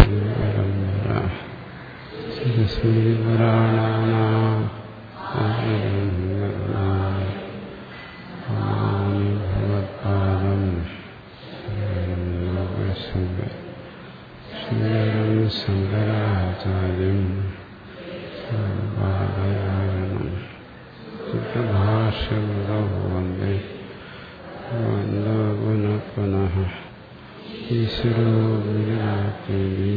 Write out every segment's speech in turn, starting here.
ഗുരുപരമ്പര ശ്രീസ്മൃതിപുരാണാനാം നമാമി ഭഗവത്പാദം ശ്രീരം ശങ്കരാചാര്യം പാദയാരണം സുപ്രഭാഷ്യവതോ വന്ദേ വന്ദോ പുനഃ പുനഃ ഈശ്വരോ ഗുരുരാത്രി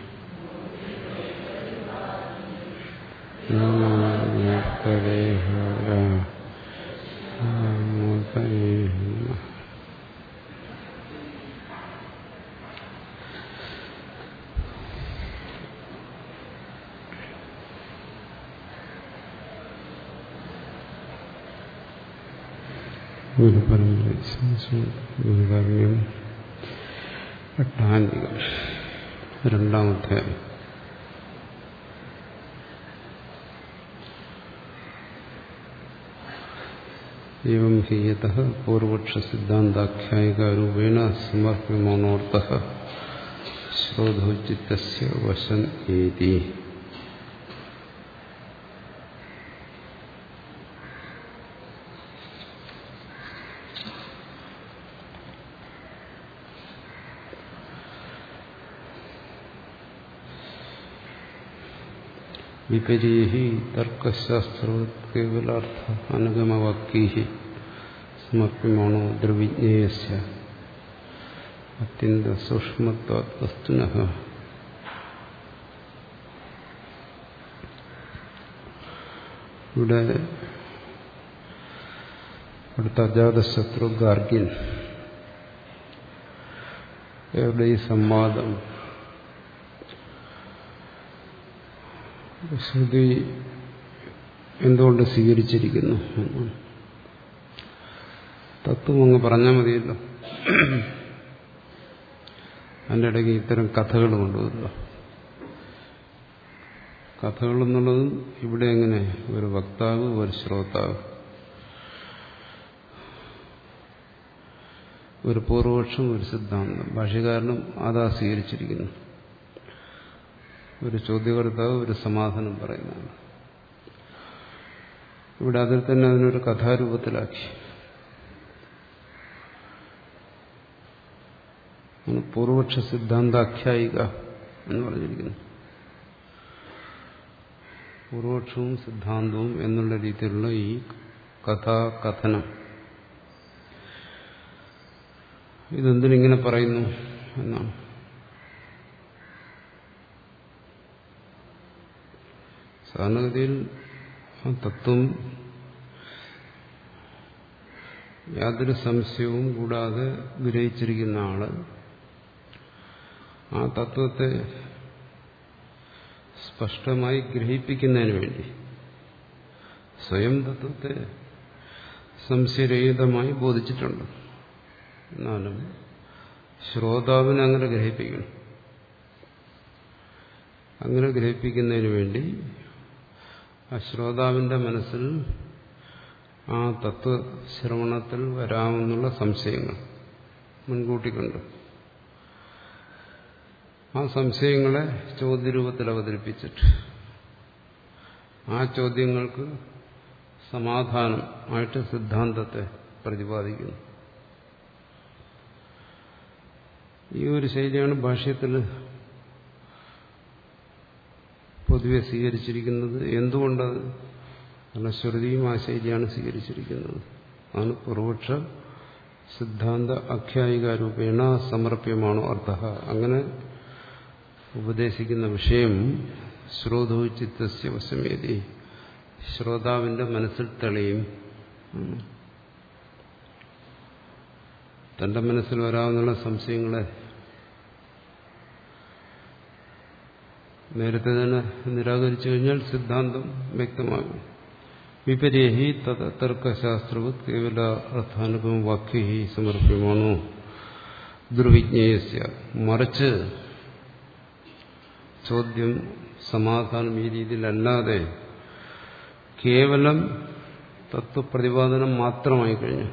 നമോദേഹായ ഗുരുപരമ്പര ഗുരുകാര്യം എട്ടാന്തികം രണ്ടാമത്തെ एवं हि यतः पूर्वक्षसिद्धान्ताख्यायिकारूपेण समर्प्यमाणोऽर्थः श्रोधोचित्तस्य वशन् एति വിപരീഹി തർക്കശാസ്ത്രവത് കേവലാർത്ഥ അനുഗമവാക്യൈ സമർപ്യമാണോ ദ്രവിജ്ഞേയസ്യ അത്യന്ത സൂക്ഷ്മത്വാത് വസ്തുന ഇവിടെ അടുത്ത അജാതശത്രു ഗാർഗിൻ എവിടെ ഈ സംവാദം ശ്രുതി എന്തുകൊണ്ട് സ്വീകരിച്ചിരിക്കുന്നു തത്വം അങ്ങ് പറഞ്ഞാൽ മതിയല്ലോ അതിൻ്റെ ഇടയ്ക്ക് ഇത്തരം കഥകൾ കൊണ്ടുവരില്ല കഥകൾ എന്നുള്ളതും ഇവിടെ എങ്ങനെ ഒരു വക്താവ് ഒരു ശ്രോതാവ് ഒരു പൂർവപക്ഷം ഒരു സിദ്ധാന്തം ഭാഷകാരനും അതാ സ്വീകരിച്ചിരിക്കുന്നു ഒരു ചോദ്യകർത്താവ് ഒരു സമാധാനം പറയുന്നതാണ് ഇവിടെ അതിൽ തന്നെ അതിനൊരു കഥാരൂപത്തിലാക്കി പൂർവപക്ഷ സിദ്ധാന്താഖ്യായിക എന്ന് പറഞ്ഞിരിക്കുന്നു പൂർവപക്ഷവും സിദ്ധാന്തവും എന്നുള്ള രീതിയിലുള്ള ഈ കഥാകഥനം ഇതെന്തിനിങ്ങനെ പറയുന്നു എന്നാണ് സാധാരണഗതിയിൽ ആ തത്വം യാതൊരു സംശയവും കൂടാതെ ഗ്രഹിച്ചിരിക്കുന്ന ആള് ആ തത്വത്തെ സ്പഷ്ടമായി ഗ്രഹിപ്പിക്കുന്നതിന് വേണ്ടി സ്വയം തത്വത്തെ സംശയരഹിതമായി ബോധിച്ചിട്ടുണ്ട് എന്നാലും ശ്രോതാവിനെ അങ്ങനെ ഗ്രഹിപ്പിക്കണം അങ്ങനെ ഗ്രഹിപ്പിക്കുന്നതിന് വേണ്ടി ആ ശ്രോതാവിന്റെ മനസ്സിൽ ആ തത്വശ്രവണത്തിൽ വരാമെന്നുള്ള സംശയങ്ങൾ മുൻകൂട്ടി കണ്ടു ആ സംശയങ്ങളെ ചോദ്യരൂപത്തിൽ അവതരിപ്പിച്ചിട്ട് ആ ചോദ്യങ്ങൾക്ക് സമാധാനം ആയിട്ട് സിദ്ധാന്തത്തെ പ്രതിപാദിക്കുന്നു ഈ ഒരു ശൈലിയാണ് ഭാഷ്യത്തിൽ പൊതുവെ സ്വീകരിച്ചിരിക്കുന്നത് എന്തുകൊണ്ടത് കാരണം ശ്രുതിയും ആ ശൈലിയാണ് സ്വീകരിച്ചിരിക്കുന്നത് ആണ് പൂർവക്ഷ സിദ്ധാന്ത ആഖ്യായികാരൂപേണ സമർപ്യമാണോ അർത്ഥ അങ്ങനെ ഉപദേശിക്കുന്ന വിഷയം ശ്രോതോ ചിത്തസ്യ വശമേതി ശ്രോതാവിന്റെ മനസ്സിൽ തെളിയും തന്റെ മനസ്സിൽ വരാവുന്ന സംശയങ്ങളെ നേരത്തെ തന്നെ നിരാകരിച്ചു കഴിഞ്ഞാൽ സിദ്ധാന്തം വ്യക്തമാകും വിപരീഹി തർക്കശാസ്ത്രവത് കേവല അർത്ഥാനുഭവം വാക്യ സമർപ്യമാണോ ദുർവിജ്ഞേയസ്യ മറിച്ച് ചോദ്യം സമാധാനം ഈ രീതിയിലല്ലാതെ കേവലം തത്വപ്രതിപാദനം മാത്രമായി കഴിഞ്ഞു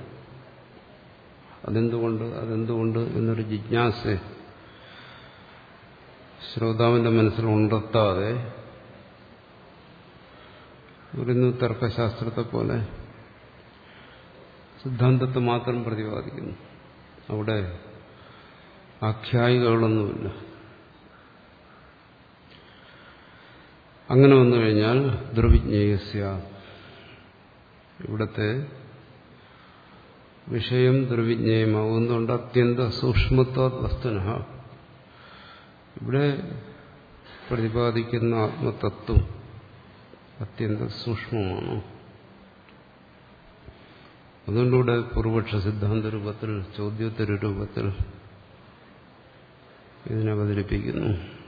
അതെന്തുകൊണ്ട് അതെന്തുകൊണ്ട് എന്നൊരു ജിജ്ഞാസ ശ്രോതാവിന്റെ മനസ്സിൽ ഉണർത്താതെ പറയുന്നു തർക്കശാസ്ത്രത്തെ പോലെ സിദ്ധാന്തത്തെ മാത്രം പ്രതിപാദിക്കുന്നു അവിടെ ആഖ്യായികളൊന്നുമില്ല അങ്ങനെ വന്നു കഴിഞ്ഞാൽ ദുർവിജ്ഞേയസ്യ ഇവിടത്തെ വിഷയം ദുർവിജ്ഞേയമാകുന്നുണ്ട് അത്യന്ത സൂക്ഷ്മത്വ വസ്തുന ഇവിടെ പ്രതിപാദിക്കുന്ന ആത്മതത്വം അത്യന്ത സൂക്ഷ്മമാണ് അതുകൊണ്ടിവിടെ പൂർവപക്ഷ സിദ്ധാന്ത രൂപത്തിൽ ചോദ്യോത്തര രൂപത്തിൽ ഇതിനവതരിപ്പിക്കുന്നു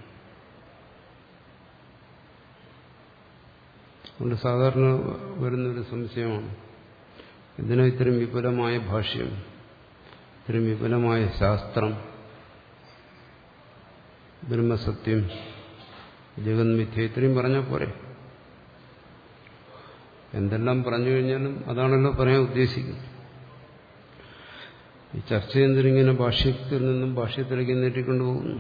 അതുകൊണ്ട് സാധാരണ വരുന്നൊരു സംശയമാണ് ഇതിന് ഇത്രയും വിപുലമായ ഭാഷ്യം ഇത്രയും വിപുലമായ ശാസ്ത്രം ബ്രഹ്മസത്യം ജഗന്മിഥ്യ ഇത്രയും പറഞ്ഞാൽ പോരെ എന്തെല്ലാം പറഞ്ഞു കഴിഞ്ഞാലും അതാണല്ലോ പറയാൻ ഉദ്ദേശിക്കുന്നത് ഈ ചർച്ച എന്തിനിങ്ങനെ ഭാഷ്യത്തിൽ നിന്നും ഭാഷ്യത്തിലേക്ക് നീട്ടിക്കൊണ്ടുപോകുന്നു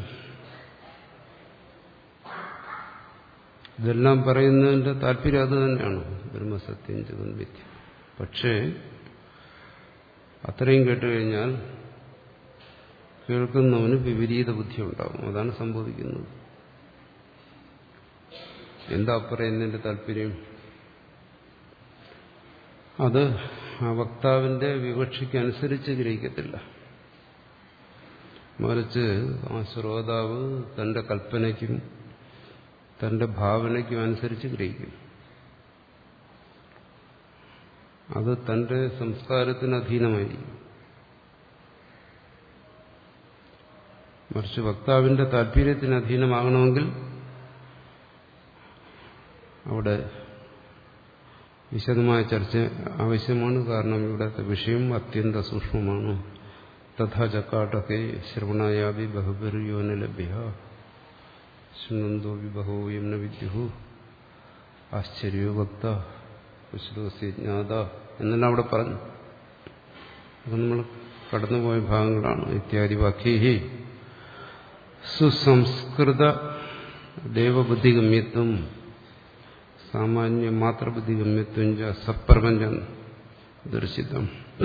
ഇതെല്ലാം പറയുന്നതിന്റെ താല്പര്യം അത് തന്നെയാണ് ബ്രഹ്മസത്യം ജഗന്മിഥ്യ പക്ഷേ അത്രയും കേട്ടുകഴിഞ്ഞാൽ കേൾക്കുന്നവന് വിപരീത ബുദ്ധി ഉണ്ടാകും അതാണ് സംഭവിക്കുന്നത് എന്താ പറയുന്നതിന്റെ താല്പര്യം അത് ആ വക്താവിന്റെ വിവക്ഷയ്ക്കനുസരിച്ച് ഗ്രഹിക്കത്തില്ല മറിച്ച് ആ ശ്രോതാവ് തന്റെ കൽപ്പനയ്ക്കും തന്റെ ഭാവനയ്ക്കും അനുസരിച്ച് ഗ്രഹിക്കും അത് തന്റെ സംസ്കാരത്തിന് അധീനമായിരിക്കും മറിച്ച് വക്താവിന്റെ താല്പര്യത്തിന് അധീനമാകണമെങ്കിൽ അവിടെ വിശദമായ ചർച്ച ആവശ്യമാണ് കാരണം ഇവിടുത്തെ വിഷയം അത്യന്ത സൂക്ഷ്മമാണ് തഥാ ചക്കാട്ടക്കെ ശ്രവണായാവി ബഹുബിർയോന ലഭ്യ ശൃണന്തോ വിബഹോയം ന വിദ്യു ആശ്ചര്യോ വക്ത കുശ്ലോസി ജ്ഞാത എന്നെല്ലാം അവിടെ പറഞ്ഞു അത് നമ്മൾ കടന്നുപോയ ഭാഗങ്ങളാണ് ഇത്യാദി വാക്യേ സുസംസ്കൃത ദേവബുദ്ധിഗമ്യത്വം സാമാന്യ മാത്രബുദ്ധിഗമ്യത്വം ച സപ്രപഞ്ചം ദർശിതം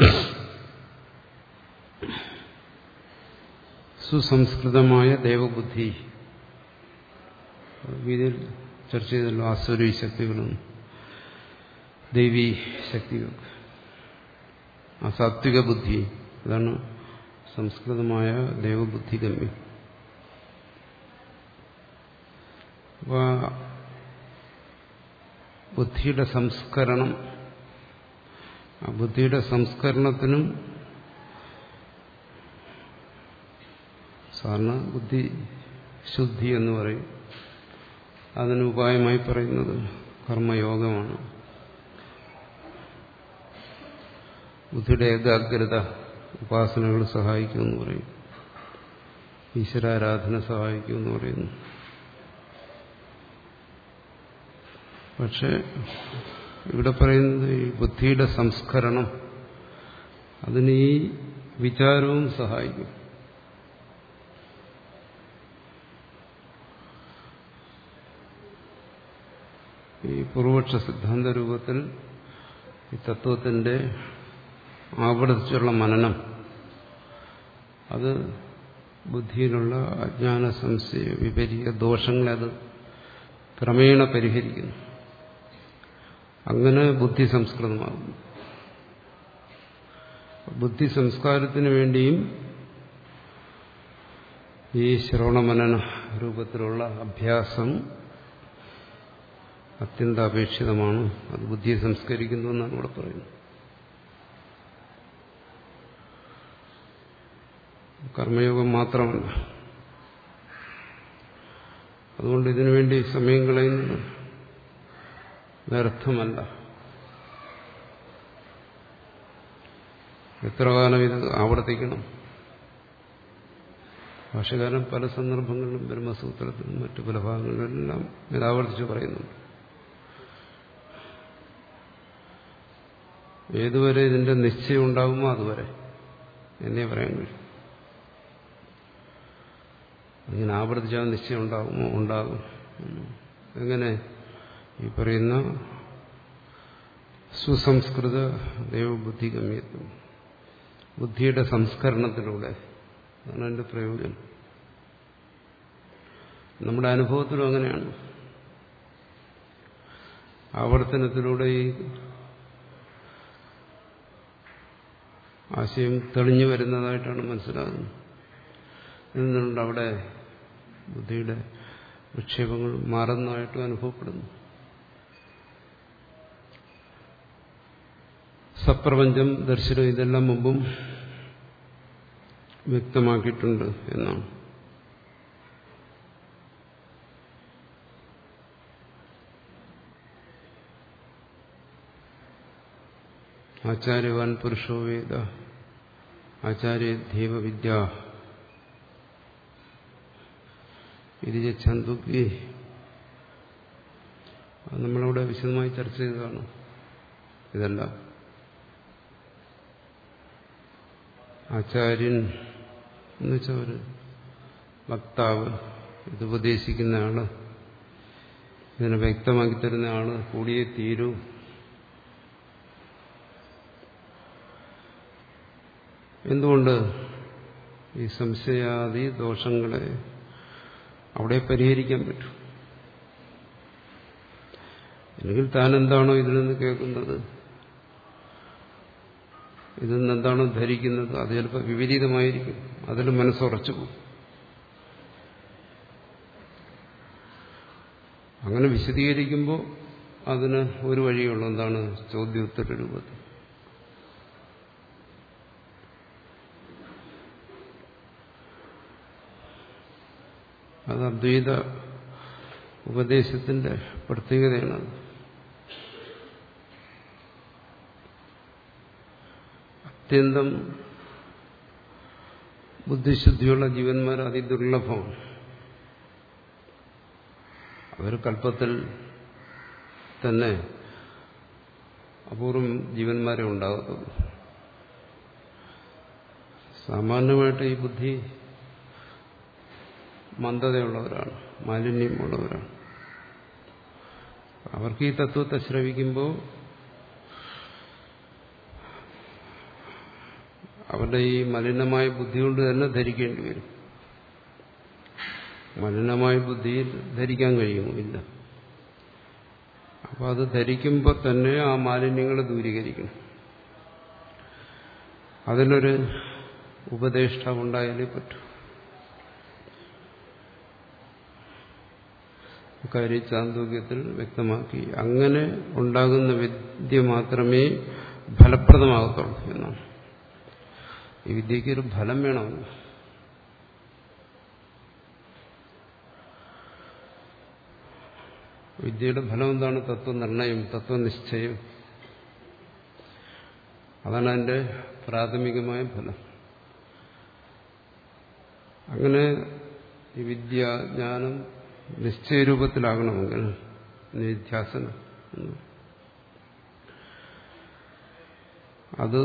സുസംസ്കൃതമായ ദേവബുദ്ധി ഗീതയിൽ ചർച്ച ചെയ്തല്ലോ ആസുരി ശക്തികളും ദൈവീ ശക്തികളൊക്കെ ആ സാത്വിക ബുദ്ധി അതാണ് സംസ്കൃതമായ ദേവബുദ്ധിഗമ്യം അപ്പോൾ ബുദ്ധിയുടെ സംസ്കരണം ആ ബുദ്ധിയുടെ സംസ്കരണത്തിനും സാധാരണ ബുദ്ധി ശുദ്ധി എന്ന് പറയും അതിന് ഉപായമായി പറയുന്നത് കർമ്മയോഗമാണ് ബുദ്ധിയുടെ ഏകാഗ്രത ഉപാസനകൾ സഹായിക്കുമെന്ന് പറയും ഈശ്വരാരാധന സഹായിക്കുമെന്ന് പറയുന്നു പക്ഷെ ഇവിടെ പറയുന്നത് ഈ ബുദ്ധിയുടെ സംസ്കരണം അതിന് ഈ വിചാരവും സഹായിക്കും ഈ പൂർവപക്ഷ സിദ്ധാന്ത രൂപത്തിൽ ഈ തത്വത്തിന്റെ ആവർത്തിച്ചുള്ള മനനം അത് ബുദ്ധിയിലുള്ള അജ്ഞാന സംശയ വിപരീയ ദോഷങ്ങളെ അത് ക്രമേണ പരിഹരിക്കുന്നു അങ്ങനെ ബുദ്ധി സംസ്കൃതമാകുന്നു ബുദ്ധി സംസ്കാരത്തിന് വേണ്ടിയും ഈ ശ്രവണമനന രൂപത്തിലുള്ള അഭ്യാസം അത്യന്താപേക്ഷിതമാണ് അത് ബുദ്ധിയെ സംസ്കരിക്കുന്നു എന്നാണ് ഇവിടെ പറയുന്നത് കർമ്മയോഗം മാത്രമല്ല അതുകൊണ്ട് ഇതിനുവേണ്ടി സമയം കളയുന്നത് വ്യർത്ഥമല്ല എത്ര കാലം ഇത് ആവർത്തിക്കണം ഭാഷകാരൻ പല സന്ദർഭങ്ങളിലും ബ്രഹ്മസൂത്രത്തിലും മറ്റു പല ഭാഗങ്ങളിലെല്ലാം ഇത് ആവർത്തിച്ച് പറയുന്നുണ്ട് ഏതുവരെ ഇതിന്റെ നിശ്ചയം ഉണ്ടാകുമോ അതുവരെ എന്നേ പറയാൻ കഴിയും ഇങ്ങനെ ആവർത്തിച്ചാൽ നിശ്ചയം ഉണ്ടാകുമോ ഉണ്ടാകും എങ്ങനെ ഈ പറയുന്ന സുസംസ്കൃത ദൈവബുദ്ധി ഗമ്യത്വം ബുദ്ധിയുടെ സംസ്കരണത്തിലൂടെ അതാണ് എൻ്റെ പ്രയോജനം നമ്മുടെ അനുഭവത്തിലും അങ്ങനെയാണ് ആവർത്തനത്തിലൂടെ ഈ ആശയം തെളിഞ്ഞു വരുന്നതായിട്ടാണ് മനസ്സിലാകുന്നത് എന്നുകൊണ്ട് അവിടെ ബുദ്ധിയുടെ വിക്ഷേപങ്ങൾ മാറുന്നതായിട്ടും അനുഭവപ്പെടുന്നു സപ്രപഞ്ചം ദർശനം ഇതെല്ലാം മുമ്പും വ്യക്തമാക്കിയിട്ടുണ്ട് എന്നാണ് ആചാര്യവാൻ പുരുഷോ വേദ ആചാര്യ ധീവവിദ്യ ഇത് ഛന്തുക്കി അത് നമ്മളിവിടെ വിശദമായി ചർച്ച ചെയ്തതാണ് ഇതെല്ലാം ആചാര്യൻ എന്ന് വെച്ചാൽ ഒരു വക്താവ് ഇത് ഉപദേശിക്കുന്ന ആള് ഇതിനെ വ്യക്തമാക്കി തരുന്ന ആള് കൂടിയേ തീരൂ എന്തുകൊണ്ട് ഈ സംശയാദി ദോഷങ്ങളെ അവിടെ പരിഹരിക്കാൻ പറ്റും അല്ലെങ്കിൽ താൻ എന്താണോ ഇതിൽ നിന്ന് കേൾക്കുന്നത് ഇതിൽ നിന്ന് എന്താണോ ധരിക്കുന്നത് അത് ചിലപ്പോൾ വിപരീതമായിരിക്കും അതിൽ മനസ്സുറച്ചു പോകും അങ്ങനെ വിശദീകരിക്കുമ്പോൾ അതിന് ഒരു വഴിയുള്ളൂ എന്താണ് ചോദ്യോത്തര രൂപത്തിൽ അത് അദ്വൈത ഉപദേശത്തിന്റെ പ്രത്യേകതയാണ് അത്യന്തം ബുദ്ധിശുദ്ധിയുള്ള ജീവന്മാർ അതിദുർലഭമാണ് അവർ കൽപ്പത്തിൽ തന്നെ അപൂർവം ജീവന്മാരെ ഉണ്ടാകത്തുള്ളൂ സാമാന്യമായിട്ട് ഈ ബുദ്ധി മന്ദതയുള്ളവരാണ് മാലിന്യമുള്ളവരാണ് അവർക്ക് ഈ തത്വത്തെ ശ്രവിക്കുമ്പോൾ അവരുടെ ഈ മലിനമായ ബുദ്ധി കൊണ്ട് തന്നെ ധരിക്കേണ്ടി വരും മലിനമായ ബുദ്ധിയിൽ ധരിക്കാൻ കഴിയുമോ ഇല്ല അപ്പൊ അത് ധരിക്കുമ്പോൾ തന്നെ ആ മാലിന്യങ്ങളെ ദൂരീകരിക്കണം അതിനൊരു ഉപദേഷ്ടാവുണ്ടായാലേ പറ്റൂ കാര്യം ചാന്തോക്യത്തിൽ വ്യക്തമാക്കി അങ്ങനെ ഉണ്ടാകുന്ന വിദ്യ മാത്രമേ ഫലപ്രദമാകത്തുള്ളൂ എന്നാണ് ഈ വിദ്യയ്ക്ക് ഒരു ഫലം വേണമല്ലോ വിദ്യയുടെ ഫലം എന്താണ് തത്വനിർണയം തത്വനിശ്ചയം അതാണ് അതിന്റെ പ്രാഥമികമായ ഫലം അങ്ങനെ ഈ വിദ്യാജ്ഞാനം നിശ്ചയരൂപത്തിലാകണമെങ്കിൽ നിധ്യാസനം അത്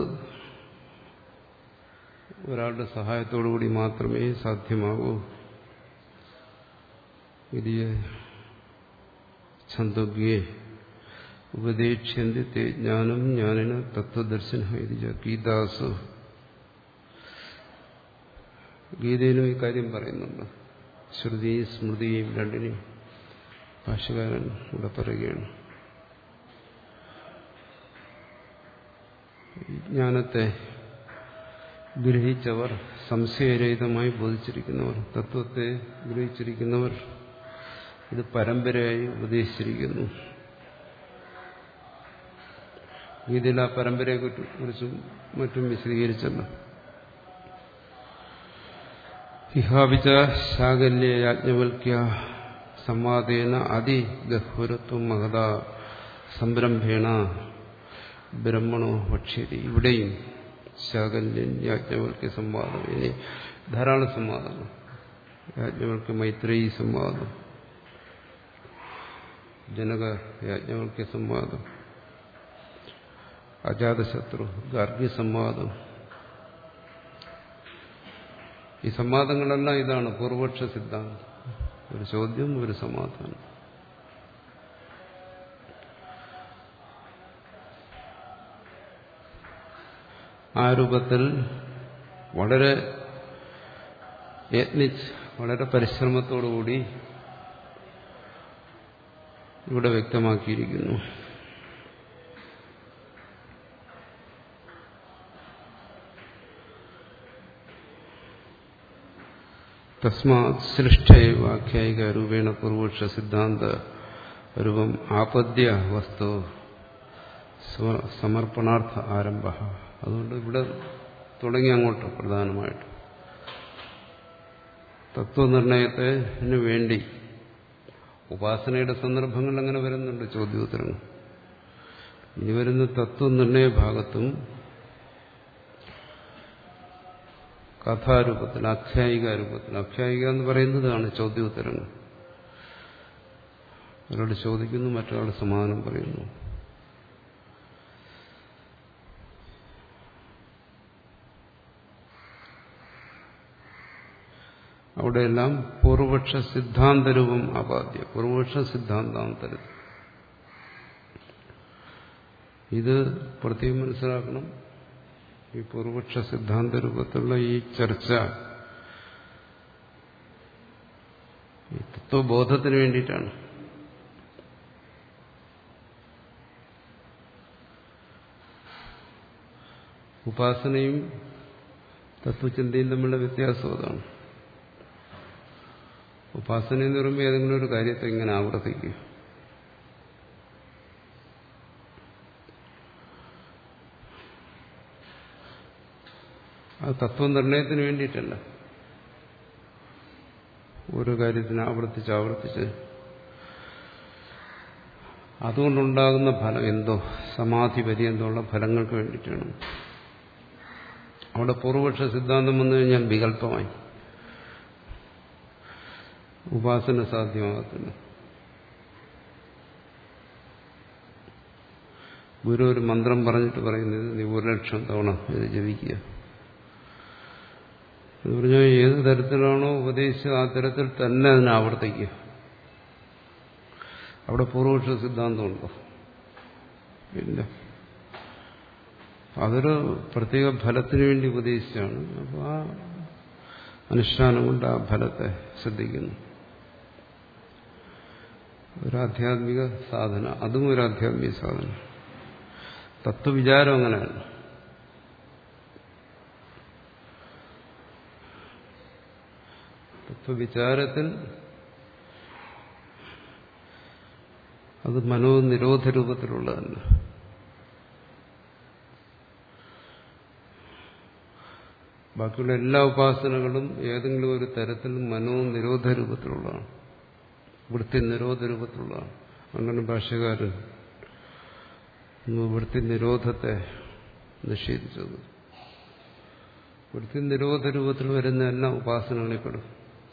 ഒരാളുടെ സഹായത്തോടുകൂടി മാത്രമേ സാധ്യമാകൂ വിധിയ ഛന്ദോഗ്യേ ഉപദേക്ഷ്യന്തി തേ ജ്ഞാനം ജ്ഞാനിന് തത്വദർശന ഇത് ഗീതാസു ഗീതയിലും ഈ കാര്യം പറയുന്നുണ്ട് ശ്രുതിയും സ്മൃതിയും രണ്ടിനെയും ഭാഷകാരൻ ഇവിടെ പറയുകയാണ് ജ്ഞാനത്തെ ഗ്രഹിച്ചവർ സംശയരഹിതമായി ബോധിച്ചിരിക്കുന്നവർ തത്വത്തെ ഗ്രഹിച്ചിരിക്കുന്നവർ ഇത് പരമ്പരയായി ഉപദേശിച്ചിരിക്കുന്നു ഗീതയിൽ ആ പരമ്പരയെ കുറിച്ചും മറ്റും വിശദീകരിച്ചല്ലോ ഇഹാപിച്ച ശാകല്യ യാജ്ഞവൽക്യ സംവാദേന അതിഗഹ്വരത്വം മഹത സംരംഭേണ ബ്രഹ്മണോ ഭക്ഷ്യതി ഇവിടെയും ശാകല്യൻ യാജ്ഞവൽക്യ സംവാദം ഇനി ധാരാളം സംവാദങ്ങൾ യാജ്ഞവൽക്യ മൈത്രേയി സംവാദം ജനക യാജ്ഞവൽക്യ സംവാദം അജാതശത്രു ഗാർഗ്യ സംവാദം ഈ സംവാദങ്ങളെല്ലാം ഇതാണ് പൂർവപക്ഷ സിദ്ധാന്തം ഒരു ചോദ്യം ഒരു സമാധാനം ആ രൂപത്തിൽ വളരെ യത്നിച്ച് വളരെ പരിശ്രമത്തോടുകൂടി ഇവിടെ വ്യക്തമാക്കിയിരിക്കുന്നു തസ്മാത് സൃഷ്ടൈവ ആഖ്യായിക രൂപേണ പൂർവക്ഷ സിദ്ധാന്ത രൂപം ആപദ്യ വസ്തു സമർപ്പണാർത്ഥ ആരംഭ അതുകൊണ്ട് ഇവിടെ തുടങ്ങി അങ്ങോട്ട് പ്രധാനമായിട്ട് തത്വനിർണയത്തിന് വേണ്ടി ഉപാസനയുടെ സന്ദർഭങ്ങൾ അങ്ങനെ വരുന്നുണ്ട് ചോദ്യോത്തരങ്ങൾ ഇനി വരുന്ന തത്വനിർണയ ഭാഗത്തും കഥാരൂപത്തിൽ ആഖ്യായിക രൂപത്തിൽ ആഖ്യായിക എന്ന് പറയുന്നതാണ് ചോദ്യോത്തരങ്ങൾ ഒരാൾ ചോദിക്കുന്നു മറ്റൊരാൾ സമാധാനം പറയുന്നു അവിടെയെല്ലാം പൂർവപക്ഷ സിദ്ധാന്തരൂപം അപാദ്യ പൂർവപക്ഷ സിദ്ധാന്താന്തരം ഇത് പ്രത്യേകം മനസ്സിലാക്കണം ഈ പൂർവപക്ഷ സിദ്ധാന്ത രൂപത്തിലുള്ള ഈ ചർച്ച ഈ തത്വബോധത്തിന് വേണ്ടിയിട്ടാണ് ഉപാസനയും തത്വചിന്തയും തമ്മിലുള്ള വ്യത്യാസം അതാണ് ഉപാസന എന്ന് പറയുമ്പോൾ ഏതെങ്കിലും ഒരു കാര്യത്തെ ഇങ്ങനെ ആവർത്തിക്കുക അത് തത്വനിർണയത്തിന് വേണ്ടിയിട്ടല്ല ഓരോ കാര്യത്തിന് ആവർത്തിച്ച് ആവർത്തിച്ച് അതുകൊണ്ടുണ്ടാകുന്ന ഫലം എന്തോ സമാധി പര്യന്തമുള്ള ഫലങ്ങൾക്ക് വേണ്ടിയിട്ടാണ് അവിടെ പൂർവപക്ഷ സിദ്ധാന്തം വന്നു കഴിഞ്ഞാൽ വികല്പമായി ഉപാസന സാധ്യമാകത്തില്ല ഗുരു ഒരു മന്ത്രം പറഞ്ഞിട്ട് പറയുന്നത് നീ ഒരു ലക്ഷം തവണ ഇത് ജപിക്കുക എന്ന് പറഞ്ഞാൽ ഏത് തരത്തിലാണോ ഉപദേശിച്ചത് ആ തരത്തിൽ തന്നെ അതിനെ ആവർത്തിക്കുക അവിടെ പൂർവപക്ഷ സിദ്ധാന്തമുണ്ടോ ഇല്ല അതൊരു പ്രത്യേക ഫലത്തിന് വേണ്ടി ഉപദേശിച്ചാണ് അപ്പോൾ ആ അനുഷ്ഠാനം കൊണ്ട് ആ ഫലത്തെ ശ്രദ്ധിക്കുന്നു ഒരു ആധ്യാത്മിക സാധന അതും ഒരു ആധ്യാത്മിക സാധന തത്വവിചാരം അങ്ങനെയാണ് തത്വവിചാരത്തിൽ അത് മനോനിരോധ രൂപത്തിലുള്ളതല്ല ബാക്കിയുള്ള എല്ലാ ഉപാസനകളും ഏതെങ്കിലും ഒരു തരത്തിൽ മനോനിരോധ രൂപത്തിലുള്ളതാണ് വൃത്തി നിരോധ രൂപത്തിലുള്ളതാണ് അങ്ങനെ ഭാഷ്യകാരൻ വൃത്തി നിരോധത്തെ നിഷേധിച്ചത് വൃത്തി നിരോധ രൂപത്തിൽ വരുന്ന എല്ലാ ഉപാസനകളിൽ പെടും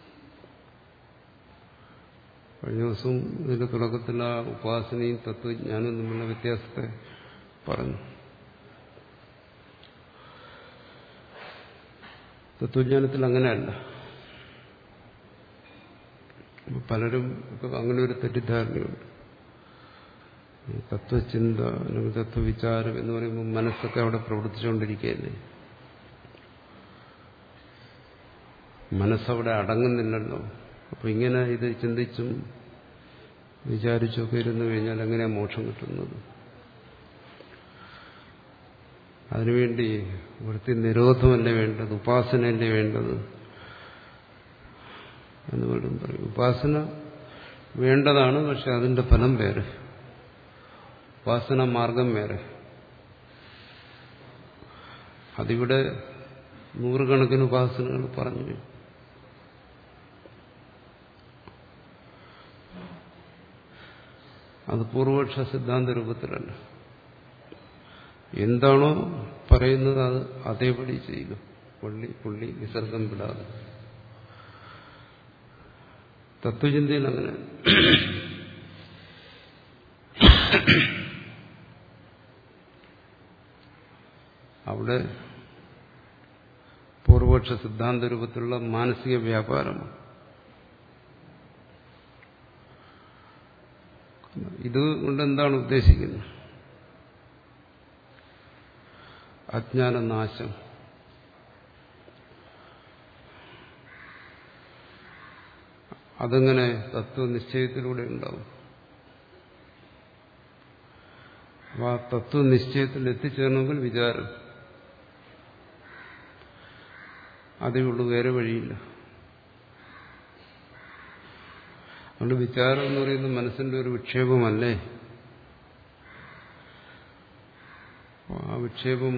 കഴിഞ്ഞ ദിവസം ഇതിന്റെ തുടക്കത്തിൽ ആ ഉപാസനയും തത്വജ്ഞാനവും തമ്മിലുള്ള വ്യത്യാസത്തെ പറഞ്ഞു തത്വജ്ഞാനത്തിൽ അങ്ങനെയല്ല പലരും ഇപ്പൊ അങ്ങനെ ഒരു തെറ്റിദ്ധാരണയുണ്ട് തത്വചിന്ത അല്ലെങ്കിൽ തത്വവിചാരം എന്ന് പറയുമ്പോൾ മനസ്സൊക്കെ അവിടെ പ്രവർത്തിച്ചുകൊണ്ടിരിക്കുകയല്ലേ മനസ്സവിടെ അടങ്ങുന്നില്ലല്ലോ അപ്പൊ ഇങ്ങനെ ഇത് ചിന്തിച്ചും വിചാരിച്ചൊക്കെ ഇരുന്നു കഴിഞ്ഞാൽ എങ്ങനെയാണ് മോക്ഷം കിട്ടുന്നത് അതിനുവേണ്ടി വൃത്തി നിരോധമല്ലേ വേണ്ടത് ഉപാസനയല്ലേ വേണ്ടത് എന്ന് പോലും പറയും ഉപാസന വേണ്ടതാണ് പക്ഷെ അതിന്റെ ഫലം വേറെ ഉപാസന മാർഗം വേറെ അതിവിടെ നൂറുകണക്കിന് ഉപാസനകൾ പറഞ്ഞു അത് പൂർവപക്ഷ സിദ്ധാന്ത രൂപത്തിലല്ല എന്താണോ പറയുന്നത് അത് അതേപടി ചെയ്യുക പുള്ളി പുള്ളി വിസർഗം വിടാതെ തത്വചിന്തയിൽ അങ്ങനെ അവിടെ പൂർവ പൂർവപക്ഷ സിദ്ധാന്ത രൂപത്തിലുള്ള മാനസിക വ്യാപാരമാണ് ഇത് കൊണ്ട് എന്താണ് ഉദ്ദേശിക്കുന്നത് അജ്ഞാനനാശം അതെങ്ങനെ തത്വനിശ്ചയത്തിലൂടെ ഉണ്ടാവും അപ്പൊ ആ തത്വനിശ്ചയത്തിൽ എത്തിച്ചേരണമെങ്കിൽ വിചാരം അതേ ഉള്ളൂ വേറെ വഴിയില്ല അതുകൊണ്ട് വിചാരം എന്ന് പറയുന്നത് മനസ്സിന്റെ ഒരു വിക്ഷേപമല്ലേ ആ വിക്ഷേപം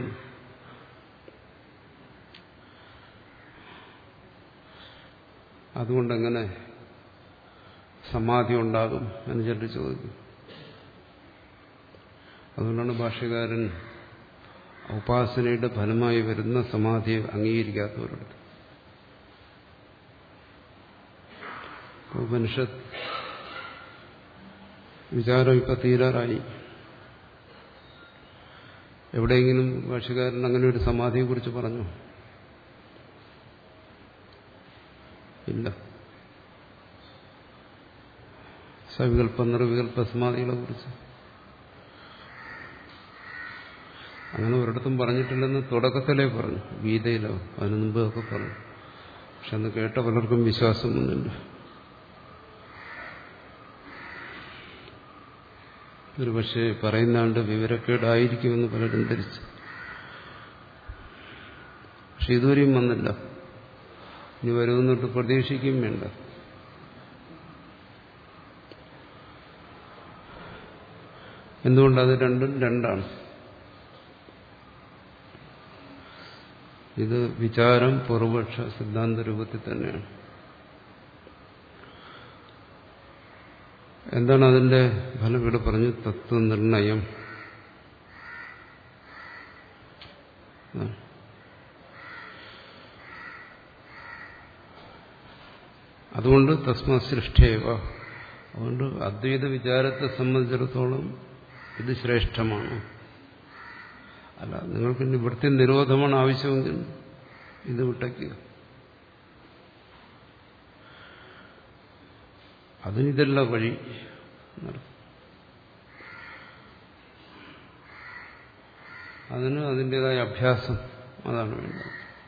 അതുകൊണ്ടെങ്ങനെ സമാധി ഉണ്ടാകും എന്ന് ചിലർ ചോദിക്കും അതുകൊണ്ടാണ് ഭാഷ്യകാരൻ ഉപാസനയുടെ ഫലമായി വരുന്ന സമാധിയെ അംഗീകരിക്കാത്തവരുടെ ഉപനിഷത്ത് വിചാരം ഇപ്പൊ തീരാറായി എവിടെയെങ്കിലും ഭാഷകാരൻ അങ്ങനെ ഒരു സമാധിയെക്കുറിച്ച് പറഞ്ഞു ഇല്ല സവികല്പ നിർവികല്പ സമാധികളെ കുറിച്ച് അങ്ങനെ ഒരിടത്തും പറഞ്ഞിട്ടില്ലെന്ന് തുടക്കത്തിലേ പറഞ്ഞു ഗീതയിലോ അതിനു മുമ്പ് ഒക്കെ പറഞ്ഞു പക്ഷെ അന്ന് കേട്ട പലർക്കും വിശ്വാസമൊന്നുമില്ല ഒരു പക്ഷേ പറയുന്നാണ്ട് വിവരക്കേടായിരിക്കുമെന്ന് പലരും ധരിച്ചു പക്ഷെ ഇതുവരെയും വന്നില്ല ഇനി വരുമെന്നിട്ട് പ്രതീക്ഷിക്കുകയും വേണ്ട എന്തുകൊണ്ട് അത് രണ്ടും രണ്ടാണ് ഇത് വിചാരം പൂർവപക്ഷ സിദ്ധാന്ത രൂപത്തിൽ തന്നെയാണ് എന്താണ് അതിന്റെ ഫലം ഇവിടെ പറഞ്ഞു തത്വനിർണയം അതുകൊണ്ട് തസ്മ സൃഷ്ടേവ അതുകൊണ്ട് അദ്വൈത വിചാരത്തെ സംബന്ധിച്ചിടത്തോളം ഇത് ശ്രേഷ്ഠമാണ് അല്ല നിങ്ങൾക്ക് ഇവിടുത്തെ നിരോധമാണ് ആവശ്യമെങ്കിൽ ഇത് വിട്ടയ്ക്കുക അതിനിതല്ല വഴി അതിന് അതിൻ്റെതായ അഭ്യാസം അതാണ് വേണ്ടത്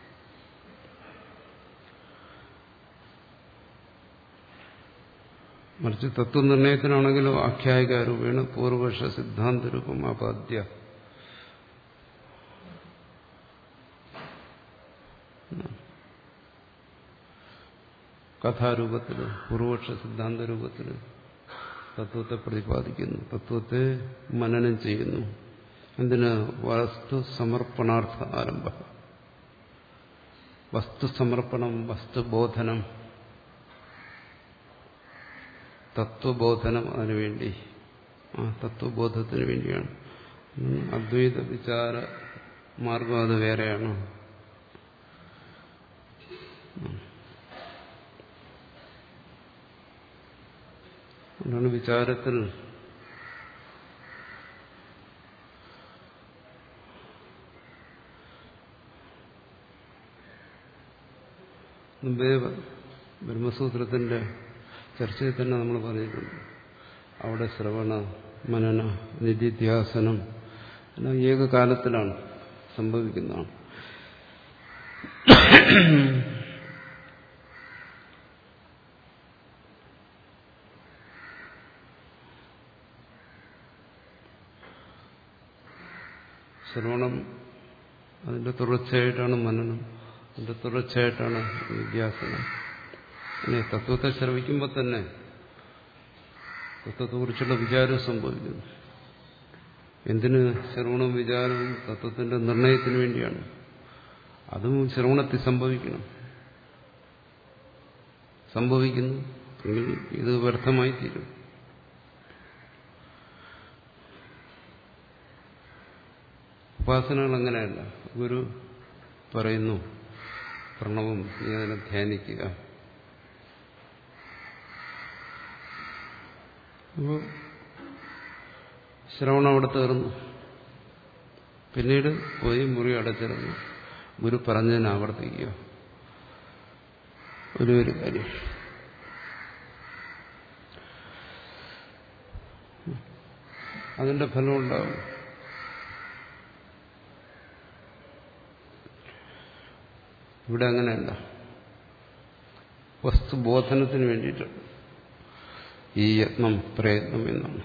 മറിച്ച് തത്വനിർണയത്തിനാണെങ്കിലോ ആഖ്യായിക രൂപേണ പൂർവപക്ഷ സിദ്ധാന്ത രൂപം അപാദ്യ കഥാരൂപത്തിൽ പൂർവപക്ഷ സിദ്ധാന്ത രൂപത്തിൽ തത്വത്തെ പ്രതിപാദിക്കുന്നു തത്വത്തെ മനനം ചെയ്യുന്നു എന്തിന് വസ്തു സമർപ്പണാർത്ഥ ആരംഭ വസ്തു സമർപ്പണം വസ്തുബോധനം തത്വബോധനം അതിനുവേണ്ടി ആ തത്വബോധത്തിന് വേണ്ടിയാണ് അദ്വൈത വിചാര മാർഗം അത് വേറെയാണ് അതുകൊണ്ടാണ് വിചാരത്തിൽ മുമ്പേ ബ്രഹ്മസൂത്രത്തിന്റെ ചർച്ചയിൽ തന്നെ നമ്മൾ പറഞ്ഞിട്ടുണ്ട് അവിടെ ശ്രവണ മനന നിധിധ്യാസനം എല്ലാം ഏകകാലത്തിലാണ് സംഭവിക്കുന്നതാണ് ശ്രവണം അതിന്റെ തുടർച്ചയായിട്ടാണ് മനനം അതിന്റെ തുടർച്ചയായിട്ടാണ് നിധ്യാസനം പിന്നെ തത്വത്തെ ശ്രവിക്കുമ്പോൾ തന്നെ തത്വത്തെക്കുറിച്ചുള്ള വിചാരം സംഭവിക്കുന്നു എന്തിന് ശ്രവണവും വിചാരവും തത്വത്തിന്റെ നിർണയത്തിന് വേണ്ടിയാണ് അതും ശ്രവണത്തിൽ സംഭവിക്കണം സംഭവിക്കുന്നു എങ്കിൽ ഇത് വ്യർത്ഥമായി തീരും ഉപാസനകൾ അങ്ങനെയല്ല ഗുരു പറയുന്നു പ്രണവം നീ അതിനെ ധ്യാനിക്കുക അപ്പോൾ ശ്രവണം അവിടെ തീർന്നു പിന്നീട് പോയി മുറി അടച്ചിരുന്നു ഗുരു പറഞ്ഞതിനെ ആവർത്തിക്കുക ഒരു ഒരു കാര്യം അതിന്റെ ഫലം ഉണ്ടാവും ഇവിടെ അങ്ങനെയല്ല വസ്തുബോധനത്തിന് വേണ്ടിയിട്ടാണ് ഈ യത്നം പ്രയത്നം എന്നാണ്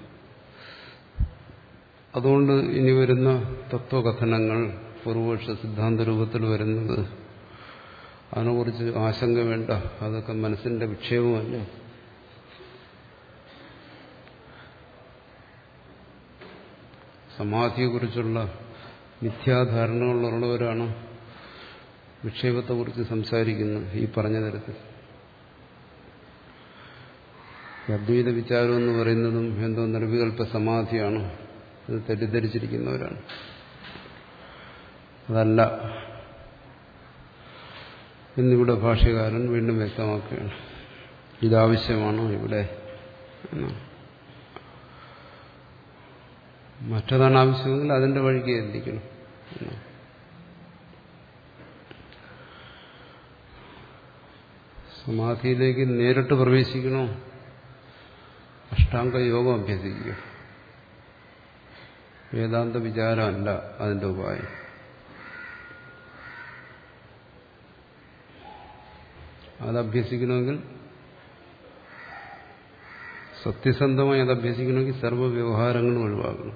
അതുകൊണ്ട് ഇനി വരുന്ന തത്വകഥനങ്ങൾ പൂർവപക്ഷ സിദ്ധാന്ത രൂപത്തിൽ വരുന്നത് അതിനെക്കുറിച്ച് ആശങ്ക വേണ്ട അതൊക്കെ മനസ്സിന്റെ വിക്ഷേപമല്ല സമാധിയെക്കുറിച്ചുള്ള മിഥ്യാധാരണകളുള്ളവരാണ് വിക്ഷേപത്തെക്കുറിച്ച് സംസാരിക്കുന്നത് ഈ പറഞ്ഞ തരത്തിൽ അദ്വൈത വിചാരം എന്ന് പറയുന്നതും എന്തോ നിർവികൽപ്പ സമാധിയാണ് അത് തെറ്റിദ്ധരിച്ചിരിക്കുന്നവരാണ് അതല്ല എന്നിവിടെ ഭാഷ്യകാരൻ വീണ്ടും വ്യക്തമാക്കുകയാണ് ഇതാവശ്യമാണോ ഇവിടെ എന്നാണ് മറ്റതാണ് ആവശ്യമെങ്കിൽ അതിന്റെ വഴിക്ക് എത്തിക്കണം എന്നാണ് സമാധിയിലേക്ക് നേരിട്ട് പ്രവേശിക്കണോ അഷ്ടാംഗ യോഗം അഭ്യസിക്കുക വേദാന്ത വിചാരമല്ല അതിന്റെ ഉപായം അത് അഭ്യസിക്കണമെങ്കിൽ സത്യസന്ധമായി അത് അഭ്യസിക്കണമെങ്കിൽ സർവ്വ വ്യവഹാരങ്ങളും ഒഴിവാക്കണം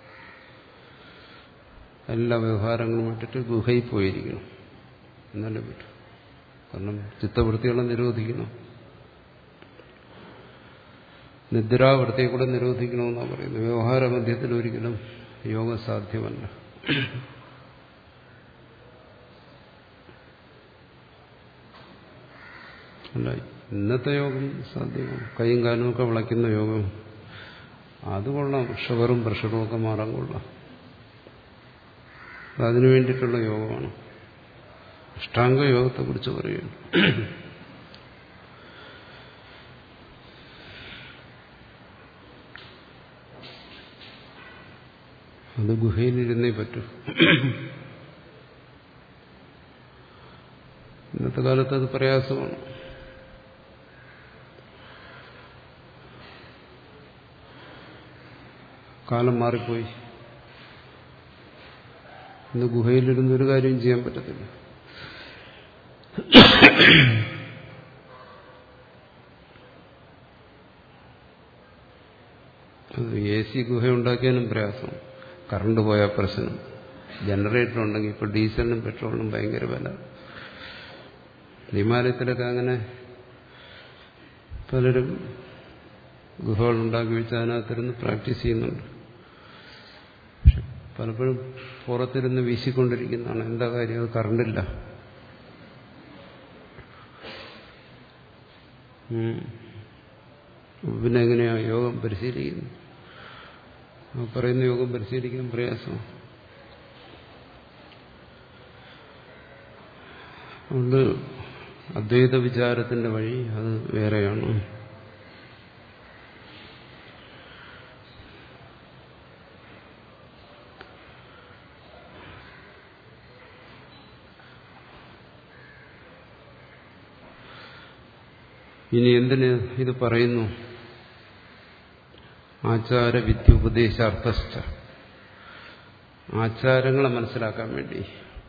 എല്ലാ വ്യവഹാരങ്ങളും വിട്ടിട്ട് ഗുഹയിൽ പോയിരിക്കണം എന്നാലേ പറ്റും കാരണം ചിത്തവൃത്തികളെ നിരോധിക്കണം നിദ്രാവൃത്തിയെ കൂടെ നിരോധിക്കണമെന്നാണ് പറയുന്നത് വ്യവഹാര മധ്യത്തിൽ ഒരിക്കലും യോഗം സാധ്യമല്ല അല്ല ഇന്നത്തെ യോഗം സാധ്യമാണ് കൈയും കാലും ഒക്കെ വിളയ്ക്കുന്ന യോഗം അത് കൊള്ളാം ഷുഗറും പ്രഷറും ഒക്കെ മാറാൻ കൊള്ളാം അതിനു വേണ്ടിയിട്ടുള്ള യോഗമാണ് അഷ്ടാംഗ യോഗത്തെക്കുറിച്ച് പറയുകയാണ് അത് ഗുഹയിലിരുന്നേ പറ്റൂ ഇന്നത്തെ കാലത്ത് അത് പ്രയാസമാണ് കാലം മാറിപ്പോയി ഇന്ന് ഗുഹയിലിരുന്ന് ഒരു കാര്യം ചെയ്യാൻ പറ്റത്തില്ല എ സി ഗുഹ ഉണ്ടാക്കിയാലും പ്രയാസം കറണ്ട് പോയാൽ പ്രശ്നം ജനറേറ്റർ ഉണ്ടെങ്കിൽ ഇപ്പോൾ ഡീസലിനും പെട്രോളിനും ഭയങ്കര വില ഹിമാലയത്തിലൊക്കെ അങ്ങനെ പലരും ഗുഹകൾ ഉണ്ടാക്കി വെച്ച് അതിനകത്തിരുന്ന് പ്രാക്ടീസ് ചെയ്യുന്നുണ്ട് പക്ഷെ പലപ്പോഴും പുറത്തിരുന്ന് വീശിക്കൊണ്ടിരിക്കുന്നതാണ് എന്താ കാര്യം അത് കറണ്ടില്ല പിന്നെ എങ്ങനെയാ യോഗം പരിശീലിക്കുന്നത് പറയുന്ന യോഗം പരിശീലിക്കാൻ പ്രയാസമാണ് അതുകൊണ്ട് അദ്വൈത വിചാരത്തിന്റെ വഴി അത് വേറെയാണ് ഇനി എന്തിന് ഇത് പറയുന്നു ആചാര വിദ്യ ഉപദേശാർത്ഥസ്ഥ ആചാരങ്ങളെ മനസ്സിലാക്കാൻ വേണ്ടി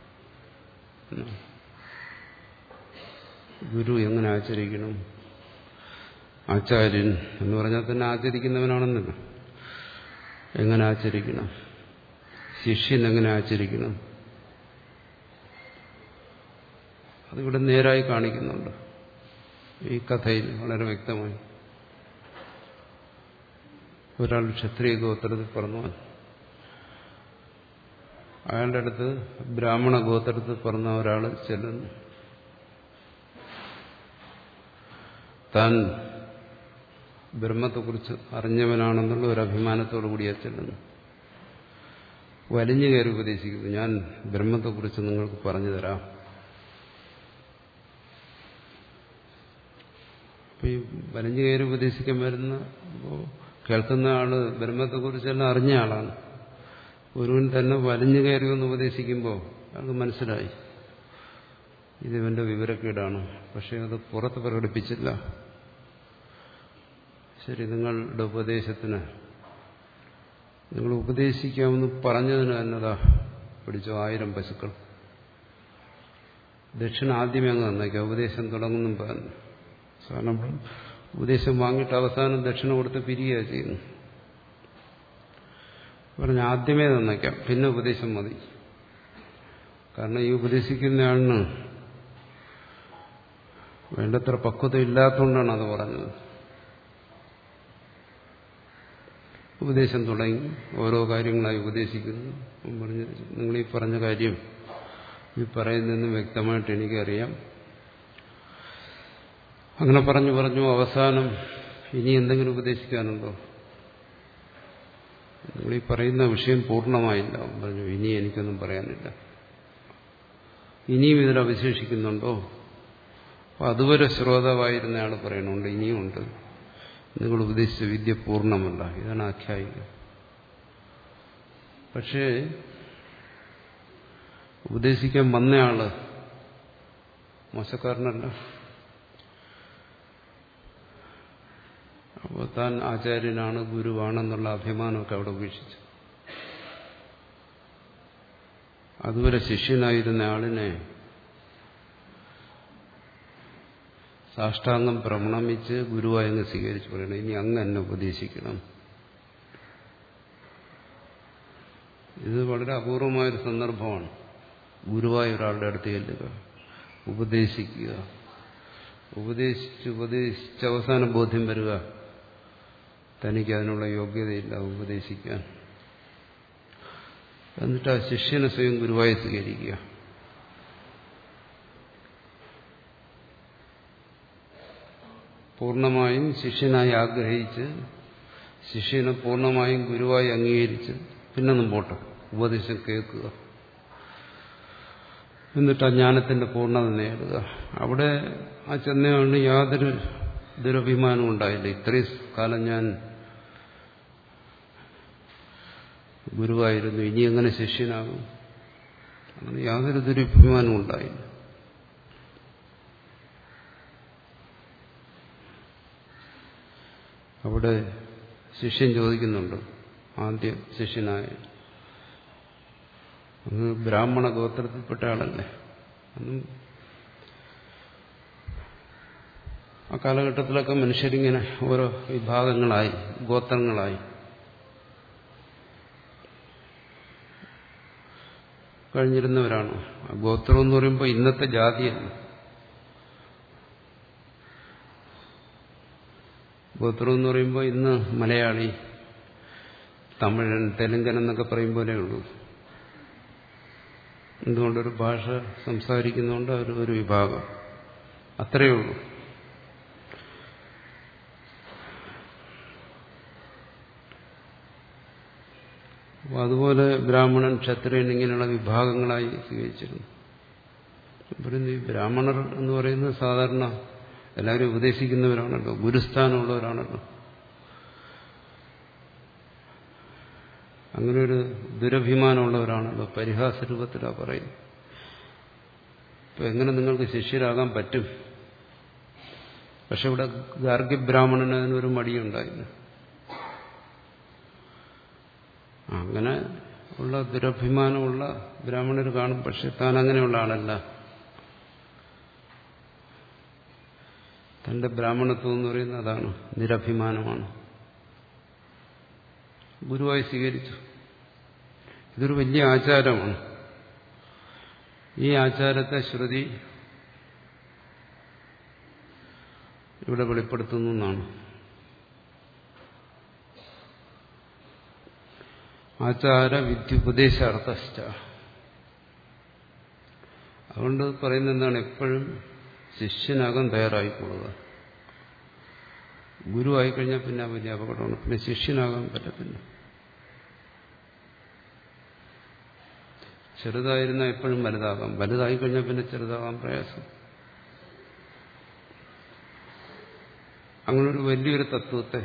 ഗുരു എങ്ങനെ ആചരിക്കണം ആചാര്യൻ എന്ന് പറഞ്ഞാൽ തന്നെ ആചരിക്കുന്നവനാണെന്നല്ല എങ്ങനെ ആചരിക്കണം ശിഷ്യൻ എങ്ങനെ ആചരിക്കണം അതിവിടെ നേരായി കാണിക്കുന്നുണ്ട് ഈ കഥയിൽ വളരെ വ്യക്തമായി ഒരാൾ ക്ഷത്രിയ ഗോത്രത്തിൽ പിറന്നവൻ അയാളുടെ അടുത്ത് ബ്രാഹ്മണ ഗോത്രത്തിൽ പിറന്ന ഒരാൾ ചെല്ലുന്നു താൻ ബ്രഹ്മത്തെക്കുറിച്ച് അറിഞ്ഞവനാണെന്നുള്ള ഒരു അഭിമാനത്തോടു കൂടിയാ ചെല്ലുന്നു വലിഞ്ഞു കയറി ഉപദേശിക്കുന്നു ഞാൻ ബ്രഹ്മത്തെക്കുറിച്ച് നിങ്ങൾക്ക് പറഞ്ഞു തരാം അപ്പൊ ഈ വലിഞ്ഞു കയറി ഉപദേശിക്കാൻ വരുന്ന കേൾക്കുന്ന ആള് ബ്രഹ്മത്തെക്കുറിച്ചെല്ലാം അറിഞ്ഞ ആളാണ് ഒരുവൻ തന്നെ വലിഞ്ഞു കയറി ഒന്ന് ഉപദേശിക്കുമ്പോൾ അത് മനസ്സിലായി ഇതിവന്റെ വിവരക്കേടാണ് പക്ഷെ അത് പുറത്ത് പ്രകടിപ്പിച്ചില്ല ശരി നിങ്ങളുടെ ഉപദേശത്തിന് നിങ്ങൾ ഉപദേശിക്കാമെന്ന് പറഞ്ഞതിന് എന്നതാ പിടിച്ചോ ആയിരം പശുക്കൾ ദക്ഷിണ ആദ്യമേ അങ്ങ് തന്നേക്കാം ഉപദേശം തുടങ്ങുന്നും പറഞ്ഞു കാരണം ഉപദേശം വാങ്ങിയിട്ട് അവസാനം ദക്ഷിണ കൊടുത്ത് പിരിയുക ചെയ്യുന്നു പറഞ്ഞ ആദ്യമേ തന്നേക്കാം പിന്നെ ഉപദേശം മതി കാരണം ഈ ഉപദേശിക്കുന്നയാളിന് വേണ്ടത്ര പക്വത ഇല്ലാത്തതുകൊണ്ടാണ് അത് പറഞ്ഞത് ഉപദേശം തുടങ്ങി ഓരോ കാര്യങ്ങളായി ഉപദേശിക്കുന്നു പറഞ്ഞ് നിങ്ങൾ ഈ പറഞ്ഞ കാര്യം ഈ പറയുന്നതെന്ന് വ്യക്തമായിട്ട് എനിക്കറിയാം അങ്ങനെ പറഞ്ഞു പറഞ്ഞു അവസാനം ഇനി എന്തെങ്കിലും ഉപദേശിക്കാനുണ്ടോ നിങ്ങൾ ഈ പറയുന്ന വിഷയം പൂർണ്ണമായില്ല പറഞ്ഞു ഇനി എനിക്കൊന്നും പറയാനില്ല ഇനിയും ഇതിൽ അവശേഷിക്കുന്നുണ്ടോ അപ്പൊ അതുവരെ ശ്രോതാവായിരുന്ന ആൾ പറയണുണ്ട് ഇനിയുമുണ്ട് നിങ്ങൾ ഉപദേശിച്ച വിദ്യ പൂർണ്ണമല്ല ഇതാണ് ആഖ്യായിക പക്ഷേ ഉപദേശിക്കാൻ വന്നയാള് മോശക്കാരനല്ല അപ്പോൾ താൻ ആചാര്യനാണ് ഗുരുവാണെന്നുള്ള അഭിമാനമൊക്കെ അവിടെ ഉപേക്ഷിച്ചു അതുവരെ ശിഷ്യനായിരുന്ന ആളിനെ സാഷ്ടാംഗം പ്രണമിച്ച് ഗുരുവായി അങ്ങ് സ്വീകരിച്ചു പറയണം ഇനി അങ്ങ് എന്നെ ഉപദേശിക്കണം ഇത് വളരെ അപൂർവമായൊരു സന്ദർഭമാണ് ഗുരുവായ ഒരാളുടെ അടുത്ത് ചെല്ലുക ഉപദേശിക്കുക ഉപദേശിച്ച് ഉപദേശിച്ച് അവസാന ബോധ്യം വരിക തനിക്ക് അതിനുള്ള യോഗ്യതയില്ല ഉപദേശിക്കാൻ എന്നിട്ട് ആ ശിഷ്യനെ സ്വയം ഗുരുവായി സ്വീകരിക്കുക പൂർണ്ണമായും ശിഷ്യനായി ആഗ്രഹിച്ച് ശിഷ്യനെ പൂർണ്ണമായും ഗുരുവായി അംഗീകരിച്ച് പിന്നെ മുമ്പോട്ട് ഉപദേശം കേൾക്കുക എന്നിട്ട് ആ ജ്ഞാനത്തിന്റെ പൂർണ്ണത നേടുക അവിടെ ആ ചെന്നയാണ് യാതൊരു ദുരഭിമാനവും ഉണ്ടായില്ല ഇത്രയും കാലം ഞാൻ ഗുരുവായിരുന്നു ഇനി എങ്ങനെ ശിഷ്യനാകും അങ്ങനെ യാതൊരു ദുരഭിമാനവും ഉണ്ടായില്ല അവിടെ ശിഷ്യൻ ചോദിക്കുന്നുണ്ട് ആദ്യം ശിഷ്യനായ അങ്ങ് ബ്രാഹ്മണ ഗോത്രത്തിൽപ്പെട്ട ആളല്ലേ അന്നും ആ കാലഘട്ടത്തിലൊക്കെ മനുഷ്യരിങ്ങനെ ഓരോ വിഭാഗങ്ങളായി ഗോത്രങ്ങളായി കഴിഞ്ഞിരുന്നവരാണ് ആ ഗോത്രം എന്ന് പറയുമ്പോൾ ഇന്നത്തെ ജാതിയല്ല ഗോത്രം എന്ന് പറയുമ്പോൾ ഇന്ന് മലയാളി തമിഴൻ തെലുങ്കൻ എന്നൊക്കെ പറയും പോലെ ഉള്ളൂ എന്തുകൊണ്ടൊരു ഭാഷ സംസാരിക്കുന്നതുകൊണ്ട് അവർ ഒരു വിഭാഗം അത്രയേ ഉള്ളൂ അപ്പോൾ അതുപോലെ ബ്രാഹ്മണൻ ക്ഷത്രിയൻ ഇങ്ങനെയുള്ള വിഭാഗങ്ങളായി സ്വീകരിച്ചിരുന്നു പറയുന്നു ഈ ബ്രാഹ്മണർ എന്ന് പറയുന്നത് സാധാരണ എല്ലാവരും ഉപദേശിക്കുന്നവരാണല്ലോ ഗുരുസ്ഥാനമുള്ളവരാണല്ലോ അങ്ങനെ ഒരു ദുരഭിമാനമുള്ളവരാണല്ലോ പരിഹാസ രൂപത്തിലാണ് പറയുന്നത് ഇപ്പൊ എങ്ങനെ നിങ്ങൾക്ക് ശിഷ്യരാകാൻ പറ്റും പക്ഷെ ഇവിടെ ഗാർഗ്യബ്രാഹ്മണന് അതിനൊരു മടിയുണ്ടായിരുന്നു അങ്ങനെ ഉള്ള ദുരഭിമാനമുള്ള ബ്രാഹ്മണർ കാണും പക്ഷെ താൻ അങ്ങനെയുള്ള ആളല്ല തന്റെ ബ്രാഹ്മണത്വം എന്ന് പറയുന്നത് അതാണ് നിരഭിമാനമാണ് ഗുരുവായി സ്വീകരിച്ചു ഇതൊരു വലിയ ആചാരമാണ് ഈ ആചാരത്തെ ശ്രുതി ഇവിടെ വെളിപ്പെടുത്തുന്നു എന്നാണ് ആചാര വിദ്യുപദേശാർത്ഥ അതുകൊണ്ട് പറയുന്നത് എന്താണ് എപ്പോഴും ശിഷ്യനാകാൻ തയ്യാറായിക്കൊള്ളുക ഗുരു ആയിക്കഴിഞ്ഞാൽ പിന്നെ വലിയ അപകടമാണ് പിന്നെ ശിഷ്യനാകാൻ പറ്റത്തില്ല ചെറുതായിരുന്നാൽ എപ്പോഴും വലുതാകാം വലുതായി കഴിഞ്ഞാൽ പിന്നെ ചെറുതാകാൻ പ്രയാസം അങ്ങനൊരു വലിയൊരു തത്വത്തെ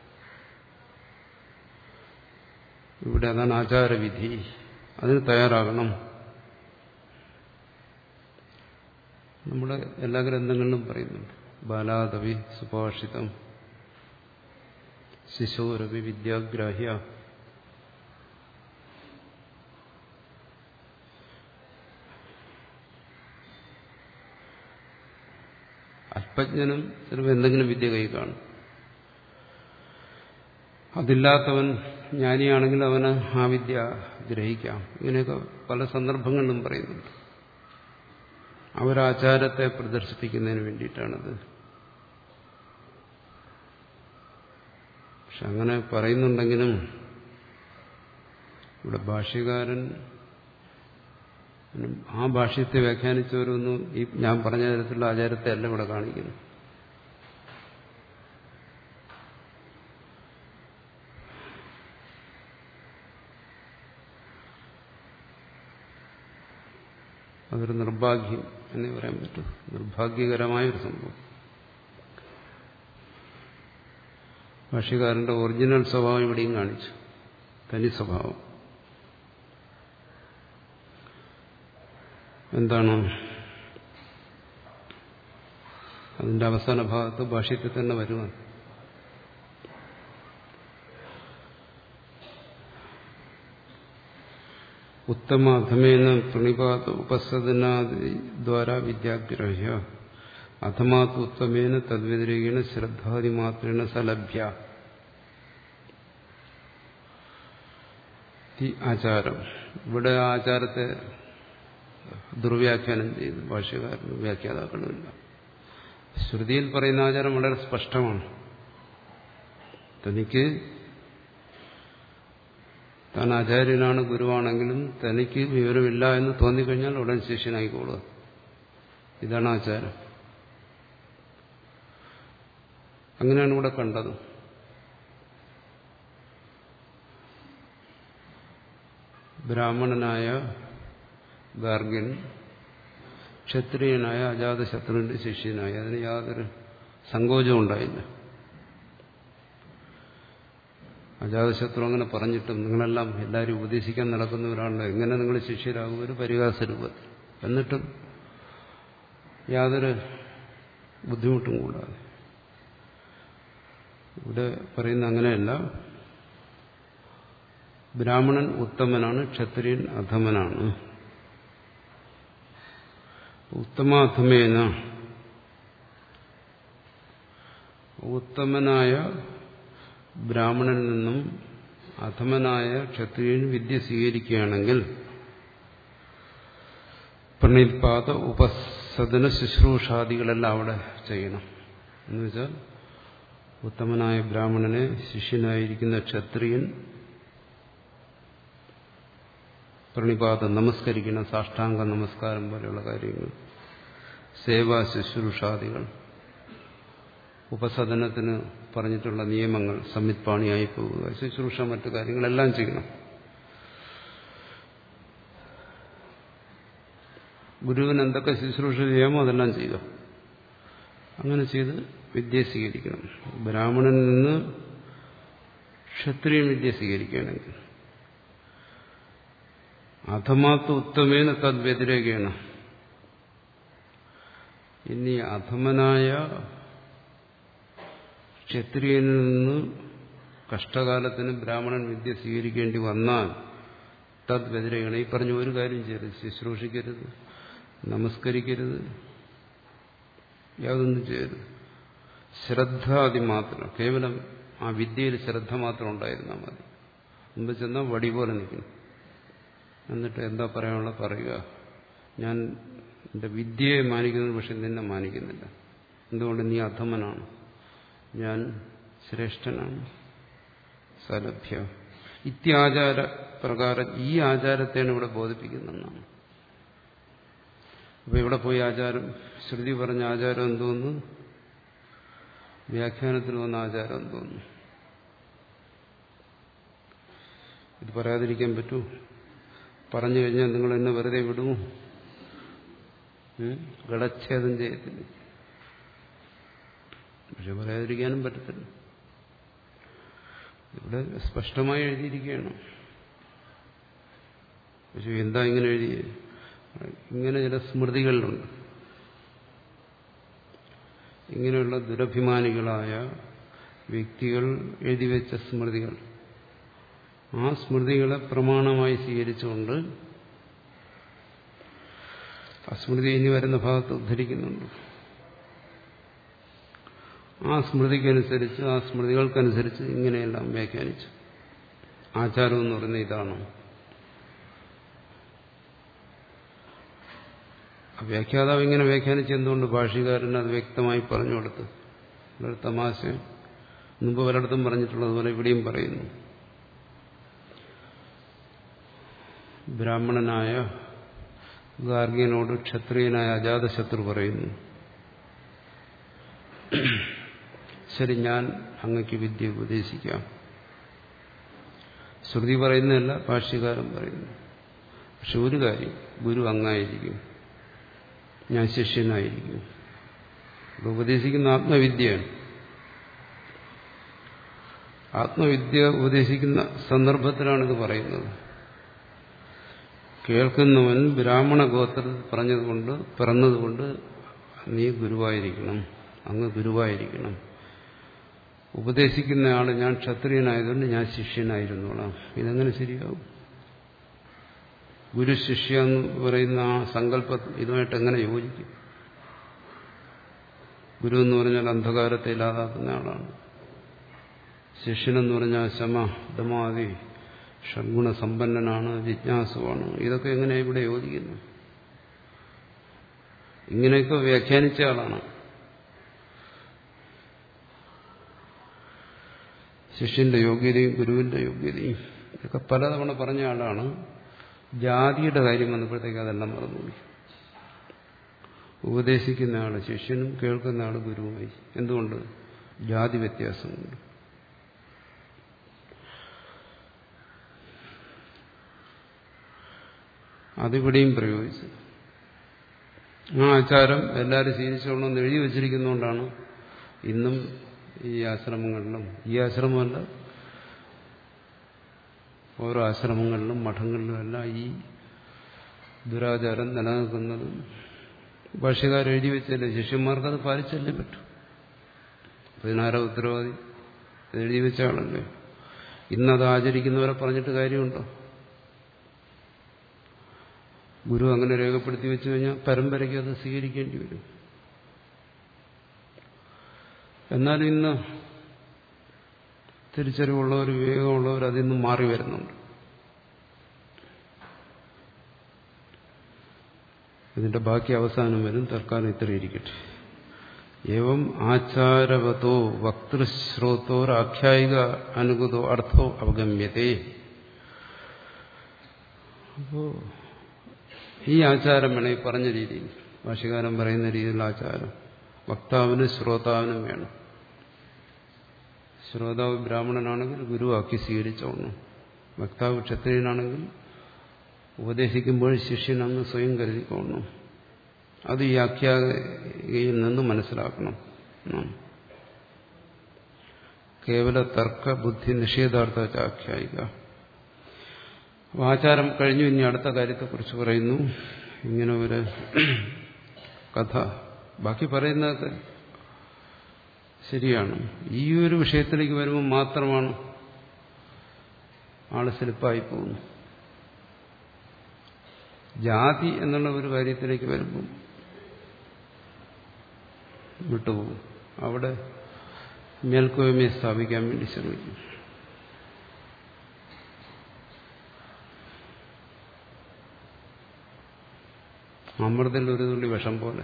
ഇവിടെ അതാണ് ആചാരവിധി അതിന് തയ്യാറാകണം നമ്മുടെ എല്ലാ ഗ്രന്ഥങ്ങളിലും പറയുന്നുണ്ട് ബാലാദവി സുഭാഷിതം ശിശോരവി വിദ്യാഗ്രാഹ്യ അല്പജ്ഞനും ചിലപ്പോൾ എന്തെങ്കിലും വിദ്യ കൈ കാണും അതില്ലാത്തവൻ ജ്ഞാനിയാണെങ്കിൽ അവന് ആ വിദ്യ ഗ്രഹിക്കാം ഇങ്ങനെയൊക്കെ പല സന്ദർഭങ്ങളിലും പറയുന്നുണ്ട് അവരാചാരത്തെ പ്രദർശിപ്പിക്കുന്നതിന് വേണ്ടിയിട്ടാണത് പക്ഷെ അങ്ങനെ പറയുന്നുണ്ടെങ്കിലും ഇവിടെ ഭാഷ്യകാരൻ ആ ഭാഷ്യത്തെ വ്യാഖ്യാനിച്ചവരൊന്നും ഈ ഞാൻ പറഞ്ഞ തരത്തിലുള്ള ആചാരത്തെ അല്ല ഇവിടെ കാണിക്കുന്നു അതൊരു നിർഭാഗ്യം എന്നേ പറയാൻ പറ്റൂ നിർഭാഗ്യകരമായ ഒരു സംഭവം ഭാഷ്യകാരന്റെ ഒറിജിനൽ സ്വഭാവം ഇവിടെയും കാണിച്ചു തനി സ്വഭാവം എന്താണ് അതിന്റെ അവസാന ഭാഗത്ത് ഭാഷ്യത്തിൽ തന്നെ വരുവാൻ ഉത്തമ അധമേന പ്രണിപാത ഉപസദനാദി ദ്വാരാ വിദ്യാഗ്രഹ്യ അധമാത്ത് ഉത്തമേന തദ്വ്യതിരേകേണ ശ്രദ്ധാദി മാത്രേണ സലഭ്യ ഈ ആചാരം ഇവിടെ ആചാരത്തെ ദുർവ്യാഖ്യാനം ചെയ്തു ഭാഷ്യകാരനും വ്യാഖ്യാതാക്കളുമില്ല ശ്രുതിയിൽ പറയുന്ന ആചാരം വളരെ സ്പഷ്ടമാണ് തനിക്ക് താൻ ആചാര്യനാണ് ഗുരുവാണെങ്കിലും തനിക്ക് വിവരമില്ല എന്ന് തോന്നിക്കഴിഞ്ഞാൽ ഉടൻ ശിഷ്യനായിക്കോളുക ഇതാണ് ആചാരം അങ്ങനെയാണ് ഇവിടെ കണ്ടത് ബ്രാഹ്മണനായ ഗാർഗ്യൻ ക്ഷത്രിയനായ അജാതശത്രുവിന്റെ ശിഷ്യനായി അതിന് യാതൊരു സങ്കോചവും ഉണ്ടായില്ല അജാതശത്രു അങ്ങനെ പറഞ്ഞിട്ടും നിങ്ങളെല്ലാം എല്ലാവരും ഉപദേശിക്കാൻ നടക്കുന്നവരാണല്ലോ എങ്ങനെ നിങ്ങൾ ശിഷ്യരാകും ഒരു പരിഹാസ രൂപത്തിൽ എന്നിട്ടും യാതൊരു ബുദ്ധിമുട്ടും കൂടാതെ ഇവിടെ പറയുന്ന അങ്ങനെയല്ല ബ്രാഹ്മണൻ ഉത്തമനാണ് ക്ഷത്രിയൻ അധമനാണ് ഉത്തമാധമേന ഉത്തമനായ ബ്രാഹ്മണനിൽ നിന്നും അധമനായ ക്ഷത്രിയൻ വിദ്യ സ്വീകരിക്കുകയാണെങ്കിൽ പ്രണിപാത ഉപസദന ശുശ്രൂഷാദികളെല്ലാം അവിടെ ചെയ്യണം എന്നുവെച്ചാൽ ഉത്തമനായ ബ്രാഹ്മണനെ ശിഷ്യനായിരിക്കുന്ന ക്ഷത്രിയൻ പ്രണിപാതം നമസ്കരിക്കണം സാഷ്ടാംഗ നമസ്കാരം പോലെയുള്ള കാര്യങ്ങൾ സേവാ ശുശ്രൂഷാദികൾ ഉപസദനത്തിന് പറഞ്ഞിട്ടുള്ള നിയമങ്ങൾ സംവിത്പാണിയായി പോവുക ശുശ്രൂഷ മറ്റു കാര്യങ്ങളെല്ലാം ചെയ്യണം ഗുരുവിന് എന്തൊക്കെ ശുശ്രൂഷ ചെയ്യാമോ അതെല്ലാം ചെയ്യുക അങ്ങനെ ചെയ്ത് വിദ്യ സ്വീകരിക്കണം ബ്രാഹ്മണനിൽ നിന്ന് ക്ഷത്രിയൻ വിദ്യ സ്വീകരിക്കുകയാണെങ്കിൽ അധമാത്ത് ഉത്തമേന തദ്വ്യതിരേകയാണ് ഇനി അധമനായ ക്ഷത്രിയനിൽ നിന്ന് കഷ്ടകാലത്തിന് ബ്രാഹ്മണൻ വിദ്യ സ്വീകരിക്കേണ്ടി വന്നാൽ തദ്വ്യതിരേകണം ഈ പറഞ്ഞ ഒരു കാര്യം ചെയ്യരുത് ശുശ്രൂഷിക്കരുത് നമസ്കരിക്കരുത് യാതൊന്നും ചെയ്യരുത് ശ്രദ്ധ അതി മാത്രം കേവലം ആ വിദ്യയിൽ ശ്രദ്ധ മാത്രം ഉണ്ടായിരുന്നാൽ മതി മുമ്പ് ചെന്നാൽ വടി പോലെ നിൽക്കുന്നു എന്നിട്ട് എന്താ പറയാനുള്ള പറയുക ഞാൻ എൻ്റെ വിദ്യയെ മാനിക്കുന്നു പക്ഷെ നിന്നെ മാനിക്കുന്നില്ല എന്തുകൊണ്ട് നീ അധമനാണ് ഞാൻ ശ്രേഷ്ഠനാണ് സലഭ്യ ഇത്യാചാര പ്രകാരം ഈ ആചാരത്തെയാണ് ഇവിടെ ബോധിപ്പിക്കുന്നതെന്നാണ് അപ്പൊ ഇവിടെ പോയി ആചാരം ശ്രുതി പറഞ്ഞ ആചാരം എന്തോന്നു വ്യാഖ്യാനത്തിൽ വന്ന ആചാരം എന്തോന്നു ഇത് പറയാതിരിക്കാൻ പറ്റൂ പറഞ്ഞു കഴിഞ്ഞാൽ നിങ്ങൾ എന്നെ വെറുതെ വിടുമോ ഗളച്ഛേദം ചെയ്യത്തില്ല പക്ഷെ പറയാതിരിക്കാനും പറ്റത്തില്ല ഇവിടെ സ്പഷ്ടമായി എഴുതിയിരിക്കുകയാണ് പക്ഷെ എന്താ ഇങ്ങനെ എഴുതി ഇങ്ങനെ ചില സ്മൃതികളിലുണ്ട് ഇങ്ങനെയുള്ള ദുരഭിമാനികളായ വ്യക്തികൾ എഴുതിവെച്ച സ്മൃതികൾ ആ സ്മൃതികളെ പ്രമാണമായി സ്വീകരിച്ചുകൊണ്ട് ആ സ്മൃതി ഇനി വരുന്ന ഭാഗത്ത് ഉദ്ധരിക്കുന്നുണ്ട് ആ സ്മൃതിക്കനുസരിച്ച് ആ സ്മൃതികൾക്കനുസരിച്ച് ഇങ്ങനെയെല്ലാം വ്യാഖ്യാനിച്ചു ആചാരം എന്ന് പറയുന്നത് ഇതാണ് വ്യാഖ്യാതാവ് ഇങ്ങനെ വ്യാഖ്യാനിച്ച് എന്തുകൊണ്ട് ഭാഷ്യകാരൻ അത് വ്യക്തമായി പറഞ്ഞു കൊടുത്ത് ഒരു തമാശ മുമ്പ് പലയിടത്തും പറഞ്ഞിട്ടുള്ളതുപോലെ ഇവിടെയും പറയുന്നു ബ്രാഹ്മണനായ ഗാർഗ്യനോട് ക്ഷത്രിയനായ അജാതശത്രു പറയുന്നു ശരി ഞാൻ അങ്ങക്ക് വിദ്യ ഉപദേശിക്കാം ശ്രുതി പറയുന്നതല്ല ഭാഷ്യകാരൻ പറയുന്നു പക്ഷെ ഒരു കാര്യം ഗുരു അങ്ങായിരിക്കും ഞാൻ ശിഷ്യനായിരിക്കും ഇത് ഉപദേശിക്കുന്ന ആത്മവിദ്യയാണ് ആത്മവിദ്യ ഉപദേശിക്കുന്ന സന്ദർഭത്തിലാണ് ഇത് പറയുന്നത് കേൾക്കുന്നവൻ ബ്രാഹ്മണ ഗോത്രത്തിൽ പറഞ്ഞതുകൊണ്ട് പിറന്നതുകൊണ്ട് നീ ഗുരുവായിരിക്കണം അങ്ങ് ഗുരുവായിരിക്കണം ഉപദേശിക്കുന്ന ആള് ഞാൻ ക്ഷത്രിയനായതുകൊണ്ട് ഞാൻ ശിഷ്യനായിരുന്നോളാം ഇതെങ്ങനെ ശരിയാവും ഗുരു ശിഷ്യ എന്ന് പറയുന്ന ആ സങ്കല്പ ഇതുമായിട്ട് എങ്ങനെ യോജിക്കും ഗുരു എന്ന് പറഞ്ഞാൽ അന്ധകാരത്തെ ഇല്ലാതാക്കുന്ന ആളാണ് ശിഷ്യനെന്ന് പറഞ്ഞാൽ ശമ ദമാതി ഷഡ്ഗുണസമ്പന്നനാണ് ജിജ്ഞാസുവാണ് ഇതൊക്കെ എങ്ങനെ ഇവിടെ യോജിക്കുന്നു ഇങ്ങനെയൊക്കെ വ്യാഖ്യാനിച്ച ആളാണ് ശിഷ്യന്റെ യോഗ്യതയും ഗുരുവിന്റെ യോഗ്യതയും ഇതൊക്കെ പലതവണ പറഞ്ഞ ആളാണ് ജാതിയുടെ കാര്യം വന്നപ്പോഴത്തേക്ക് അതെല്ലാം മറന്നുപോയി ഉപദേശിക്കുന്ന ആള് ശിഷ്യനും കേൾക്കുന്ന ആള് ഗുരുവുമായി എന്തുകൊണ്ട് ജാതി വ്യത്യാസമുണ്ട് അതിവിടെയും പ്രയോഗിച്ചു ആ ആചാരം എല്ലാവരും ശീലിച്ചോളണമെന്ന് എഴുതി വച്ചിരിക്കുന്നതുകൊണ്ടാണ് ഇന്നും ഈ ആശ്രമങ്ങളിലും ഈ ആശ്രമമല്ല ഓരോ ആശ്രമങ്ങളിലും മഠങ്ങളിലും എല്ലാം ഈ ദുരാചാരം നിലനിൽക്കുന്നത് ഭാഷ്യക്കാർ എഴുതി വെച്ചല്ലേ ശിഷ്യന്മാർക്ക് അത് പാലിച്ചല്ലേ പറ്റും പതിനാറോ ഉത്തരവാദി എഴുതി വെച്ച ആളല്ലേ ഇന്നത് ആചരിക്കുന്നവരെ പറഞ്ഞിട്ട് കാര്യമുണ്ടോ ഗുരു അങ്ങനെ രേഖപ്പെടുത്തി വെച്ചു കഴിഞ്ഞാൽ പരമ്പരയ്ക്ക് അത് സ്വീകരിക്കേണ്ടി വരും എന്നാലും ഇന്ന് തിരിച്ചറിവുള്ളവർ വിവേകമുള്ളവർ അതിൽ നിന്നും മാറി വരുന്നുണ്ട് ഇതിന്റെ ബാക്കി അവസാനം വരും തൽക്കാലം ഇത്ര ഇരിക്കട്ടെ ഏവം ആചാരവതോ വക്തൃശ്രോത്തോരാഖ്യായിക അനുഗതോ അർത്ഥോ അവഗമ്യതേ അപ്പോ ഈ ആചാരം വേണം ഈ പറഞ്ഞ രീതിയിൽ ഭാഷകാരൻ പറയുന്ന രീതിയിലുള്ള ആചാരം വക്താവിനും ശ്രോതാവിനും വേണം ശ്രോതാവ് ബ്രാഹ്മണനാണെങ്കിൽ ഗുരുവാക്കി സ്വീകരിച്ചോണം വക്താവ് ക്ഷത്രിയനാണെങ്കിൽ ഉപദേശിക്കുമ്പോൾ ശിഷ്യൻ അങ്ങ് സ്വയം കരുതിക്കൊള്ളണം അത് ഈ ആഖ്യായിൽ നിന്ന് മനസ്സിലാക്കണം കേവല തർക്ക ബുദ്ധി നിഷേധാർത്ഥ ആഖ്യായിക ആചാരം കഴിഞ്ഞു ഇനി അടുത്ത കാര്യത്തെക്കുറിച്ച് പറയുന്നു ഇങ്ങനെ ഒരു കഥ ബാക്കി പറയുന്നതൊക്കെ ശരിയാണ് ഈ ഒരു വിഷയത്തിലേക്ക് വരുമ്പോൾ മാത്രമാണ് ആള് സ്ലിപ്പായി പോകുന്നു ജാതി എന്നുള്ള ഒരു കാര്യത്തിലേക്ക് വരുമ്പം വിട്ടുപോകും അവിടെ മേൽക്കോയ്മയെ സ്ഥാപിക്കാൻ വേണ്ടി ശ്രമിക്കും അമൃതത്തിൽ ഒരു തുള്ളി വിഷം പോലെ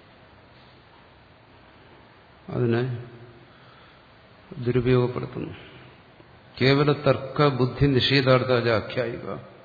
അതിനെ ദുരുപയോഗപ്പെടുത്തുന്നു കേവല തർക്ക ബുദ്ധി നിഷേധാർത്ഥ ആഖ്യായിക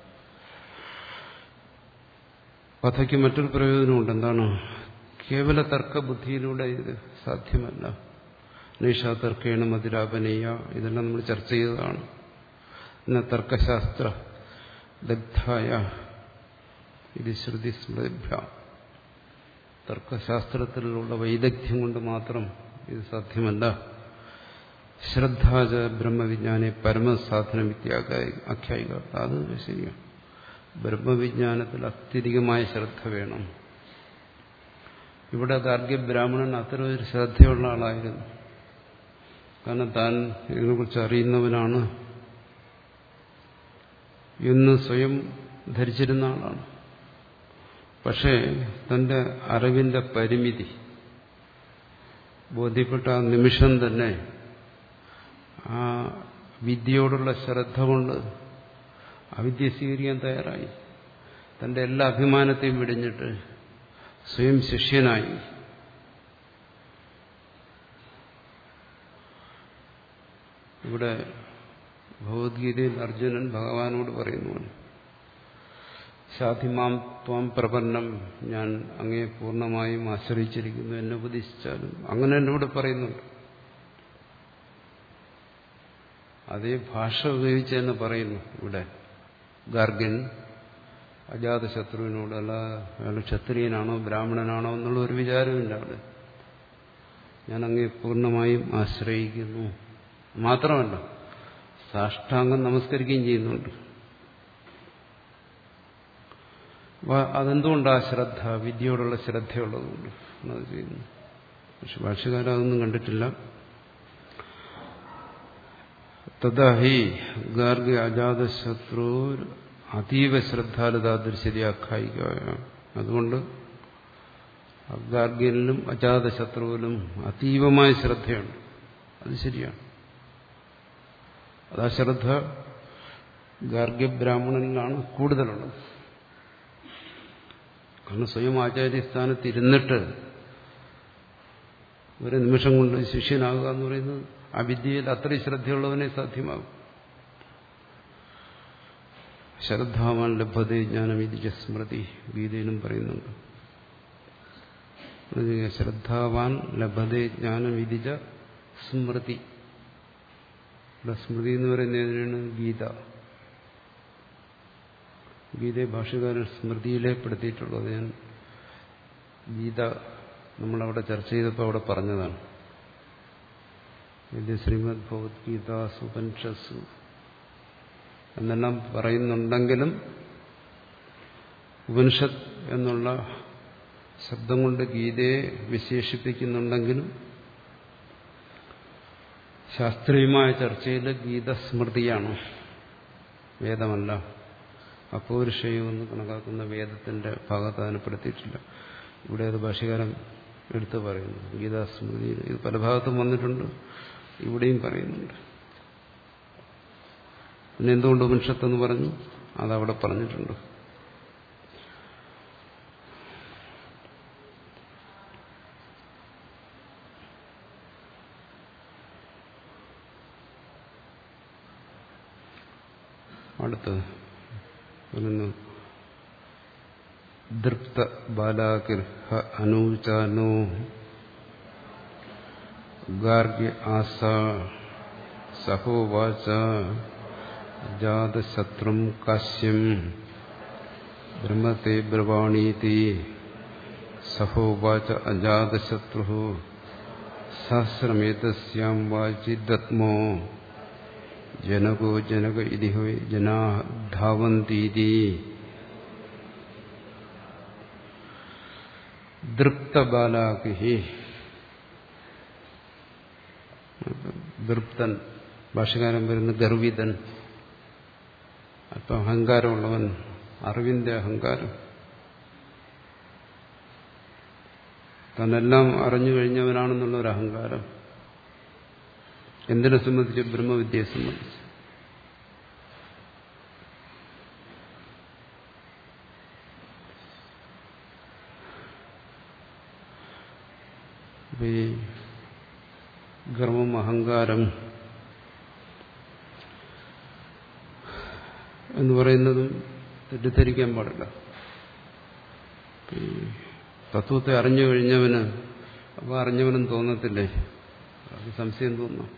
കഥയ്ക്ക് മറ്റൊരു പ്രയോജനമുണ്ട് എന്താണ് കേവല തർക്ക ബുദ്ധിയിലൂടെ ഇത് സാധ്യമല്ല നിഷാ തർക്കേണ മധുരാപനീയ ഇതെല്ലാം നമ്മൾ ചർച്ച ചെയ്തതാണ് എന്ന തർക്കശാസ്ത്ര ദഗ്ധായ ഇത് ശ്രുതി സ്മൃതിഭ്യ തർക്കശാസ്ത്രത്തിലുള്ള വൈദഗ്ധ്യം കൊണ്ട് മാത്രം ഇത് സാധ്യമല്ല ശ്രദ്ധാച ബ്രഹ്മവിജ്ഞാനെ പരമസാധന ആഖ്യായിക അത് ശരിയാണ് ബ്രഹ്മവിജ്ഞാനത്തിൽ അത്യധികമായ ശ്രദ്ധ വേണം ഇവിടെ ഗാർഗ്യ ബ്രാഹ്മണൻ അത്ര ഒരു ശ്രദ്ധയുള്ള ആളായിരുന്നു കാരണം താൻ ഇതിനെക്കുറിച്ച് അറിയുന്നവനാണ് എന്ന് സ്വയം ധരിച്ചിരുന്ന ആളാണ് പക്ഷേ തന്റെ അറിവിന്റെ പരിമിതി ബോധ്യപ്പെട്ട ആ നിമിഷം തന്നെ ആ വിദ്യയോടുള്ള ശ്രദ്ധ കൊണ്ട് അവിദ്യ സ്വീകരിക്കാൻ തയ്യാറായി തന്റെ എല്ലാ അഭിമാനത്തെയും വെടിഞ്ഞിട്ട് സ്വയം ശിഷ്യനായി ഇവിടെ ഭഗവത്ഗീതയിൽ അർജുനൻ ഭഗവാനോട് പറയുന്നു ശാധിമാം ത്വം പ്രപന്നം ഞാൻ അങ്ങേ പൂർണ്ണമായും ആശ്രയിച്ചിരിക്കുന്നു എന്നെ ഉപദേശിച്ചാലും അങ്ങനെ എന്നോട് പറയുന്നുണ്ട് അതേ ഭാഷ ഉപയോഗിച്ച് തന്നെ പറയുന്നു ഇവിടെ ഗാർഗൻ അജാതശത്രുവിനോട് അല്ല അയാൾ ക്ഷത്രിയനാണോ ബ്രാഹ്മണനാണോ എന്നുള്ള ഒരു വിചാരമില്ല അവിടെ ഞാൻ അങ്ങേ പൂർണ്ണമായും ആശ്രയിക്കുന്നു മാത്രമല്ല സാഷ്ടാംഗം നമസ്കരിക്കുകയും ചെയ്യുന്നുണ്ട് അതെന്തുകൊണ്ട് ആ ശ്രദ്ധ വിദ്യയോടുള്ള ശ്രദ്ധയുള്ളതുകൊണ്ട് അത് ചെയ്യുന്നു പക്ഷെ ഭാഷകാരം അതൊന്നും കണ്ടിട്ടില്ല തഥാ ഹി ഗാർഗ അജാതശത്രു അതീവ ശ്രദ്ധാലുത ദൃശ്യതയാഖായിക അതുകൊണ്ട് ഗാർഗ്യനിലും അജാതശത്രുവിലും അതീവമായ ശ്രദ്ധയുണ്ട് അത് ശരിയാണ് അതാ ശ്രദ്ധ ഗാർഗ്യബ്രാഹ്മണനിലാണ് കൂടുതലുള്ളത് കാരണം സ്വയം ആചാര്യസ്ഥാനത്ത് ഇരുന്നിട്ട് ഒരു നിമിഷം കൊണ്ട് ശിഷ്യനാകുക എന്ന് പറയുന്നത് ആ വിദ്യയിൽ അത്രയും ശ്രദ്ധയുള്ളവനെ സാധ്യമാകും ശ്രദ്ധാവാൻ ലഭ്യത ജ്ഞാനം ഇതിജ സ്മൃതി ഗീതയിലും പറയുന്നുണ്ട് ശ്രദ്ധാവാൻ ലഭ്യത ജ്ഞാനം ഇതിജ സ്മൃതി ഇവിടെ സ്മൃതി എന്ന് പറയുന്നതിനാണ് ഗീത ഗീതയെ ഭാഷകാരൻ സ്മൃതിയിലെ പെടുത്തിയിട്ടുള്ളത് ഞാൻ ഗീത നമ്മളവിടെ ചർച്ച ചെയ്തപ്പോൾ അവിടെ പറഞ്ഞതാണ് ഇത് ശ്രീമദ് ഭഗവത്ഗീത സുപനിഷസ്സു എന്നെല്ലാം പറയുന്നുണ്ടെങ്കിലും ഉപനിഷത്ത് എന്നുള്ള ശബ്ദം കൊണ്ട് ഗീതയെ വിശേഷിപ്പിക്കുന്നുണ്ടെങ്കിലും ശാസ്ത്രീയമായ ചർച്ചയിൽ ഗീത സ്മൃതിയാണ് വേദമല്ല അപൗരുഷയമെന്ന് കണക്കാക്കുന്ന വേദത്തിന്റെ ഭാഗത്ത് അതിനെപ്പെടുത്തിയിട്ടില്ല ഇവിടെ അത് ഭാഷകാരം എടുത്തു പറയുന്നു ഗീതാസ്മൃതിയിൽ ഇത് പല ഭാഗത്തും വന്നിട്ടുണ്ട് ഇവിടെയും പറയുന്നുണ്ട് പിന്നെ എന്തുകൊണ്ട് ഉപനിഷത്തെന്ന് പറഞ്ഞു അതവിടെ പറഞ്ഞിട്ടുണ്ട് അടുത്ത് പറയുന്നു ദൃപ്ത ബാലാകിർഹ അനൂചാനോ ഗാർഗ്യ ആസ സഹോവാച ജാതശത്രും കാശ്യം ബ്രഹ്മത്തെ ബ്രവാണീതി സഹോവാച അജാതശത്രു സഹസ്രമേതസ്യാം വാചിദത്മോ ജനകോ ജനക ഇതി ജനാ ധാവന്തീതി ദൃപ്തബാലാകി ദൃപ്തൻ ഭാഷകാരൻ വരുന്ന ഗർവിതൻ അല്പം അഹങ്കാരമുള്ളവൻ അറിവിന്റെ അഹങ്കാരം തന്നെല്ലാം അറിഞ്ഞു കഴിഞ്ഞവനാണെന്നുള്ള ഒരു അഹങ്കാരം എന്തിനെ സംബന്ധിച്ച് ബ്രഹ്മവിദ്യയെ സംബന്ധിച്ച് ഈ ഗർവം അഹങ്കാരം എന്ന് പറയുന്നതും തെറ്റിദ്ധരിക്കാൻ പാടില്ല തത്വത്തെ അറിഞ്ഞു കഴിഞ്ഞവന് അപ്പോൾ അറിഞ്ഞവനും തോന്നത്തില്ലേ അത് സംശയം തോന്നാം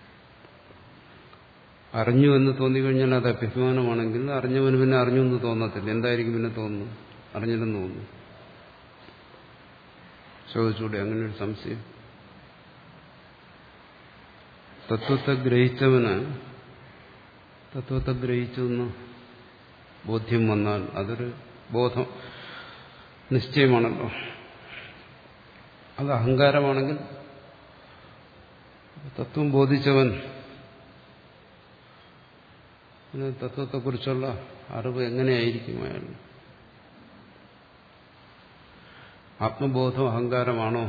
അറിഞ്ഞു എന്ന് തോന്നിക്കഴിഞ്ഞാൽ അത് അഭിമാനമാണെങ്കിൽ അറിഞ്ഞവന് പിന്നെ അറിഞ്ഞു എന്ന് തോന്നത്തില്ല എന്തായിരിക്കും പിന്നെ തോന്നുന്നു അറിഞ്ഞില്ലെന്ന് തോന്നുന്നു ചോദിച്ചൂടെ അങ്ങനെ ഒരു സംശയം തത്വത്തെ ഗ്രഹിച്ചവന് തത്വത്തെ ഗ്രഹിച്ചു എന്ന് ബോധ്യം വന്നാൽ അതൊരു ബോധം നിശ്ചയമാണല്ലോ അത് അഹങ്കാരമാണെങ്കിൽ തത്വം ബോധിച്ചവൻ തത്വത്തെക്കുറിച്ചുള്ള അറിവ് എങ്ങനെയായിരിക്കും അയാൾ ആത്മബോധം അഹങ്കാരമാണോ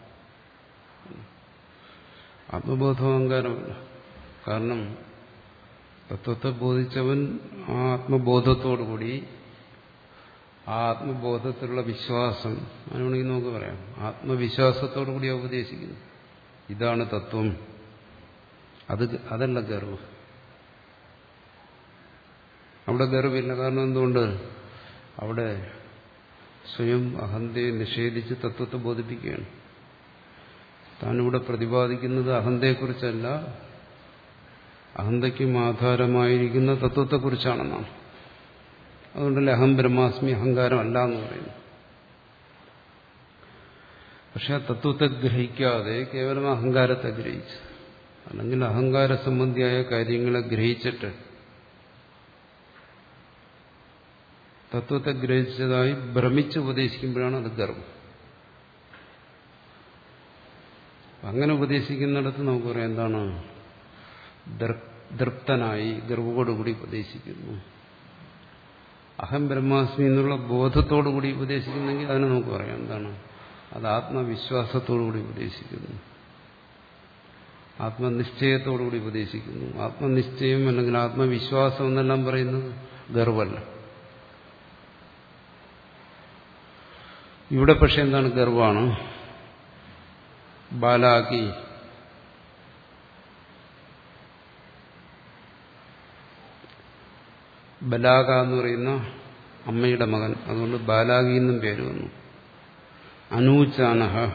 ആത്മബോധം അഹങ്കാരമല്ല കാരണം തത്വത്തെ ബോധിച്ചവൻ ആ ആത്മബോധത്തോടുകൂടി ആ ആത്മബോധത്തിലുള്ള വിശ്വാസം അങ്ങനെയാണെങ്കിൽ നമുക്ക് പറയാം ആത്മവിശ്വാസത്തോടുകൂടി ഉപദേശിക്കുന്നു ഇതാണ് തത്വം അത് അതല്ല ഗർവ് അവിടെ ഗർവില്ല കാരണം എന്തുകൊണ്ട് അവിടെ സ്വയം അഹന്തയെ നിഷേധിച്ച് തത്വത്തെ ബോധിപ്പിക്കുകയാണ് താനിവിടെ പ്രതിപാദിക്കുന്നത് അഹന്തയെക്കുറിച്ചല്ല അഹന്തയ്ക്കും ആധാരമായിരിക്കുന്ന തത്വത്തെക്കുറിച്ചാണെന്നാണ് അതുകൊണ്ടല്ലേ അഹം ബ്രഹ്മാസ്മി അഹങ്കാരമല്ല എന്ന് പറയുന്നു പക്ഷെ ആ തത്വത്തെ ഗ്രഹിക്കാതെ കേവലം അഹങ്കാരത്തെ ഗ്രഹിച്ചു അല്ലെങ്കിൽ അഹങ്കാര സംബന്ധിയായ കാര്യങ്ങളെ ഗ്രഹിച്ചിട്ട് തത്വത്തെ ഗ്രഹിച്ചതായി ഭ്രമിച്ച് ഉപദേശിക്കുമ്പോഴാണ് അത് ഗർവം അങ്ങനെ ഉപദേശിക്കുന്നിടത്ത് നമുക്ക് പറയാം എന്താണ് ദൃപ്തനായി ഗർവോടുകൂടി ഉപദേശിക്കുന്നു അഹം ബ്രഹ്മാസ്മി എന്നുള്ള ബോധത്തോടുകൂടി ഉപദേശിക്കുന്നെങ്കിൽ അതിനെ നമുക്ക് പറയാം എന്താണ് അത് ആത്മവിശ്വാസത്തോടുകൂടി ഉപദേശിക്കുന്നു ആത്മനിശ്ചയത്തോടുകൂടി ഉപദേശിക്കുന്നു ആത്മനിശ്ചയം അല്ലെങ്കിൽ ആത്മവിശ്വാസം എന്നെല്ലാം പറയുന്നത് ഗർവല്ല ഇവിടെ പക്ഷെ എന്താണ് ഗർവാണ് ബാലാക്കി ബലാഗ എന്ന് പറയുന്ന അമ്മയുടെ മകൻ അതുകൊണ്ട് ബാലാഗി എന്നും പേര് വന്നു അനൂച്ചാനഹ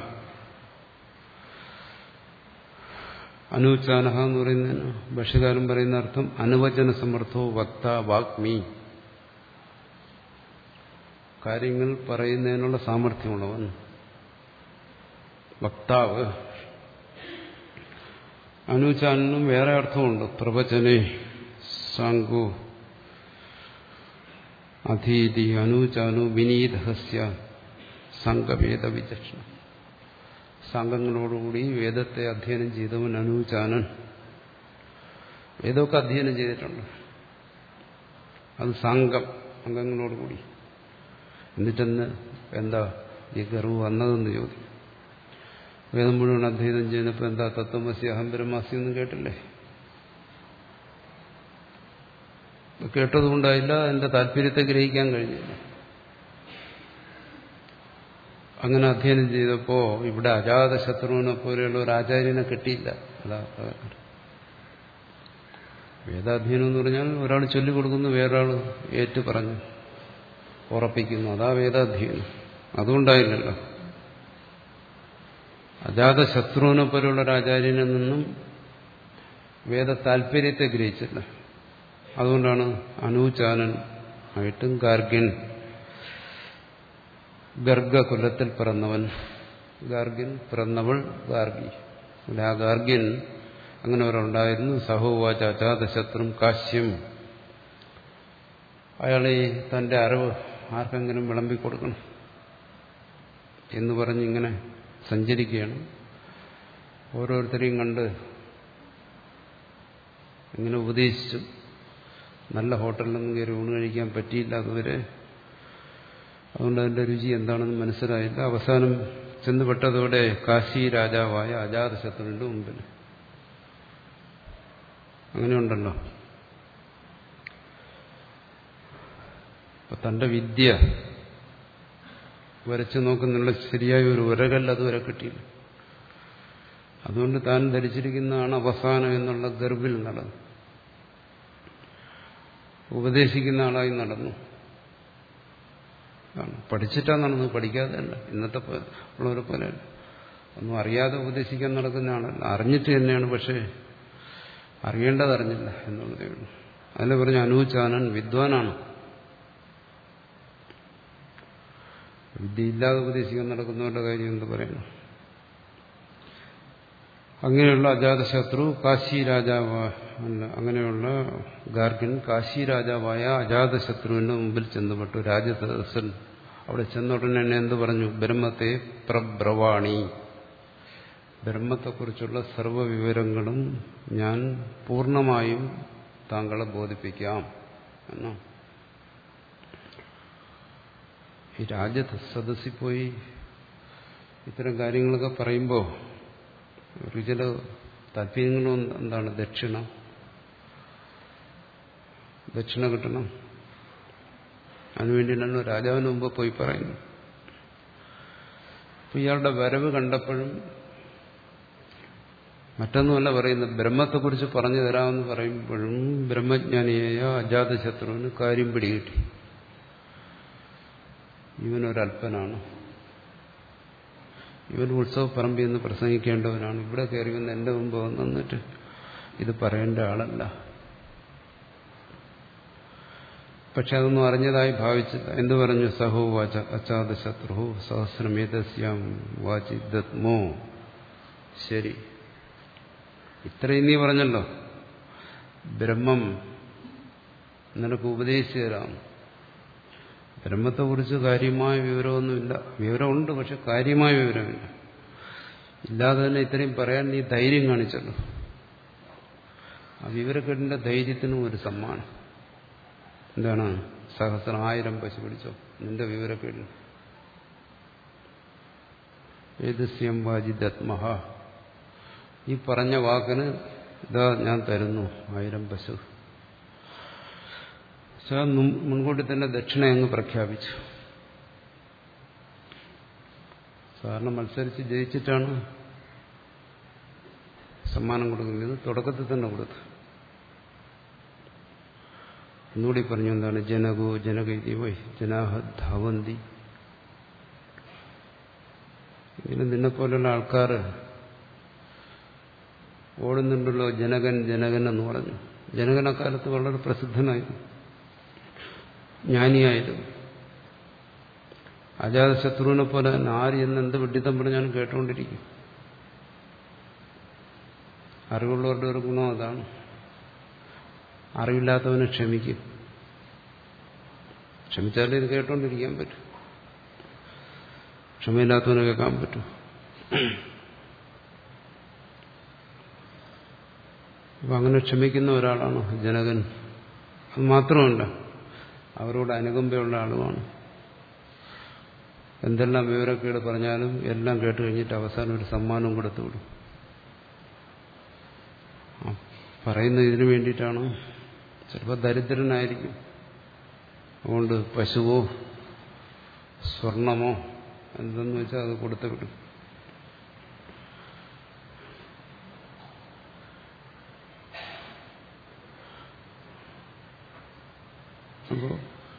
അനൂച്ചാനഹ എന്ന് പറയുന്നതിന് ഭക്ഷ്യകാരൻ പറയുന്ന അർത്ഥം അനുവചന സമർത്ഥോ വക്ത വാഗ്മി കാര്യങ്ങൾ പറയുന്നതിനുള്ള സാമർഥ്യമുള്ളവൻ വക്താവ് അനുചാനും വേറെ അർത്ഥമുണ്ട് പ്രവചനെ സാങ്കു അധീതി അനുചാനു വിനീതഹസ്യ സംഘവേദ വിചക്ഷണ സംഘങ്ങളോടുകൂടി വേദത്തെ അധ്യയനം ചെയ്തവൻ അനുചാനൻ വേദമൊക്കെ അധ്യയനം ചെയ്തിട്ടുണ്ട് അത് സംഘം അംഗങ്ങളോടുകൂടി എന്നിട്ടെന്ന് എന്താ ഈ ഗർവ് വന്നതെന്ന് ചോദിക്കും വേദം മുഴുവൻ അധ്യയനം ചെയ്യുന്നപ്പോൾ എന്താ തത്വമസി അഹം ബ്രഹ്മാസി ഒന്നും കേട്ടില്ലേ കേട്ടതുകൊണ്ടായില്ല എന്റെ താല്പര്യത്തെ ഗ്രഹിക്കാൻ കഴിഞ്ഞില്ല അങ്ങനെ അധ്യയനം ചെയ്തപ്പോ ഇവിടെ അജാത ശത്രുവിനെ പോലെയുള്ള ഒരു ആചാര്യനെ കിട്ടിയില്ല അതാ വേദാധ്യയനം എന്ന് പറഞ്ഞാൽ ഒരാൾ ചൊല്ലിക്കൊടുക്കുന്നു വേറൊരാൾ ഏറ്റു പറഞ്ഞു ഉറപ്പിക്കുന്നു അതാ വേദാധ്യയനം അതുകൊണ്ടായില്ലല്ലോ അജാത ശത്രുവിനെ പോലുള്ള ഒരു ആചാര്യനിൽ നിന്നും വേദ താല്പര്യത്തെ ഗ്രഹിച്ചില്ല അതുകൊണ്ടാണ് അനൂചാനൻ ആയിട്ടും ഗാർഗ്യൻ ഗർഗകുലത്തിൽ പിറന്നവൻ ഗാർഗ്യൻ പിറന്നവൾ ഗാർഗി ഇവിടെ ആ ഗാർഗ്യൻ അങ്ങനെ ഒരാളുണ്ടായിരുന്നു സഹോവാച അജാതശത്രും കാശ്യം അയാളെ തന്റെ അറിവ് ആർക്കെങ്കിലും വിളമ്പിക്കൊടുക്കണം എന്ന് പറഞ്ഞിങ്ങനെ സഞ്ചരിക്കുകയാണ് ഓരോരുത്തരെയും കണ്ട് ഇങ്ങനെ ഉപദേശിച്ചു നല്ല ഹോട്ടലിലൊന്നും കയറി ഊണ് കഴിക്കാൻ പറ്റിയില്ല അതുവരെ അതുകൊണ്ട് അതിന്റെ രുചി എന്താണെന്ന് മനസ്സിലായില്ല അവസാനം ചെന്നുപെട്ടതോടെ കാശി രാജാവായ അജാതശത്രുവിന്റെ മുമ്പിൽ അങ്ങനെയുണ്ടല്ലോ അപ്പൊ തന്റെ വിദ്യ വരച്ചു നോക്കുന്നുള്ള ശരിയായ ഒരു ഉരകല്ല അതുവരെ കിട്ടിയില്ല അതുകൊണ്ട് താൻ ധരിച്ചിരിക്കുന്നതാണ് അവസാനം എന്നുള്ള ഗർഭിൽ നടന്നു ഉപദേശിക്കുന്ന ആളായി നടന്നു പഠിച്ചിട്ടാ നടന്നു പഠിക്കാതെ അല്ല ഇന്നത്തെ ഉള്ളവരെ പോലെ ഒന്നും അറിയാതെ ഉപദേശിക്കാൻ നടക്കുന്ന ആളല്ല അറിഞ്ഞിട്ട് തന്നെയാണ് പക്ഷേ അറിയേണ്ടത് അറിഞ്ഞില്ല എന്നുള്ളതേ ഉള്ളൂ അതിനെ പറഞ്ഞ അനൂചാനൻ വിദ്വാനാണ് വിദ്യയില്ലാതെ ഉപദേശിക്കാൻ നടക്കുന്നവരുടെ കാര്യം എന്ത് പറയണം അങ്ങനെയുള്ള അജാതശത്രു കാശി രാജാവ അല്ല അങ്ങനെയുള്ള ഗാർഗൻ കാശി രാജാവായ അജാതശത്രുവിന്റെ മുമ്പിൽ ചെന്നുപെട്ടു രാജസദസ്സൻ അവിടെ ചെന്നുടനെ എന്നെ എന്ത് പറഞ്ഞു ബ്രഹ്മത്തെ പ്രബ്രവാണി ബ്രഹ്മത്തെക്കുറിച്ചുള്ള സർവ്വവിവരങ്ങളും ഞാൻ പൂർണ്ണമായും താങ്കളെ ബോധിപ്പിക്കാം എന്നോ ഈ രാജ്യത്ത് സദസ്സിൽ പോയി ഇത്തരം കാര്യങ്ങളൊക്കെ പറയുമ്പോൾ ഒരു ചില താല്പര്യങ്ങളും എന്താണ് ദക്ഷിണ ദക്ഷിണ കിട്ടണം അതിനുവേണ്ടിയിട്ടാണ് രാജാവിന് മുമ്പ് പോയി പറയുന്നത് അപ്പൊ ഇയാളുടെ വരവ് കണ്ടപ്പോഴും മറ്റൊന്നുമല്ല പറയുന്നത് ബ്രഹ്മത്തെക്കുറിച്ച് പറഞ്ഞു തരാമെന്ന് പറയുമ്പോഴും ബ്രഹ്മജ്ഞാനിയായ അജാതശത്രുവിന് കാര്യം പിടികിട്ടി ഇവനൊരല്പനാണ് ഇവൻ ഉത്സവ പറമ്പിൽ നിന്ന് പ്രസംഗിക്കേണ്ടവനാണ് ഇവിടെ കയറി വന്ന് എന്റെ മുമ്പ് വന്നിട്ട് ഇത് പറയേണ്ട ആളല്ല പക്ഷെ അതൊന്നും അറിഞ്ഞതായി ഭാവിച്ചില്ല എന്തു പറഞ്ഞു സഹോ വാച അച്ചാത ശത്രു സഹസ്രമേതസ്യാം വാചി ദത്മോ ശരി ഇത്രയും നീ പറഞ്ഞല്ലോ ബ്രഹ്മം നിനക്ക് ഉപദേശിച്ചു തരാം ബ്രഹ്മത്തെക്കുറിച്ച് കാര്യമായ വിവരമൊന്നുമില്ല വിവരമുണ്ട് പക്ഷെ കാര്യമായ വിവരമില്ല ഇല്ലാതെ തന്നെ ഇത്രയും പറയാൻ നീ ധൈര്യം കാണിച്ചല്ലോ ആ വിവരക്കെട്ടിന്റെ ധൈര്യത്തിനും ഒരു സമ്മാനം എന്താണ് സഹസ്രം ആയിരം പശു പിടിച്ചോ നിന്റെ വിവരക്കേട് ഏതസ്യം വാജിദത്മഹ ഈ പറഞ്ഞ വാക്കിന് ഇതാ ഞാൻ തരുന്നു ആയിരം പശു മുൻകൂട്ടി തന്നെ ദക്ഷിണ അങ്ങ് പ്രഖ്യാപിച്ചു സാറിന് മത്സരിച്ച് ജയിച്ചിട്ടാണ് സമ്മാനം കൊടുക്കുന്നത് തുടക്കത്തിൽ തന്നെ കൊടുത്തു ഒന്നുകൂടി പറഞ്ഞു എന്താണ് ജനകോ ജനകൈതി വൈ ജനാഹ ധാവന്തി ഇങ്ങനെ നിന്നെപ്പോലുള്ള ആൾക്കാർ ഓടുന്നുണ്ടല്ലോ ജനകൻ ജനകൻ എന്ന് പറഞ്ഞു ജനകൻ അക്കാലത്ത് വളരെ പ്രസിദ്ധനായിരുന്നു ജ്ഞാനിയായിരുന്നു അജാതശത്രുവിനെ പോലെ തന്നെ ആര് എന്ന് എന്ത് വിഡിത്തം പറഞ്ഞാലും കേട്ടുകൊണ്ടിരിക്കും അറിവുള്ളവരുടെ ഒരു ഗുണം അതാണ് അറിവില്ലാത്തവനെ ക്ഷമിക്കും ക്ഷമിച്ചാലേ ഇത് കേട്ടോണ്ടിരിക്കാൻ പറ്റും ക്ഷമയില്ലാത്തവനെ കേൾക്കാൻ പറ്റും അപ്പൊ അങ്ങനെ ക്ഷമിക്കുന്ന ഒരാളാണ് ജനകൻ അത് മാത്രമല്ല അവരോട് അനുകമ്പയുള്ള ആളുമാണ് എന്തെല്ലാം വിവരക്കേട് പറഞ്ഞാലും എല്ലാം കേട്ട് കഴിഞ്ഞിട്ട് അവസാനം ഒരു സമ്മാനം കൊടുത്തു വിടും പറയുന്ന ഇതിനു വേണ്ടിയിട്ടാണ് ചിലപ്പോൾ ദരിദ്രനായിരിക്കും അതുകൊണ്ട് പശുവോ സ്വർണമോ എന്തെന്ന് വെച്ചാൽ അത് കൊടുത്തു വിടും അപ്പോ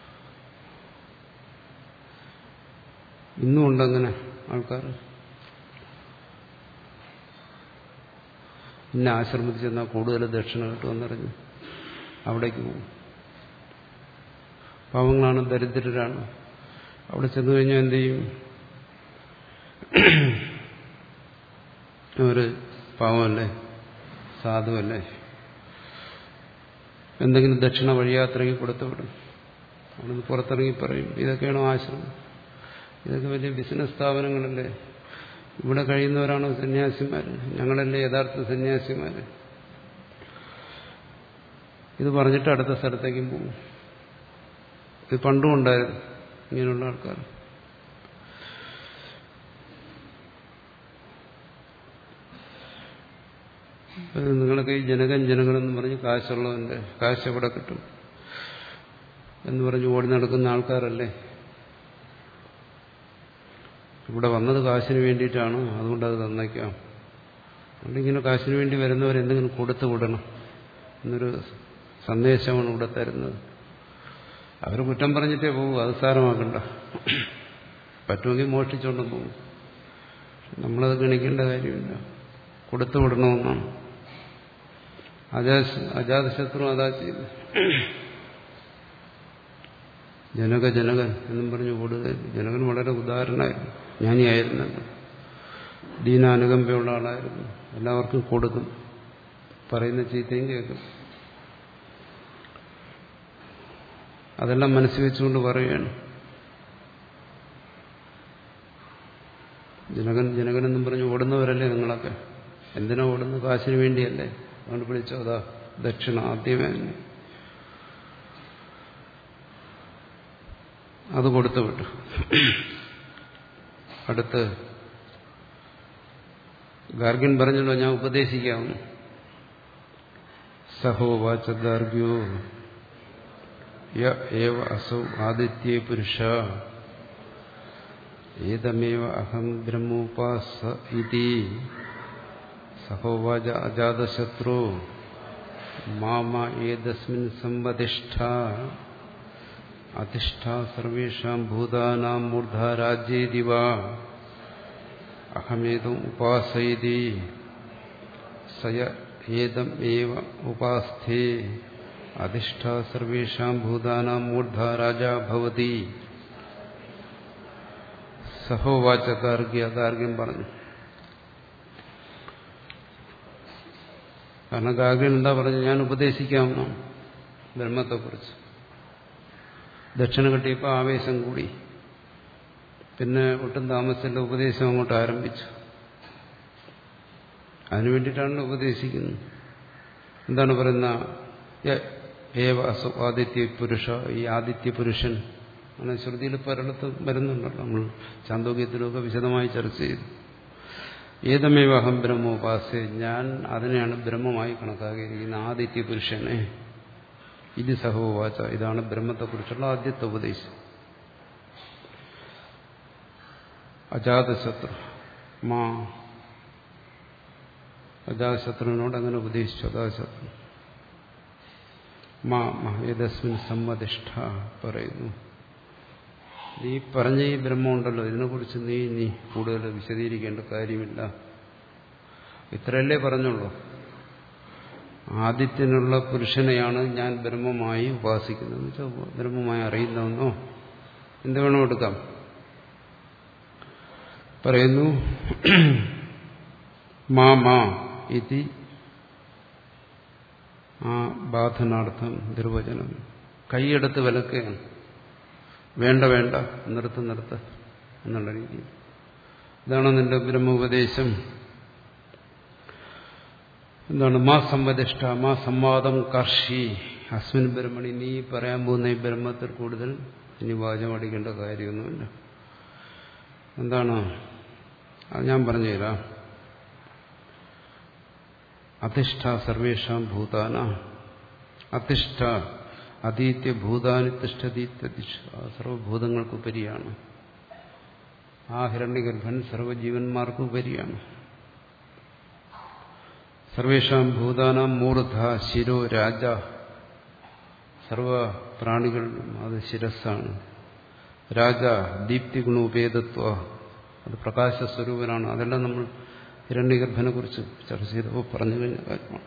ഇന്നും ഉണ്ടങ്ങനെ ആൾക്കാർ ഇന്ന ആശ്രമത്തിൽ ചെന്നാൽ കൂടുതൽ ദക്ഷിണ കിട്ടുമെന്നറിഞ്ഞു അവിടേക്ക് പോകും പാവങ്ങളാണ് ദരിദ്രരാണ് അവിടെ ചെന്നു കഴിഞ്ഞാൽ എന്ത് ചെയ്യും ഒരു പാവമല്ലേ സാധുവല്ലേ എന്തെങ്കിലും ദക്ഷിണ വഴിയാത്രയ്ക്ക് കൊടുത്തു വിടും അവിടുന്ന് പുറത്തിറങ്ങി പറയും ഇതൊക്കെയാണോ ആശ്രമം ഇതൊക്കെ വലിയ ബിസിനസ് സ്ഥാപനങ്ങളല്ലേ ഇവിടെ കഴിയുന്നവരാണോ സന്യാസിമാർ ഞങ്ങളല്ലേ യഥാർത്ഥ സന്യാസിമാർ ഇത് പറഞ്ഞിട്ട് അടുത്ത സ്ഥലത്തേക്കും പോകും ഇത് പണ്ടും ഉണ്ടായിരുന്നു ഇങ്ങനെയുള്ള ആൾക്കാർ നിങ്ങളൊക്കെ ഈ ജനകൻ ജനകനെന്ന് പറഞ്ഞ് കാശുള്ളവന്റെ കാശ് എവിടെ കിട്ടും എന്ന് പറഞ്ഞ് ഓടി നടക്കുന്ന ആൾക്കാരല്ലേ ഇവിടെ വന്നത് കാശിന് വേണ്ടിയിട്ടാണ് അതുകൊണ്ട് അത് തന്നേക്കാം അതുകൊണ്ട് ഇങ്ങനെ കാശിന് വേണ്ടി വരുന്നവർ എന്തെങ്കിലും കൊടുത്തു വിടണം എന്നൊരു സന്ദേശമാണ് ഇവിടെ തരുന്നത് അവർ കുറ്റം പറഞ്ഞിട്ടേ പോകും അത് സാരമാക്കണ്ട പറ്റുമെങ്കിൽ മോഷ്ടിച്ചുകൊണ്ടും പോകും നമ്മളത് ഗണിക്കേണ്ട കാര്യമില്ല കൊടുത്തു വിടണമെന്നാണ് അജാതശത്രു അതാ ചെയ്തു ജനക ജനകൻ എന്നും പറഞ്ഞു കൂടുതൽ ജനകൻ വളരെ ഉദാഹരണമായിരുന്നു ജ്ഞാനിയായിരുന്നല്ലോ ദീനാനുകമ്പയുള്ള ആളായിരുന്നു എല്ലാവർക്കും കൊടുക്കും പറയുന്ന ചീത്തയും കേൾക്കും അതെല്ലാം മനസ്സിൽ വെച്ചുകൊണ്ട് പറയുകയാണ് ജനകൻ ജനകനെന്നും പറഞ്ഞ് ഓടുന്നവരല്ലേ നിങ്ങളൊക്കെ എന്തിനാ ഓടുന്നു കാശിന് വേണ്ടിയല്ലേ അതുകൊണ്ട് വിളിച്ചോ അതാ ദക്ഷിണ ആദ്യമേ തന്നെ അത് കൊടുത്തു വിട്ടു അടുത്ത് ഗാർഗ്യൻ പറഞ്ഞല്ലോ ഞാൻ ഉപദേശിക്കാവുന്നു സഹോവാച ഗാർഗ്യോ യ ഏവ അസൗ ആദിത്യേ പുരുഷ ഏതമേവ അഹം ബ്രഹ്മോപാസ ഇതി സഹോവാച അജാതശത്രു മാമ ഏതസ്മിൻ സംവതിഷ്ഠ അധിഷ്ഠ സർവേഷാം ഭൂതാനാം മൂർധാരാജ്യേതിവ അഹമേതം ഉപാസയതി സയ ഏതം ഏവ ഉപാസ്ഥേ അധിഷ്ഠ സർവേഷാം ഭൂതാനാം മൂർധാരാജ ഭവതി സഹോവാച ഗാർഗ്യ ഗാർഗ്യം പറഞ്ഞു കാരണം ഗാർഗ്യൻ എന്താ പറഞ്ഞു ഞാൻ ഉപദേശിക്കാമെന്നാണ് ബ്രഹ്മത്തെക്കുറിച്ച് ദക്ഷിണ കിട്ടിയപ്പോൾ ആവേശം കൂടി പിന്നെ ഒട്ടും താമസിച്ചില്ല ഉപദേശം അങ്ങോട്ട് ആരംഭിച്ചു അതിനു വേണ്ടിയിട്ടാണ് ഉപദേശിക്കുന്നത് എന്താണ് പറയുന്ന ഏവ അസു ആദിത്യ പുരുഷ ഈ ആദിത്യ പുരുഷൻ അങ്ങനെ ശ്രുതിയിൽ പലയിടത്തും വരുന്നുണ്ടല്ലോ നമ്മൾ ചാന്തോക്യത്തിലൊക്കെ വിശദമായി ചർച്ച ചെയ്തു ഏതമേവ അഹം ബ്രഹ്മോപാസ്യ ഞാൻ അതിനെയാണ് ബ്രഹ്മമായി കണക്കാക്കിയിരിക്കുന്ന ആദിത്യ പുരുഷനെ ഇത് സഹോവാച ഇതാണ് ബ്രഹ്മത്തെക്കുറിച്ചുള്ള ആദ്യത്തെ ഉപദേശം അജാതശത്രു മാ അജാതശത്രുവിനോട് അങ്ങനെ ഉപദേശിച്ചു അജാതശത്രു മാ മഹേതസ്മിൻ സമ്മതിഷ്ഠ പറയുന്നു നീ പറഞ്ഞ ഈ ബ്രഹ്മമുണ്ടല്ലോ ഇതിനെക്കുറിച്ച് നീ നീ കൂടുതൽ വിശദീകരിക്കേണ്ട കാര്യമില്ല ഇത്രയല്ലേ പറഞ്ഞുള്ളൂ ആദിത്യനുള്ള പുരുഷനെയാണ് ഞാൻ ബ്രഹ്മമായി ഉപാസിക്കുന്നത് വെച്ചാൽ ബ്രഹ്മമായി അറിയുന്നവെന്നോ എന്ത് വേണം എടുക്കാം പറയുന്നു മാ മാ ഇതി ആ ബാധനാർത്ഥം നിർവചനം കൈയെടുത്ത് വിലക്കുകയാണ് വേണ്ട വേണ്ട നിർത്ത് നിർത്ത് എന്നുള്ള രീതിയിൽ ഇതാണ് നിന്റെ ബ്രഹ്മോപദേശം എന്താണ് മാ സംവദിഷ്ട മാ സംവാദം കർഷി അസ്മിൻ ബ്രഹ്മണി നീ പറയാൻ പോകുന്ന ഈ ബ്രഹ്മത്തിൽ കൂടുതൽ ഇനി വാചം അടിക്കേണ്ട കാര്യമൊന്നുമില്ല എന്താണ് അത് ഞാൻ പറഞ്ഞുതരാം അധിഷ്ഠ സർവേഷാം ഭൂതാന അധിഷ്ഠ അതീത്യ ഭൂതാനി തിഷ്ഠതീത്യതിഷ്ഠ സർവഭൂതങ്ങൾക്കുപരിയാണ് ആ ഹിരണ്യഗർഭൻ സർവജീവന്മാർക്ക് ഉപരിയാണ് സർവേഷാം ഭൂതാനാം മൂർധ ശിരോ രാജ സർവ പ്രാണികളിലും അത് ശിരസ്സാണ് രാജ ദീപ്തി ഗുണോപേതത്വ അത് പ്രകാശസ്വരൂപനാണ് അതെല്ലാം നമ്മൾ ഹിരണ്യഗർഭനെ കുറിച്ച് ചർച്ച ചെയ്തപ്പോൾ പറഞ്ഞു കഴിഞ്ഞ കാര്യമാണ്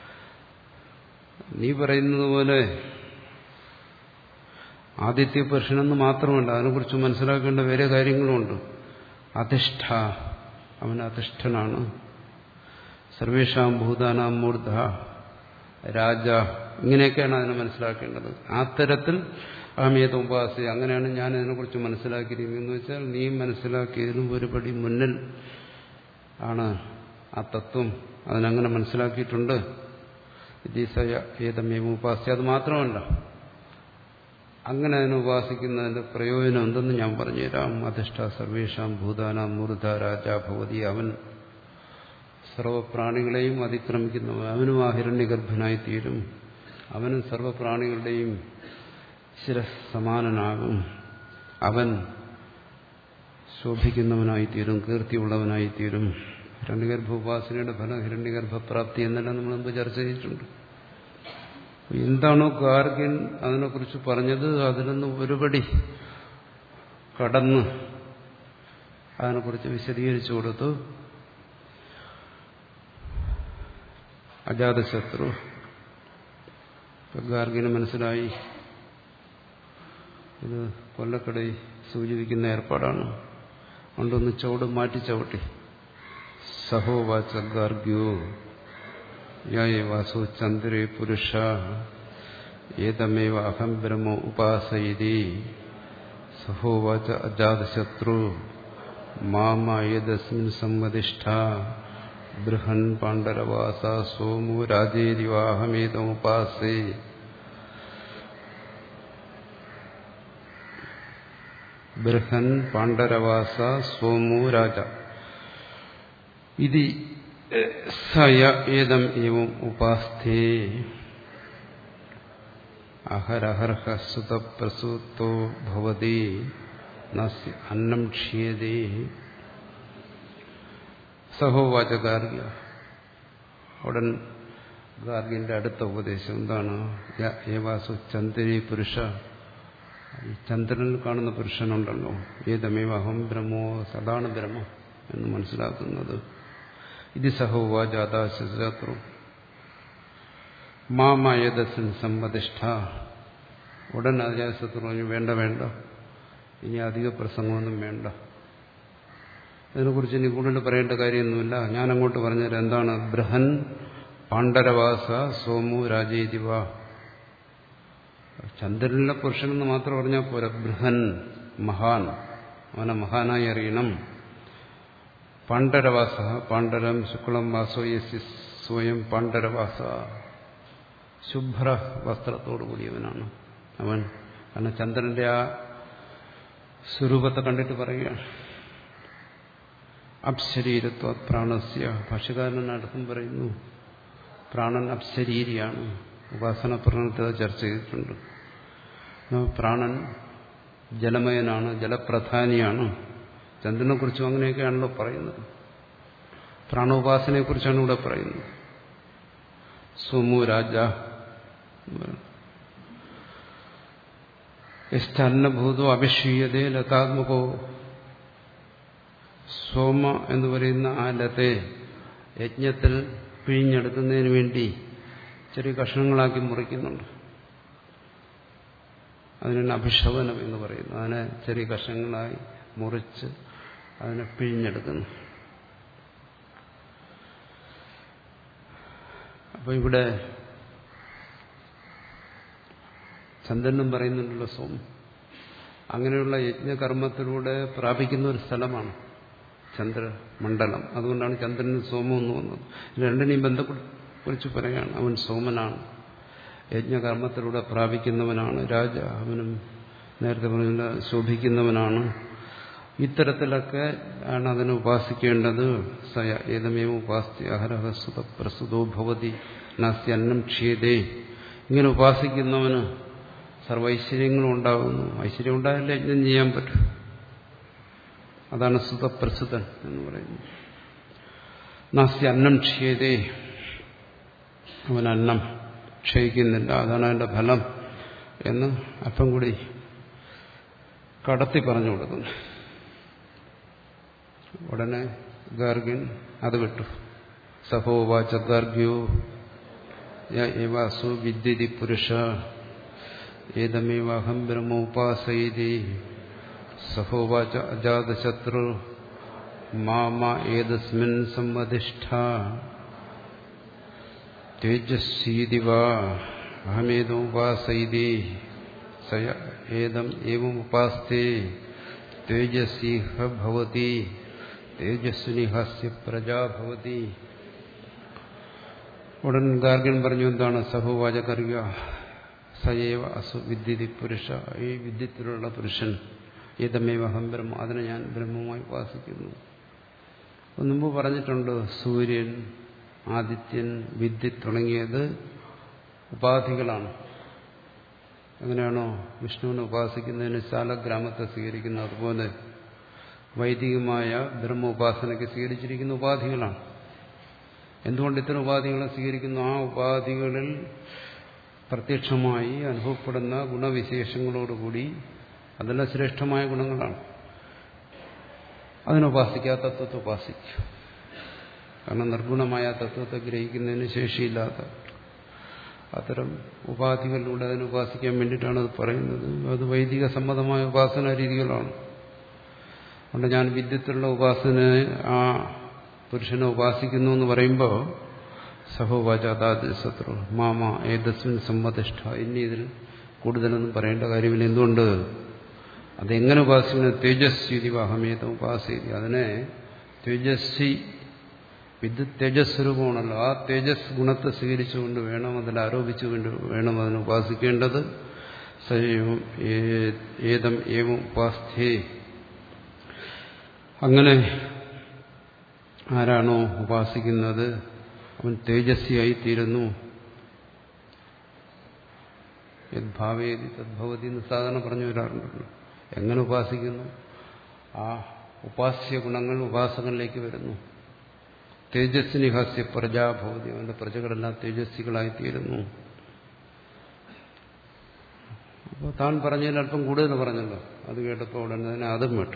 നീ പറയുന്നത് പോലെ ആദിത്യ പുരുഷനെന്ന് മാത്രമല്ല അതിനെക്കുറിച്ച് മനസ്സിലാക്കേണ്ട വേറെ കാര്യങ്ങളുമുണ്ട് അധിഷ്ഠ അവൻ അധിഷ്ഠനാണ് സർവേഷാം ഭൂതാനാം മൂർധ രാജ ഇങ്ങനെയൊക്കെയാണ് അതിനെ മനസ്സിലാക്കേണ്ടത് ആ തരത്തിൽ അഹമേത ഉപാസി അങ്ങനെയാണ് ഞാൻ ഇതിനെക്കുറിച്ച് മനസ്സിലാക്കിയിരിക്കുന്നത് വെച്ചാൽ നീ മനസ്സിലാക്കിയതിനും ഒരുപടി മുന്നിൽ ആണ് ആ തത്വം അതിനങ്ങനെ മനസ്സിലാക്കിയിട്ടുണ്ട് ഇതിസയ ഏതമേവ ഉപാസ്യ അത് മാത്രമല്ല അങ്ങനെ അതിനെ ഉപാസിക്കുന്നതിന്റെ പ്രയോജനം എന്തെന്ന് ഞാൻ പറഞ്ഞുതരാം അധിഷ്ഠ സർവേഷാം ഭൂതാനാം മൂർധ രാജ ഭവതി അവൻ സർവപ്രാണികളെയും അതിക്രമിക്കുന്നവൻ അവനും ആ ഹിരണ്യഗർഭനായി തീരും അവനും സർവപ്രാണികളുടെയും ശിരസ് സമാനനാകും അവൻ ശോഭിക്കുന്നവനായി തീരും കീർത്തിയുള്ളവനായി തീരും ഹിരണ്യഗർഭ ഉപാസനയുടെ ഫലം ഹിരണ്യഗർഭപ്രാപ്തി എന്നെല്ലാം നമ്മൾ മുമ്പ് ചർച്ച ചെയ്തിട്ടുണ്ട് എന്താണോ ഗാർഗ്യൻ അതിനെക്കുറിച്ച് പറഞ്ഞത് അതിലൊന്ന് ഒരുപടി കടന്ന് അതിനെക്കുറിച്ച് വിശദീകരിച്ചു കൊടുത്തു അജാതശത്രു ഗാർഗിന് മനസ്സിലായി ഇത് കൊല്ലക്കടை സൂചിപ്പിക്കുന്ന ഏർപ്പാടാണ് അതുകൊണ്ടൊന്ന് ചുവട് മാറ്റി ചവിട്ടി സഹോവാച ഗാർഗ്യോ യാസു ചന്ദ്രേ പുരുഷ ഏതമേവ അഹം ബ്രഹ്മ ഉപാസയിതി സഹോവാച അജാതശത്രു മാമയതസ്മിൻ സംവദിഷ്ഠ ബൃഹൻ പാണ്ഡരവാസ സോമു രാജേരിവാഹമേതമുപാസേ ബൃഹൻ പാണ്ഡരവാസ സോമു രാജ ഇതി സയ ഏതം ഏവം ഉപാസ്ഥേ അഹരഹർഹ സുതപ്രസൂത്തോ ഭവതി നസ്യ അന്നം ക്ഷിയതേ സഹോവാച ഗാർഗ്യ ഉടൻ ഗാർഗ്യന്റെ അടുത്ത ഉപദേശം എന്താണ് ഏവാസു ചന്ദ്രേ പുരുഷ ഈ ചന്ദ്രനിൽ കാണുന്ന പുരുഷനുണ്ടല്ലോ ഏതമേവ അഹം ബ്രഹ്മോ സദാണ് ബ്രഹ്മം എന്ന് മനസ്സിലാക്കുന്നത് ഇത് സഹോവാചാതാശത്രു മാമയദസൻ സമ്മതിഷ്ഠ ഉടൻ അജാശത്രു പറഞ്ഞു വേണ്ട വേണ്ട ഇനി അധിക പ്രസംഗമൊന്നും വേണ്ട അതിനെക്കുറിച്ച് ഇനി കൂടുതൽ പറയേണ്ട കാര്യമൊന്നുമില്ല ഞാൻ അങ്ങോട്ട് പറഞ്ഞുതരാം എന്താണ് ബൃഹൻ പാണ്ഡരവാസ സോമു രാജേതിവ ചന്ദ്രനിലെ പുരുഷനെന്ന് മാത്രം പറഞ്ഞാൽ പോരാ ബൃഹൻ മഹാൻ അവനെ മഹാനായി അറിയണം പാണ്ഡരവാസ പാണ്ഡരം ശുക്ലം വാസോ യസി സ്വയം പാണ്ഡരവാസ ശുഭ്ര വസ്ത്രത്തോടു കൂടിയവനാണ് അവൻ കാരണം ചന്ദ്രന്റെ ആ സ്വരൂപത്തെ കണ്ടിട്ട് പറയുകയാണ് അപ്ശരീരത്വ പ്രാണസ്യ ഭാഷകാരൻ അടുത്തും പറയുന്നു പ്രാണൻ അപ്ശരീരിയാണ് ഉപാസന പ്രകടനത്തിൽ ചർച്ച ചെയ്തിട്ടുണ്ട് പ്രാണൻ ജലമയനാണ് ജലപ്രധാനിയാണ് ചന്ദ്രനെ കുറിച്ചും അങ്ങനെയൊക്കെയാണല്ലോ പറയുന്നത് പ്രാണോപാസനയെ കുറിച്ചാണ് ഇവിടെ പറയുന്നത് സോമു രാജ യഷ്ടന്നഭൂതോ അഭിഷീയതേ ലതാത്മകോ സോമ എന്ന് പറയുന്ന ആ ലത്തെ യജ്ഞത്തിൽ പിഴിഞ്ഞെടുക്കുന്നതിന് വേണ്ടി ചെറിയ കഷ്ണങ്ങളാക്കി മുറിക്കുന്നുണ്ട് അതിനാണ് അഭിഷവനം എന്ന് പറയുന്നത് അതിനെ ചെറിയ കഷ്ണങ്ങളായി മുറിച്ച് അതിനെ പിഴിഞ്ഞെടുക്കുന്നു അപ്പോൾ ഇവിടെ ചന്ദ്രനും പറയുന്നുണ്ടല്ലോ സോം അങ്ങനെയുള്ള യജ്ഞകർമ്മത്തിലൂടെ പ്രാപിക്കുന്ന ഒരു സ്ഥലമാണ് ചന്ദ്രമണ്ഡലം അതുകൊണ്ടാണ് ചന്ദ്രന് സോമം എന്ന് വന്നത് രണ്ടിനെയും ബന്ധപ്പെട്ട് പറയാണ് അവൻ സോമനാണ് യജ്ഞകർമ്മത്തിലൂടെ പ്രാപിക്കുന്നവനാണ് രാജ അവനും നേരത്തെ പറഞ്ഞ ശോഭിക്കുന്നവനാണ് ഇത്തരത്തിലൊക്കെ ആണ് അതിനെ ഉപാസിക്കേണ്ടത് സയ ഏതമേവ ഉപാസ്തി അഹരഹസുത പ്രസുതോ ഭവതി നാസ്തി അന്നം ക്ഷീതേ ഇങ്ങനെ ഉപാസിക്കുന്നവന് സർവ ഐശ്വര്യങ്ങളും ഉണ്ടാകുന്നു ഐശ്വര്യം ഉണ്ടായാലേ യജ്ഞം ചെയ്യാൻ പറ്റും അതാണ് സുതപ്രസുതൻ എന്ന് പറയുന്നത് നാസ്തി അന്നം ക്ഷീതേ അവൻ അന്നം ക്ഷയിക്കുന്നില്ല അതാണ് അതിന്റെ ഫലം എന്ന് അല്പം കൂടി കടത്തി പറഞ്ഞു കൊടുക്കുന്നു ഉടനെ ഗാർഗ്യൻ അത് വിട്ടു സഹോവാച ഗാർഗ്യോ യവാസു വിദ്യതി പുരുഷ ഏതമേവാഹം ബ്രഹ്മോപാസയിതി സഹോവാച അജാതശത്രു മാമ ഏതസ്മിൻ സമ്മതിഷ്ഠ തേജസ്വീതി വാ അഹമേതോപാസയിതി സയ ഏതം ഏവമുപാസ്തേ തേജസ്വീഹ ഭവതി തേജസ്വിനിഹസ്യ പ്രജാ ഭവതി ഉടൻ ഗാർഗൻ പറഞ്ഞു എന്താണ് സഹോവാച കറിയ സയവ അസു വിദ്യതി പുരുഷ ഈ വിദ്യത്തിലുള്ള പുരുഷൻ ഏതമേവ അഹം ബ്രഹ്മ അതിനെ ഞാൻ ബ്രഹ്മമായി ഉപാസിക്കുന്നു മുമ്പ് പറഞ്ഞിട്ടുണ്ട് സൂര്യൻ ആദിത്യൻ വിദ്യുത് തുടങ്ങിയത് ഉപാധികളാണ് എങ്ങനെയാണോ വിഷ്ണുവിനെ ഉപാസിക്കുന്നതിന് ശാലഗ്രാമത്തെ സ്വീകരിക്കുന്നത് അതുപോലെ വൈദികമായ ബ്രഹ്മ ഉപാസനയ്ക്ക് സ്വീകരിച്ചിരിക്കുന്ന ഉപാധികളാണ് എന്തുകൊണ്ട് ഇത്തരം ഉപാധികളെ സ്വീകരിക്കുന്നു ആ ഉപാധികളിൽ പ്രത്യക്ഷമായി അനുഭവപ്പെടുന്ന ഗുണവിശേഷങ്ങളോടുകൂടി അതെല്ലാം ശ്രേഷ്ഠമായ ഗുണങ്ങളാണ് അതിനുപാസിക്കുക തത്വത്തെ ഉപാസിക്കുക കാരണം നിർഗുണമായ തത്വത്തെ ഗ്രഹിക്കുന്നതിന് ശേഷിയില്ലാത്ത അത്തരം ഉപാധികളിലൂടെ അതിനെ ഉപാസിക്കാൻ വേണ്ടിയിട്ടാണ് അത് പറയുന്നത് അത് വൈദിക സമ്മതമായ ഉപാസന രീതികളാണ് അതുകൊണ്ട് ഞാൻ വിദ്യത്തിലുള്ള ഉപാസനയെ ആ പുരുഷനെ ഉപാസിക്കുന്നു എന്ന് പറയുമ്പോൾ സഹോവാചാതാദ് ശത്രു മാമ ഏതസ്മിൻ സമ്മതിഷ്ഠ ഇനി ഇതിൽ കൂടുതലൊന്നും പറയേണ്ട കാര്യമില്ല എന്തുകൊണ്ട് അതെങ്ങനെ ഉപാസിക്കുന്നത് തേജസ്വി വാഹമേത ഉപാസിതി അതിനെ തേജസ്വി വിദ്യുത് തേജസ്വരൂപമാണല്ലോ ആ തേജസ് ഗുണത്തെ സ്വീകരിച്ചുകൊണ്ട് വേണം അതിൽ ആരോപിച്ചുകൊണ്ട് വേണം അതിനെ ഉപാസിക്കേണ്ടത് സൈവം ഏതം ഏവം ഉപാസ്ഥേ അങ്ങനെ ആരാണോ ഉപാസിക്കുന്നത് അവൻ തേജസ്വിയായി തീരുന്നു യദ്ഭാവേതി തദ്ഭവതി എന്ന് സാധാരണ പറഞ്ഞു വരാറുണ്ടല്ലോ എങ്ങനെ ഉപാസിക്കുന്നു ആ ഉപാസ്യ ഗുണങ്ങൾ ഉപാസകനിലേക്ക് വരുന്നു തേജസ്സിനി ഹാസ്യ പ്രജാഭവതി അവന്റെ പ്രജകളെല്ലാം തേജസ്വികളായിത്തീരുന്നു അപ്പോൾ താൻ പറഞ്ഞതിൽ അല്പം കൂടുതൽ പറഞ്ഞല്ലോ അത് കേട്ടപ്പോൾ ഉടനെ തന്നെ അതും വിട്ടു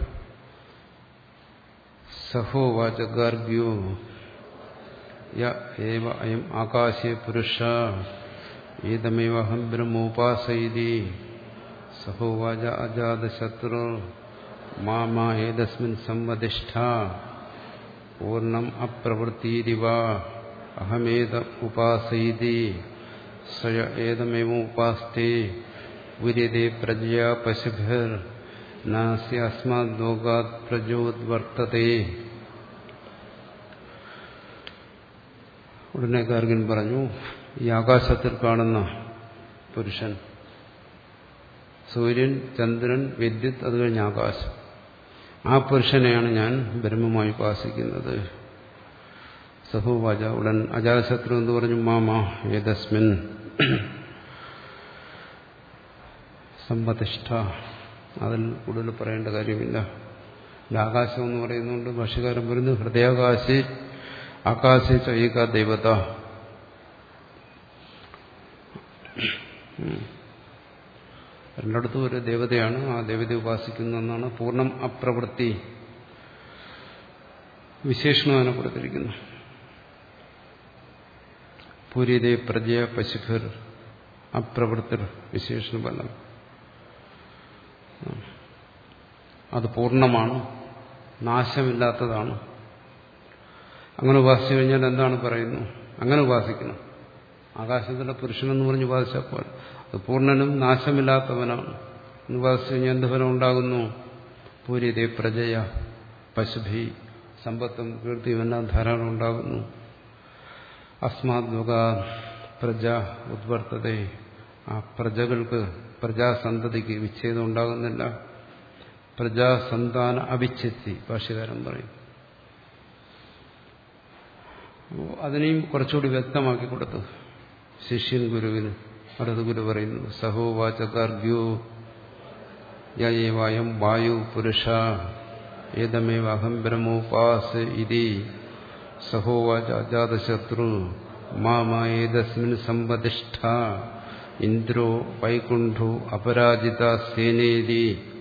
സഹോ വാച ഗാർഗ്യോ യ ഏവ അയം ആകാശേ പുരുഷ ഏതമേവഹം ബ്രഹ്മോപാസൈതി സഹോവാച അജാതശത്രു മാമാ ഏതസ്മിൻ സംവദിഷ്ഠ പൂർണ്ണം അപ്രവൃത്തിരിവ അഹമേത ഉപാസൈതി സ്വയ ഏതമേവ ഉപാസ്തേ ഉര്യതേ പ്രജയാ പശുഭിർ നാസ്യ അസ്മാത് ലോകാത് പ്രജോദ്വർത്തതേ ഉടനെ ഗാർഗൻ പറഞ്ഞു ഈ ആകാശത്തിൽ കാണുന്ന പുരുഷൻ സൂര്യൻ ചന്ദ്രൻ വിദ്യുത് അത് കഴിഞ്ഞ് ആകാശം ആ പുരുഷനെയാണ് ഞാൻ ബ്രഹ്മമായി ഉപാസിക്കുന്നത് സഹോവാച ഉടൻ അജാതശത്രു എന്ന് പറഞ്ഞു മാമ ഏതസ്മിൻ സമ്പതിഷ്ഠ അതിൽ കൂടുതൽ പറയേണ്ട കാര്യമില്ല ആകാശം എന്ന് പറയുന്നുണ്ട് ഭാഷകാരൻ പറയുന്നു ഹൃദയാകാശി ആകാശി ചൈക ദൈവത രണ്ടിടത്തും ഒരു ദേവതയാണ് ആ ദേവതയെ ഉപാസിക്കുന്നതെന്നാണ് പൂർണ്ണം അപ്രവൃത്തി വിശേഷണം അതിനെ കൊടുത്തിരിക്കുന്നു പൂരിതേ പ്രജയ പശുഭിർ അപ്രവൃത്തിർ വിശേഷണ ബലം അത് പൂർണ്ണമാണ് നാശമില്ലാത്തതാണ് അങ്ങനെ ഉപാസിച്ചു കഴിഞ്ഞാൽ എന്താണ് പറയുന്നു അങ്ങനെ ഉപാസിക്കണം ആകാശത്തിലെ പുരുഷനെന്ന് പറഞ്ഞ് ഉപാസിച്ചപ്പോൾ അത് പൂർണ്ണനും നാശമില്ലാത്തവനാണ് എന്ന് ഉപാസിച്ചു കഴിഞ്ഞാൽ എന്ത് ഫലം ഉണ്ടാകുന്നു പൂരിതേ പ്രജയ പശുഭി സമ്പത്തും കീർത്തിയും എല്ലാം ധാരാളം ഉണ്ടാകുന്നു അസ്മാത് ലോക പ്രജ ഉദ്വർത്തത ആ പ്രജകൾക്ക് പ്രജാസന്തതിക്ക് വിച്ഛേദം ഉണ്ടാകുന്നില്ല പ്രജാസന്താന അവിച്ഛേദി ഭാഷ്യകാരൻ പറയും അതിനെയും കുറച്ചുകൂടി വ്യക്തമാക്കി കൊടുത്തു ശിഷ്യൻ ഗുരുവിന് അടുത്ത ഗുരു പറയുന്നു സഹോവാചകാർഗ്യോ യേവായം വായു പുരുഷ ഏതമേവ അഹം ബ്രഹ്മോപാസ ഇതി സഹോവാച അജാതശത്രു മാമേതസ്മിൻ സമ്പതിഷ്ഠ ഇന്ദ്രോ വൈകുണ്ഠോ അപരാജിത സേനേതി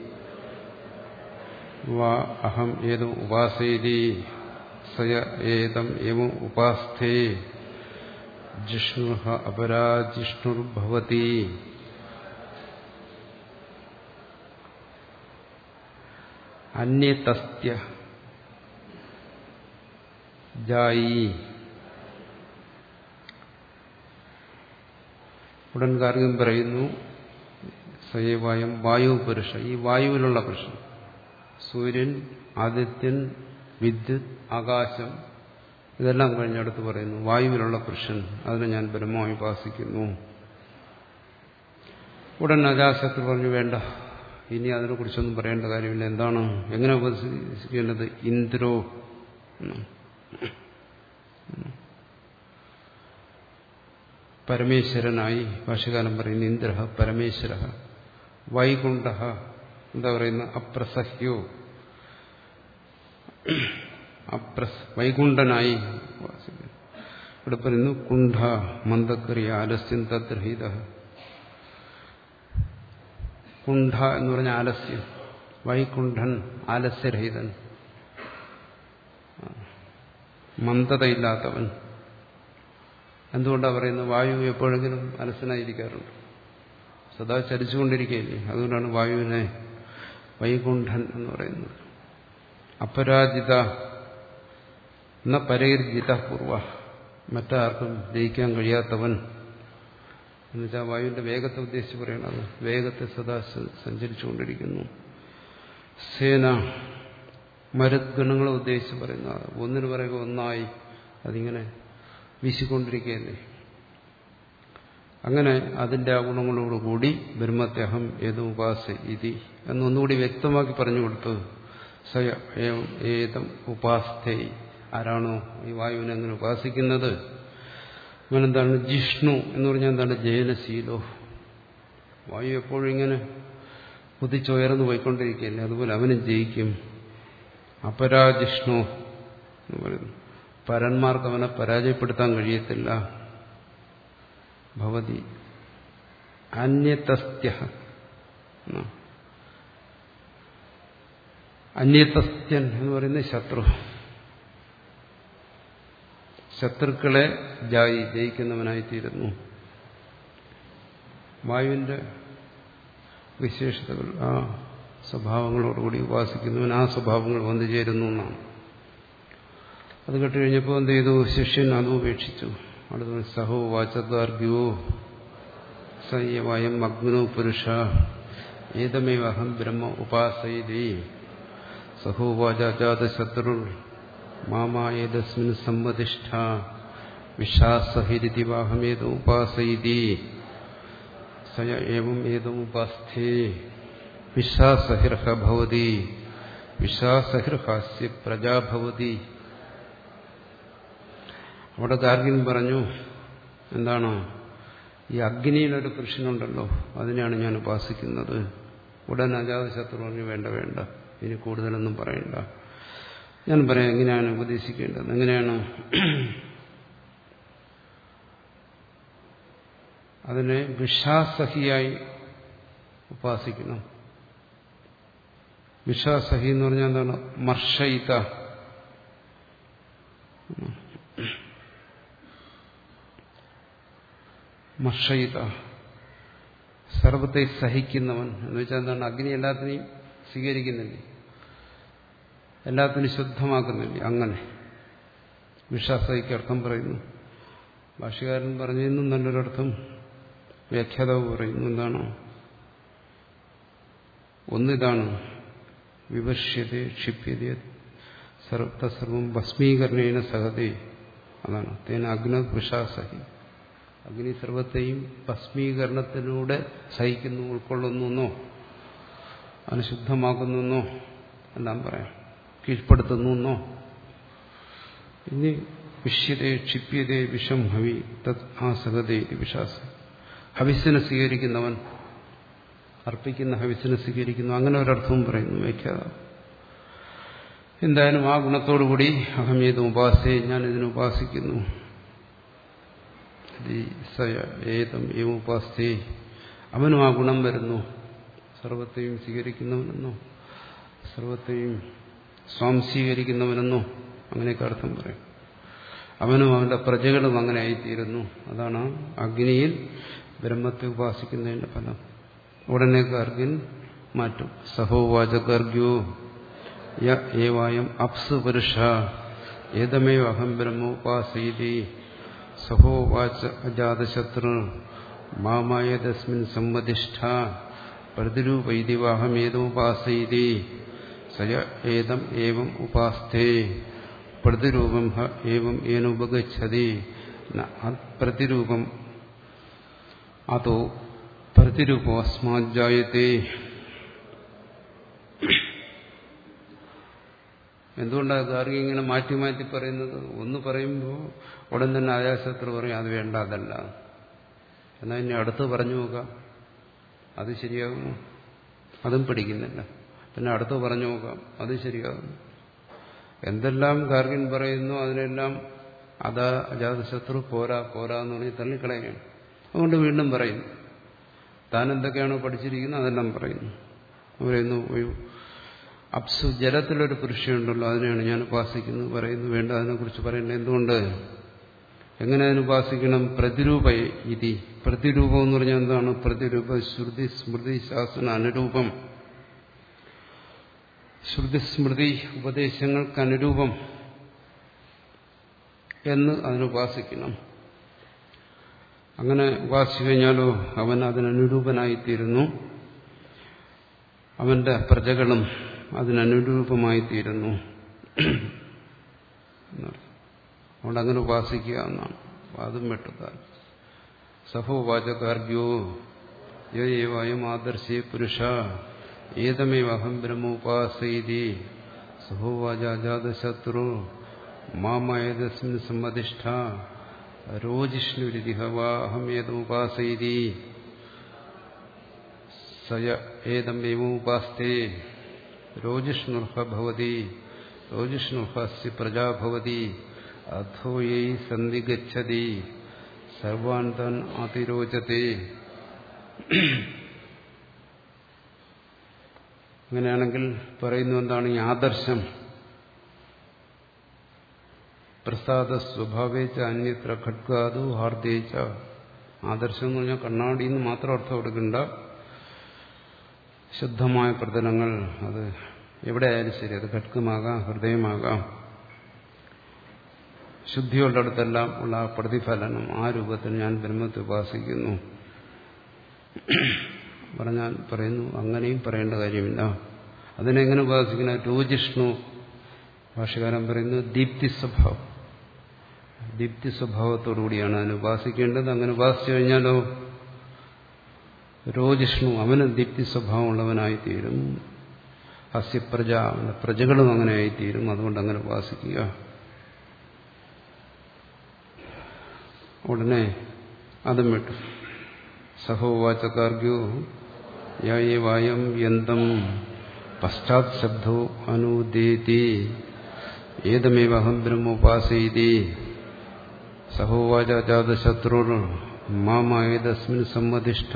വാ അഹം ഏതം ഉപാസേതി സയ ഏതം എവം ഉപാസ്ഥേ ജിഷ്ണു അപരാജിഷ്ണുർഭവതി അന്യതസ്ത്യ ജായി ഉടൻ കാർഗം പറയുന്നു സയവായം വായു പുരുഷ ഈ വായുവിലുള്ള പുരുഷൻ സൂര്യൻ ആദിത്യൻ വിദ്യുത് ആകാശം ഇതെല്ലാം കഴിഞ്ഞടുത്ത് പറയുന്നു വായുവിലുള്ള പുരുഷൻ അതിനെ ഞാൻ ബ്രഹ്മമായി ഉപാസിക്കുന്നു ഉടൻ അജാശത്രു പറഞ്ഞു വേണ്ട ഇനി അതിനെക്കുറിച്ചൊന്നും പറയേണ്ട കാര്യമില്ല എന്താണ് എങ്ങനെ ഉപസിക്കേണ്ടത് ഇന്ദ്രോ പരമേശ്വരനായി ഭാഷകാലം പറയുന്നു ഇന്ദ്ര പരമേശ്വര വൈകുണ്ഠ എന്താ പറയുന്ന അപ്രസഹ്യോ അപ്രസ് വൈകുണ്ഠനായി ഇവിടെ പറയുന്നു കുണ്ഠ മന്ദക്രിയ ആലസ്യം തദ്രഹീത കുണ്ഠ എന്ന് പറഞ്ഞ ആലസ്യം വൈകുണ്ഠൻ ആലസ്യരഹിതൻ മന്ദതയില്ലാത്തവൻ എന്തുകൊണ്ടാണ് പറയുന്നത് വായു എപ്പോഴെങ്കിലും അലസനായിരിക്കാറുണ്ട് സദാ ചലിച്ചുകൊണ്ടിരിക്കുകയില്ലേ അതുകൊണ്ടാണ് വായുവിനെ വൈകുണ്ഠൻ എന്ന് പറയുന്നത് അപരാജിത എന്ന പരേർജിത പൂർവ മറ്റാർക്കും ജയിക്കാൻ കഴിയാത്തവൻ എന്നുവെച്ചാൽ വായുവിന്റെ വേഗത്തെ ഉദ്ദേശിച്ച് പറയണത് വേഗത്തെ സദാ സഞ്ചരിച്ചുകൊണ്ടിരിക്കുന്നു സേന മരുദ്ഗണങ്ങളെ ഉദ്ദേശിച്ച് പറയുന്നത് ഒന്നിന് പറയുക ഒന്നായി അതിങ്ങനെ വീശിക്കൊണ്ടിരിക്കുകയല്ലേ അങ്ങനെ അതിന്റെ ആ ഗുണങ്ങളോടുകൂടി ബ്രഹ്മത്യഹം ഏത് ഉപാസ ഇതി എന്നൊന്നുകൂടി വ്യക്തമാക്കി പറഞ്ഞു കൊടുത്തു സയ ഏതം ഉപാസ്ഥേ ആരാണോ ഈ വായുവിനെ അങ്ങനെ ഉപാസിക്കുന്നത് അവനെന്താണ് ജിഷ്ണു എന്ന് പറഞ്ഞാൽ എന്താണ് ജയനശീലോ വായു എപ്പോഴും ഇങ്ങനെ കുതിച്ചുയർന്നു പോയിക്കൊണ്ടിരിക്കുകയല്ലേ അതുപോലെ അവനും ജയിക്കും അപരാജിഷ്ണു എന്ന് പറയുന്നു പരന്മാർക്ക് അവനെ പരാജയപ്പെടുത്താൻ കഴിയത്തില്ല ഭവതി അന്യതസ്ത്യ അന്യതസ്ത്യൻ എന്ന് പറയുന്നത് ശത്രു ശത്രുക്കളെ ജായി ജയിക്കുന്നവനായിത്തീരുന്നു വായുവിന്റെ വിശേഷതകൾ ആ സ്വഭാവങ്ങളോടുകൂടി ഉപാസിക്കുന്നവൻ ആ സ്വഭാവങ്ങൾ വന്നു ചേരുന്നു എന്നാണ് അത് കേട്ടുകഴിഞ്ഞപ്പോൾ എന്ത് ചെയ്തു ശിഷ്യൻ അത് ഉപേക്ഷിച്ചു അടുത്ത സഹോ വാചദ്വാർഗ്യോ സയ്യവയം അഗ്നോ പുരുഷ ഏതമേവഹം ബ്രഹ്മ ഉപാസയിലേ സഹോ വാചാജാതശത്രു മാമായേതസ്മിൻ സമ്മതിഷ്ഠ വിശ്വാസഹിരിതി വാഹമേത ഉപാസയിതി സയ ഏവം ഏതമുപാസ്ഥേ വിശ്വാസഹിർഹ ഭവതി വിശ്വാസഹിർഹാസ്യ പ്രജാ ഭവതി അവിടെ ഗാർഗിൻ പറഞ്ഞു എന്താണ് ഈ അഗ്നിയിലൊരു പുരുഷനുണ്ടല്ലോ അതിനെയാണ് ഞാൻ ഉപാസിക്കുന്നത് ഉടൻ അജാതശത്രു പറഞ്ഞു വേണ്ട വേണ്ട ഇനി കൂടുതലൊന്നും പറയണ്ട ഞാൻ പറയാം എങ്ങനെയാണ് ഉപദേശിക്കേണ്ടത് എങ്ങനെയാണ് അതിനെ വിഷാസഹിയായി ഉപാസിക്കണം വിഷാസഹി എന്ന് പറഞ്ഞാൽ എന്താണ് മർഷയിത മർഷയിത സർവത്തെ സഹിക്കുന്നവൻ എന്ന് വെച്ചാൽ എന്താണ് അഗ്നി എല്ലാത്തിനെയും സ്വീകരിക്കുന്നില്ലേ എല്ലാത്തിനും ശുദ്ധമാക്കുന്നില്ലേ അങ്ങനെ വിശ്വാസയ്ക്ക് അർത്ഥം പറയുന്നു ഭാഷകാരൻ പറഞ്ഞതിനും നല്ലൊരർത്ഥം വ്യാഖ്യാതാവ് പറയുന്നു എന്താണ് ഒന്നിതാണ് വിവർഷ്യത ക്ഷിപ്യത സർവം ഭസ്മീകരണേന സഹതേ അതാണ് തേന അഗ്ന വിഷാസഹി അഗ്നി സർവത്തെയും ഭസ്മീകരണത്തിലൂടെ സഹിക്കുന്നു ഉൾക്കൊള്ളുന്നു അതിനെ ശുദ്ധമാക്കുന്നു എല്ലാം പറയാം കീഴ്പ്പെടുത്തുന്നു ഇനി വിഷ്യതേ ക്ഷിപ്യതേ വിഷം ഹവി തത് ആസകതേ വിശ്വാസം ഹവിസിനെ സ്വീകരിക്കുന്നവൻ അർപ്പിക്കുന്ന ഹവിസിനെ സ്വീകരിക്കുന്നു അങ്ങനെ ഒരർത്ഥവും പറയുന്നു വ്യാഖ്യാത എന്തായാലും ആ ഗുണത്തോടുകൂടി അഹമേത് ഉപാസയെ ഞാൻ ഇതിനെ ഉപാസിക്കുന്നു ഏതം ഏവ ഉപാസത്തെ അവനും ആ ഗുണം വരുന്നു സർവത്തെയും സ്വീകരിക്കുന്നവനെന്നോ സർവത്തെയും സ്വാംശീകരിക്കുന്നവനെന്നോ അങ്ങനെയൊക്കെ അർത്ഥം പറയും അവനും അവന്റെ പ്രജകളും അങ്ങനെ ആയിത്തീരുന്നു അതാണ് അഗ്നിയിൽ ബ്രഹ്മത്തെ ഉപാസിക്കുന്നതിന്റെ ഫലം ഉടനെ ഗർഗിൻ മാറ്റും സഹോവാച ഗർഗ്യോ ഏവായം അപ്സു പുരുഷ ഏതമേവ അഹം ബ്രഹ്മ ഉപാസീതി സഹോവാച അജാതശത്രു മാമായതസ്മിൻ സമ്മതിഷ്ഠ പ്രതിരൂപൈതിവാഹമേതമുപാസീതി സയ ഏതം ഏവം ഉപാസ്ഥേ പ്രതിരൂപം ഹ ഏവം ഏനുപഗച്ഛതി പ്രതിരൂപം അതോ പ്രതിരൂപോ അസ്മാജായത്തെ എന്തുകൊണ്ടാണ് ഗാർഗി ഇങ്ങനെ മാറ്റി മാറ്റി പറയുന്നത് ഒന്ന് പറയുമ്പോൾ ഉടൻ തന്നെ ആയാസത്തിൽ പറയും അത് വേണ്ട അതല്ല എന്നാൽ ഇനി അടുത്ത് പറഞ്ഞു നോക്കാം അത് ശരിയാകുമോ അതും പിടിക്കുന്നില്ല പിന്നെ അടുത്ത് പറഞ്ഞു നോക്കാം അത് ശരിയാകും എന്തെല്ലാം ഗാർഗിൻ പറയുന്നു അതിനെല്ലാം അതാ അജാതശത്രു പോരാ പോരാ എന്ന് പറഞ്ഞ് തള്ളിക്കളയുകയാണ് അതുകൊണ്ട് വീണ്ടും പറയുന്നു താൻ എന്തൊക്കെയാണോ പഠിച്ചിരിക്കുന്നത് അതെല്ലാം പറയുന്നു പറയുന്നു അപ്സു ജലത്തിലൊരു പുരുഷയുണ്ടല്ലോ അതിനെയാണ് ഞാൻ ഉപാസിക്കുന്നത് പറയുന്നു വേണ്ട അതിനെക്കുറിച്ച് പറയേണ്ടത് എന്തുകൊണ്ട് എങ്ങനെ അതിന് ഉപാസിക്കണം പ്രതിരൂപ ഇതി പ്രതിരൂപം എന്ന് പറഞ്ഞാൽ എന്താണ് പ്രതിരൂപ ശ്രുതി സ്മൃതി ശാസന അനുരൂപം ശ്രുതി സ്മൃതി ഉപദേശങ്ങൾക്ക് അനുരൂപം എന്ന് അതിനുപാസിക്കണം അങ്ങനെ ഉപാസിച്ചു കഴിഞ്ഞാലോ അവൻ അതിനനുരൂപനായിത്തീരുന്നു അവന്റെ പ്രജകളും അതിനനുരൂപമായി തീരുന്നു അതുകൊണ്ട് അങ്ങനെ ഉപാസിക്കുക എന്നാണ് അതും വെട്ടുത്താൻ സഹോവാചകാർഗ്യോ യേവായും ആദർശേ പുരുഷ ഏതമേവ അഹം ബ്രഹ്മോപാസൈതി സഹോവാചാജാതശത്രു മാമേതസ്മിൻ സമ്മതിഷ്ഠ രോജിഷ്ണുരിതിഹ വാ അഹം ഏതമുപാസൈതി സയ ഏതമേവോപാസ്തേ രോജിഷ്ണുർഹ ഭവതി രോജിഷ്ണുർഹസ്യ പ്രജാ ഭവതി അധോ യൈ സന്ധി ഗച്ഛതി സർവാൻ തൻ അതിരോചത്തെ അങ്ങനെയാണെങ്കിൽ പറയുന്നു എന്താണ് ഈ ആദർശം പ്രസാദ സ്വഭാവേച്ച അന്യത്ര ഘട്കാതു ഹാർദേച്ച ആദർശം എന്ന് പറഞ്ഞാൽ കണ്ണാടി എന്ന് മാത്രം അർത്ഥം എടുക്കണ്ട ശുദ്ധമായ പ്രതലങ്ങൾ അത് എവിടെയായാലും ശരി അത് ഘട്കമാകാം ഹൃദയമാകാം ശുദ്ധിയുള്ളിടത്തെല്ലാം ഉള്ള ആ പ്രതിഫലനം ആ രൂപത്തിൽ ഞാൻ ബ്രഹ്മത്തെ ഉപാസിക്കുന്നു പറഞ്ഞാൽ പറയുന്നു അങ്ങനെയും പറയേണ്ട കാര്യമില്ല അതിനെങ്ങനെ ഉപാസിക്കണം രോജിഷ്ണു ഭാഷകാരൻ പറയുന്നു ദീപ്തി സ്വഭാവം ദീപ്തി സ്വഭാവത്തോടുകൂടിയാണ് അതിനെ ഉപാസിക്കേണ്ടത് അങ്ങനെ ഉപാസിച്ചു കഴിഞ്ഞാലോ രോജിഷ്ണു അവന് ദീപ്തി സ്വഭാവമുള്ളവനായിത്തീരും ഹസ്യപ്രജ അവന്റെ പ്രജകളും അങ്ങനെ ആയിത്തീരും അതുകൊണ്ട് അങ്ങനെ ഉപാസിക്കുക ഉടനെ അതും വിട്ടു സഹോവാചകാർഗ്യോ യായം യന്തം പശ്ചാത് ശബ്ദോ അനുദേതി ഏതമേവഹം ബ്രഹ്മോപാസയിതി സഹോവാചാജാതശത്രുർ മാമേതസ്മിൻ സമ്മതിഷ്ഠ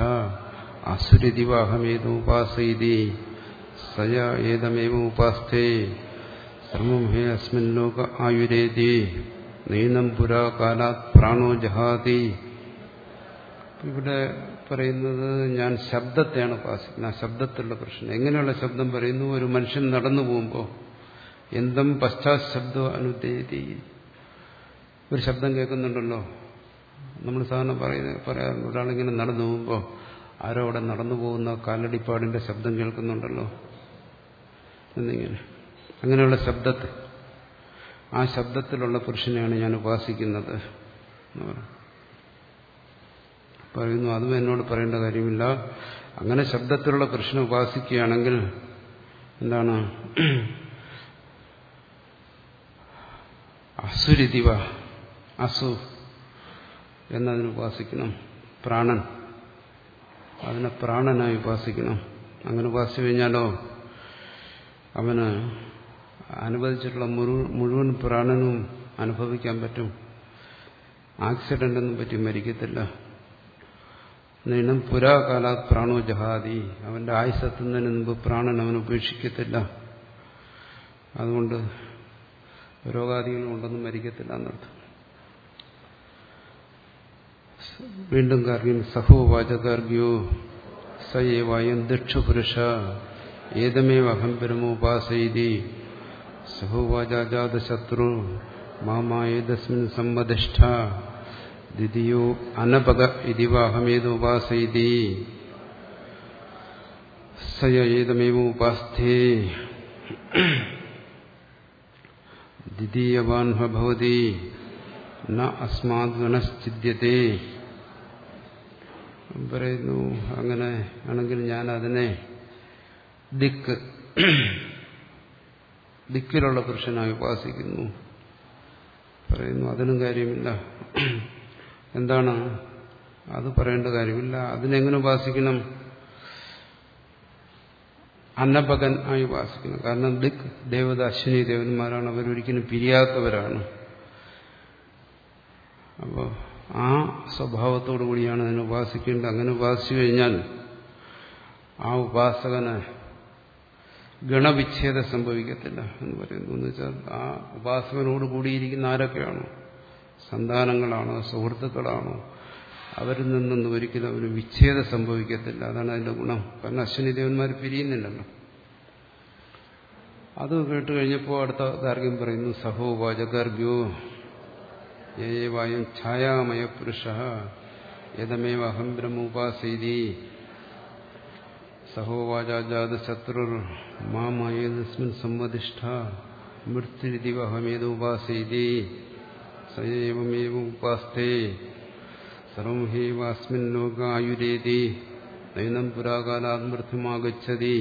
അസുരിതിവാഹമേതുപാസയിതി സയ ഏതമേവ ഉപാസ്തേ സർവം ഹേ അസ്മിൻ ലോക ആയുരേതി നീനം പുരാ കാലാത് പ്രാണോ ജഹാതി ഇവിടെ പറയുന്നത് ഞാൻ ശബ്ദത്തെയാണ് ഉപാസിക്കുന്നത് ആ ശബ്ദത്തിലുള്ള പ്രശ്നം എങ്ങനെയുള്ള ശബ്ദം പറയുന്നു ഒരു മനുഷ്യൻ നടന്നു പോകുമ്പോൾ എന്തും പശ്ചാത് ശബ്ദം അനുദ്ദേതി ഒരു ശബ്ദം കേൾക്കുന്നുണ്ടല്ലോ നമ്മൾ സാധാരണ പറയുന്നത് പറയാറുണ്ട് ഒരാളിങ്ങനെ നടന്നു പോകുമ്പോൾ ആരോ അവിടെ നടന്നു പോകുന്ന കാലടിപ്പാടിന്റെ ശബ്ദം കേൾക്കുന്നുണ്ടല്ലോ എന്നിങ്ങനെ അങ്ങനെയുള്ള ശബ്ദത്തെ ആ ശബ്ദത്തിലുള്ള പുരുഷനെയാണ് ഞാൻ ഉപാസിക്കുന്നത് എന്ന് പറഞ്ഞു പറയുന്നു അതും എന്നോട് പറയേണ്ട കാര്യമില്ല അങ്ങനെ ശബ്ദത്തിലുള്ള പുരുഷനെ ഉപാസിക്കുകയാണെങ്കിൽ എന്താണ് അസുരിതിവ അസു എന്നതിന് ഉപാസിക്കണം പ്രാണൻ അതിനെ പ്രാണനായി ഉപാസിക്കണം അങ്ങനെ ഉപാസിച്ചു കഴിഞ്ഞാലോ അവന് അനുവദിച്ചിട്ടുള്ള മുഴുവൻ പ്രാണനും അനുഭവിക്കാൻ പറ്റും ആക്സിഡന്റ് ഒന്നും പറ്റി മരിക്കത്തില്ല നീണം പുരാകാലാത് പ്രാണോ ജഹാദി അവന്റെ ആയുസെത്തുന്നതിന് മുമ്പ് പ്രാണൻ അവൻ ഉപേക്ഷിക്കത്തില്ല അതുകൊണ്ട് രോഗാദികൾ കൊണ്ടൊന്നും മരിക്കത്തില്ല എന്നർത്ഥം വീണ്ടും കാർഗ്യം സഹോവാചകാർഗ്യോ സയേവായം ദക്ഷുപുരുഷ ഏതമേവ അഹം പരമോപാസയിതി സഹോവാചാജാതശത്രു മാമായേതസ്മിൻ സമ്മതിഷ്ഠ ദ്വിതീയോ അനപക ഇതിവാഹമേതുപാസയിതി സയ ഏതമേവ ഉപാസ്ഥേ ദ്വിതീയവാൻ ഭവതി ന അസ്മാത് ഗണശ്ചിദ്യത്തെ പറയുന്നു അങ്ങനെ ആണെങ്കിൽ ഞാൻ അതിനെ ദിക്ക് ദിക്കിലുള്ള പുരുഷനായി ഉപാസിക്കുന്നു പറയുന്നു അതിനും കാര്യമില്ല എന്താണ് അത് പറയേണ്ട കാര്യമില്ല അതിനെങ്ങനെ ഉപാസിക്കണം അന്നപകൻ ആയി ഉപാസിക്കണം കാരണം ദിക് ദേവത അശ്വിനി ദേവന്മാരാണ് അവരൊരിക്കലും പിരിയാത്തവരാണ് അപ്പോൾ ആ സ്വഭാവത്തോടു കൂടിയാണ് അതിനെ ഉപാസിക്കേണ്ടത് അങ്ങനെ ഉപാസിച്ചു കഴിഞ്ഞാൽ ആ ഉപാസകന് ഗണവിച്ഛേദം സംഭവിക്കത്തില്ല എന്ന് പറയുന്നു എന്ന് വെച്ചാൽ ആ ഉപാസകനോട് കൂടിയിരിക്കുന്ന ആരൊക്കെയാണോ സന്താനങ്ങളാണോ സുഹൃത്തുക്കളാണോ അവരിൽ നിന്നൊന്നും ഒരിക്കലും അവന് വിച്ഛേദം സംഭവിക്കത്തില്ല അതാണ് അതിന്റെ ഗുണം കാരണം അശ്വിനി ദേവന്മാർ പിരിയുന്നില്ലല്ലോ അത് കേട്ട് കഴിഞ്ഞപ്പോൾ അടുത്ത ഗാർഗ്യം പറയുന്നു സഹോവാചഗാർഗ്യോ യേവായം ഛായാമയ പുരുഷ യഥമേവ അഹം ബ്രഹ്മോപാസീതി സ സഹോവാചാജാത ശത്രുർ മാമയേതസ്മിൻ സമ്മതിഷ്ഠ മൃത്യുരിതിവഹമേതുപാസീതി സയേവമേവ ഉപാസ്തേ സർവം ഹൈവാസ്മിൻ ലോകായുരേതി നൈനം പുരാകാലാത് മൃത്യുമാഗച്ഛതി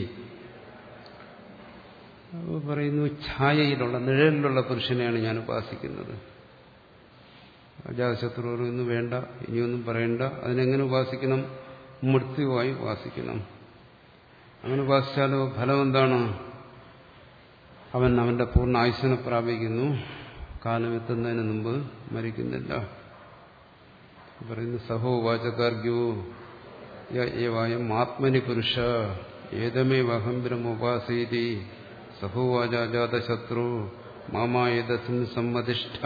പറയുന്നു ഛായയിലുള്ള നിഴലിലുള്ള പുരുഷനെയാണ് ഞാൻ ഉപാസിക്കുന്നത് അജാതശത്രു പറയുന്നു വേണ്ട ഇനിയൊന്നും പറയണ്ട അതിനെങ്ങനെ ഉപാസിക്കണം മൃത്യുവായി ഉപാസിക്കണം അങ്ങനെ ഉപാസിച്ചാലോ ഫലം എന്താണ് അവൻ അവന്റെ പൂർണ്ണ ആയുസ്സിനെ പ്രാപിക്കുന്നു കാലം എത്തുന്നതിന് മുമ്പ് മരിക്കുന്നില്ല പറയുന്നു സഹോ വാചകാർഗ്യോ യവായം ആത്മനി പുരുഷ ഏതമേ വഹം ബ്രഹ്മോപാസീതി സഹോവാചാജാതശത്രു മാമായതസ്മിൻ സമ്മതിഷ്ഠ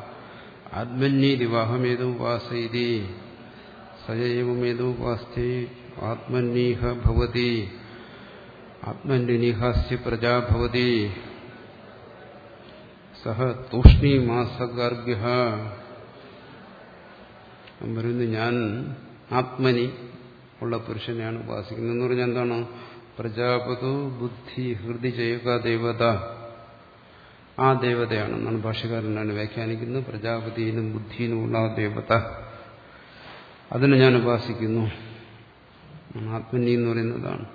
ആത്മന്യീതിവാഹമേതുപാസീതി സജൈവമേതുപാസ്തി ആത്മന്യീഹ ഭവതി ആത്മന്യനിഹാസ്യ പ്രജാ ഭവതി സഹ തൂഷ്ണീമാസഗാർഗ്യ പറയുന്നു ഞാൻ ആത്മനി ഉള്ള പുരുഷനെയാണ് ഉപാസിക്കുന്നത് എന്ന് പറഞ്ഞാൽ എന്താണ് പ്രജാപതു ബുദ്ധി ഹൃദി ചെയ്യുക ദേവത ആ ദേവതയാണെന്നാണ് ഭാഷകാരനാണ് വ്യാഖ്യാനിക്കുന്നത് പ്രജാപതിയിലും ബുദ്ധിയിലുമുള്ള ആ ദേവത അതിനെ ഞാൻ ഉപാസിക്കുന്നു ആത്മനി എന്ന് പറയുന്നതാണ്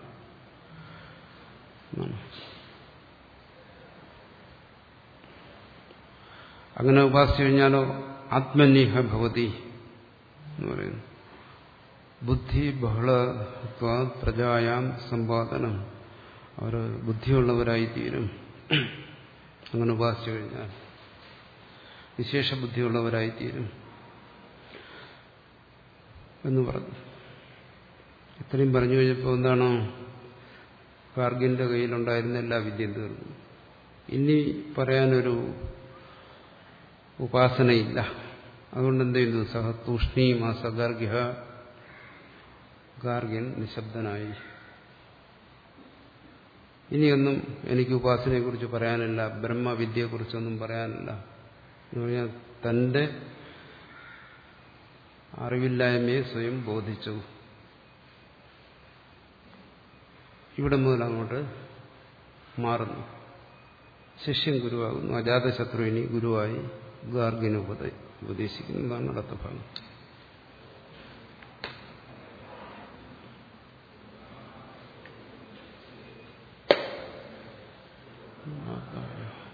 അങ്ങനെ ഉപാസിച്ചു കഴിഞ്ഞാലോ ആത്മന്യഹ ഭവതി എന്ന് പറയുന്നു ബുദ്ധി ബഹളത്വ പ്രജായാം സമ്പാദനം അവർ ബുദ്ധിയുള്ളവരായിത്തീരും അങ്ങനെ ഉപാസിച്ചു കഴിഞ്ഞാൽ വിശേഷ ബുദ്ധിയുള്ളവരായിത്തീരും എന്ന് പറഞ്ഞു ഇത്രയും പറഞ്ഞു കഴിഞ്ഞപ്പോൾ എന്താണ് കാർഗിന്റെ കയ്യിലുണ്ടായിരുന്ന എല്ലാ വിദ്യയും തീർന്നു ഇനി പറയാനൊരു ഉപാസനയില്ല അതുകൊണ്ട് എന്ത് ചെയ്യുന്നു സഹ തൂഷ്ണീം ആ സഗാർഗ്യ ഗാർഗ്യൻ നിശബ്ദനായി ഇനിയൊന്നും എനിക്ക് ഉപാസനയെക്കുറിച്ച് പറയാനില്ല ബ്രഹ്മവിദ്യയെക്കുറിച്ചൊന്നും പറയാനില്ല എന്ന് പറഞ്ഞാൽ തന്റെ അറിവില്ലായ്മയെ സ്വയം ബോധിച്ചു ഇവിടെ മുതൽ അങ്ങോട്ട് മാറുന്നു ശിഷ്യൻ ഗുരുവാകുന്നു അജാതശത്രു ഇനി ഗുരുവായി ഗാർഗിന് ഉപദേശിക്കുന്നതാണ് അടുത്ത ഭാഗം ആ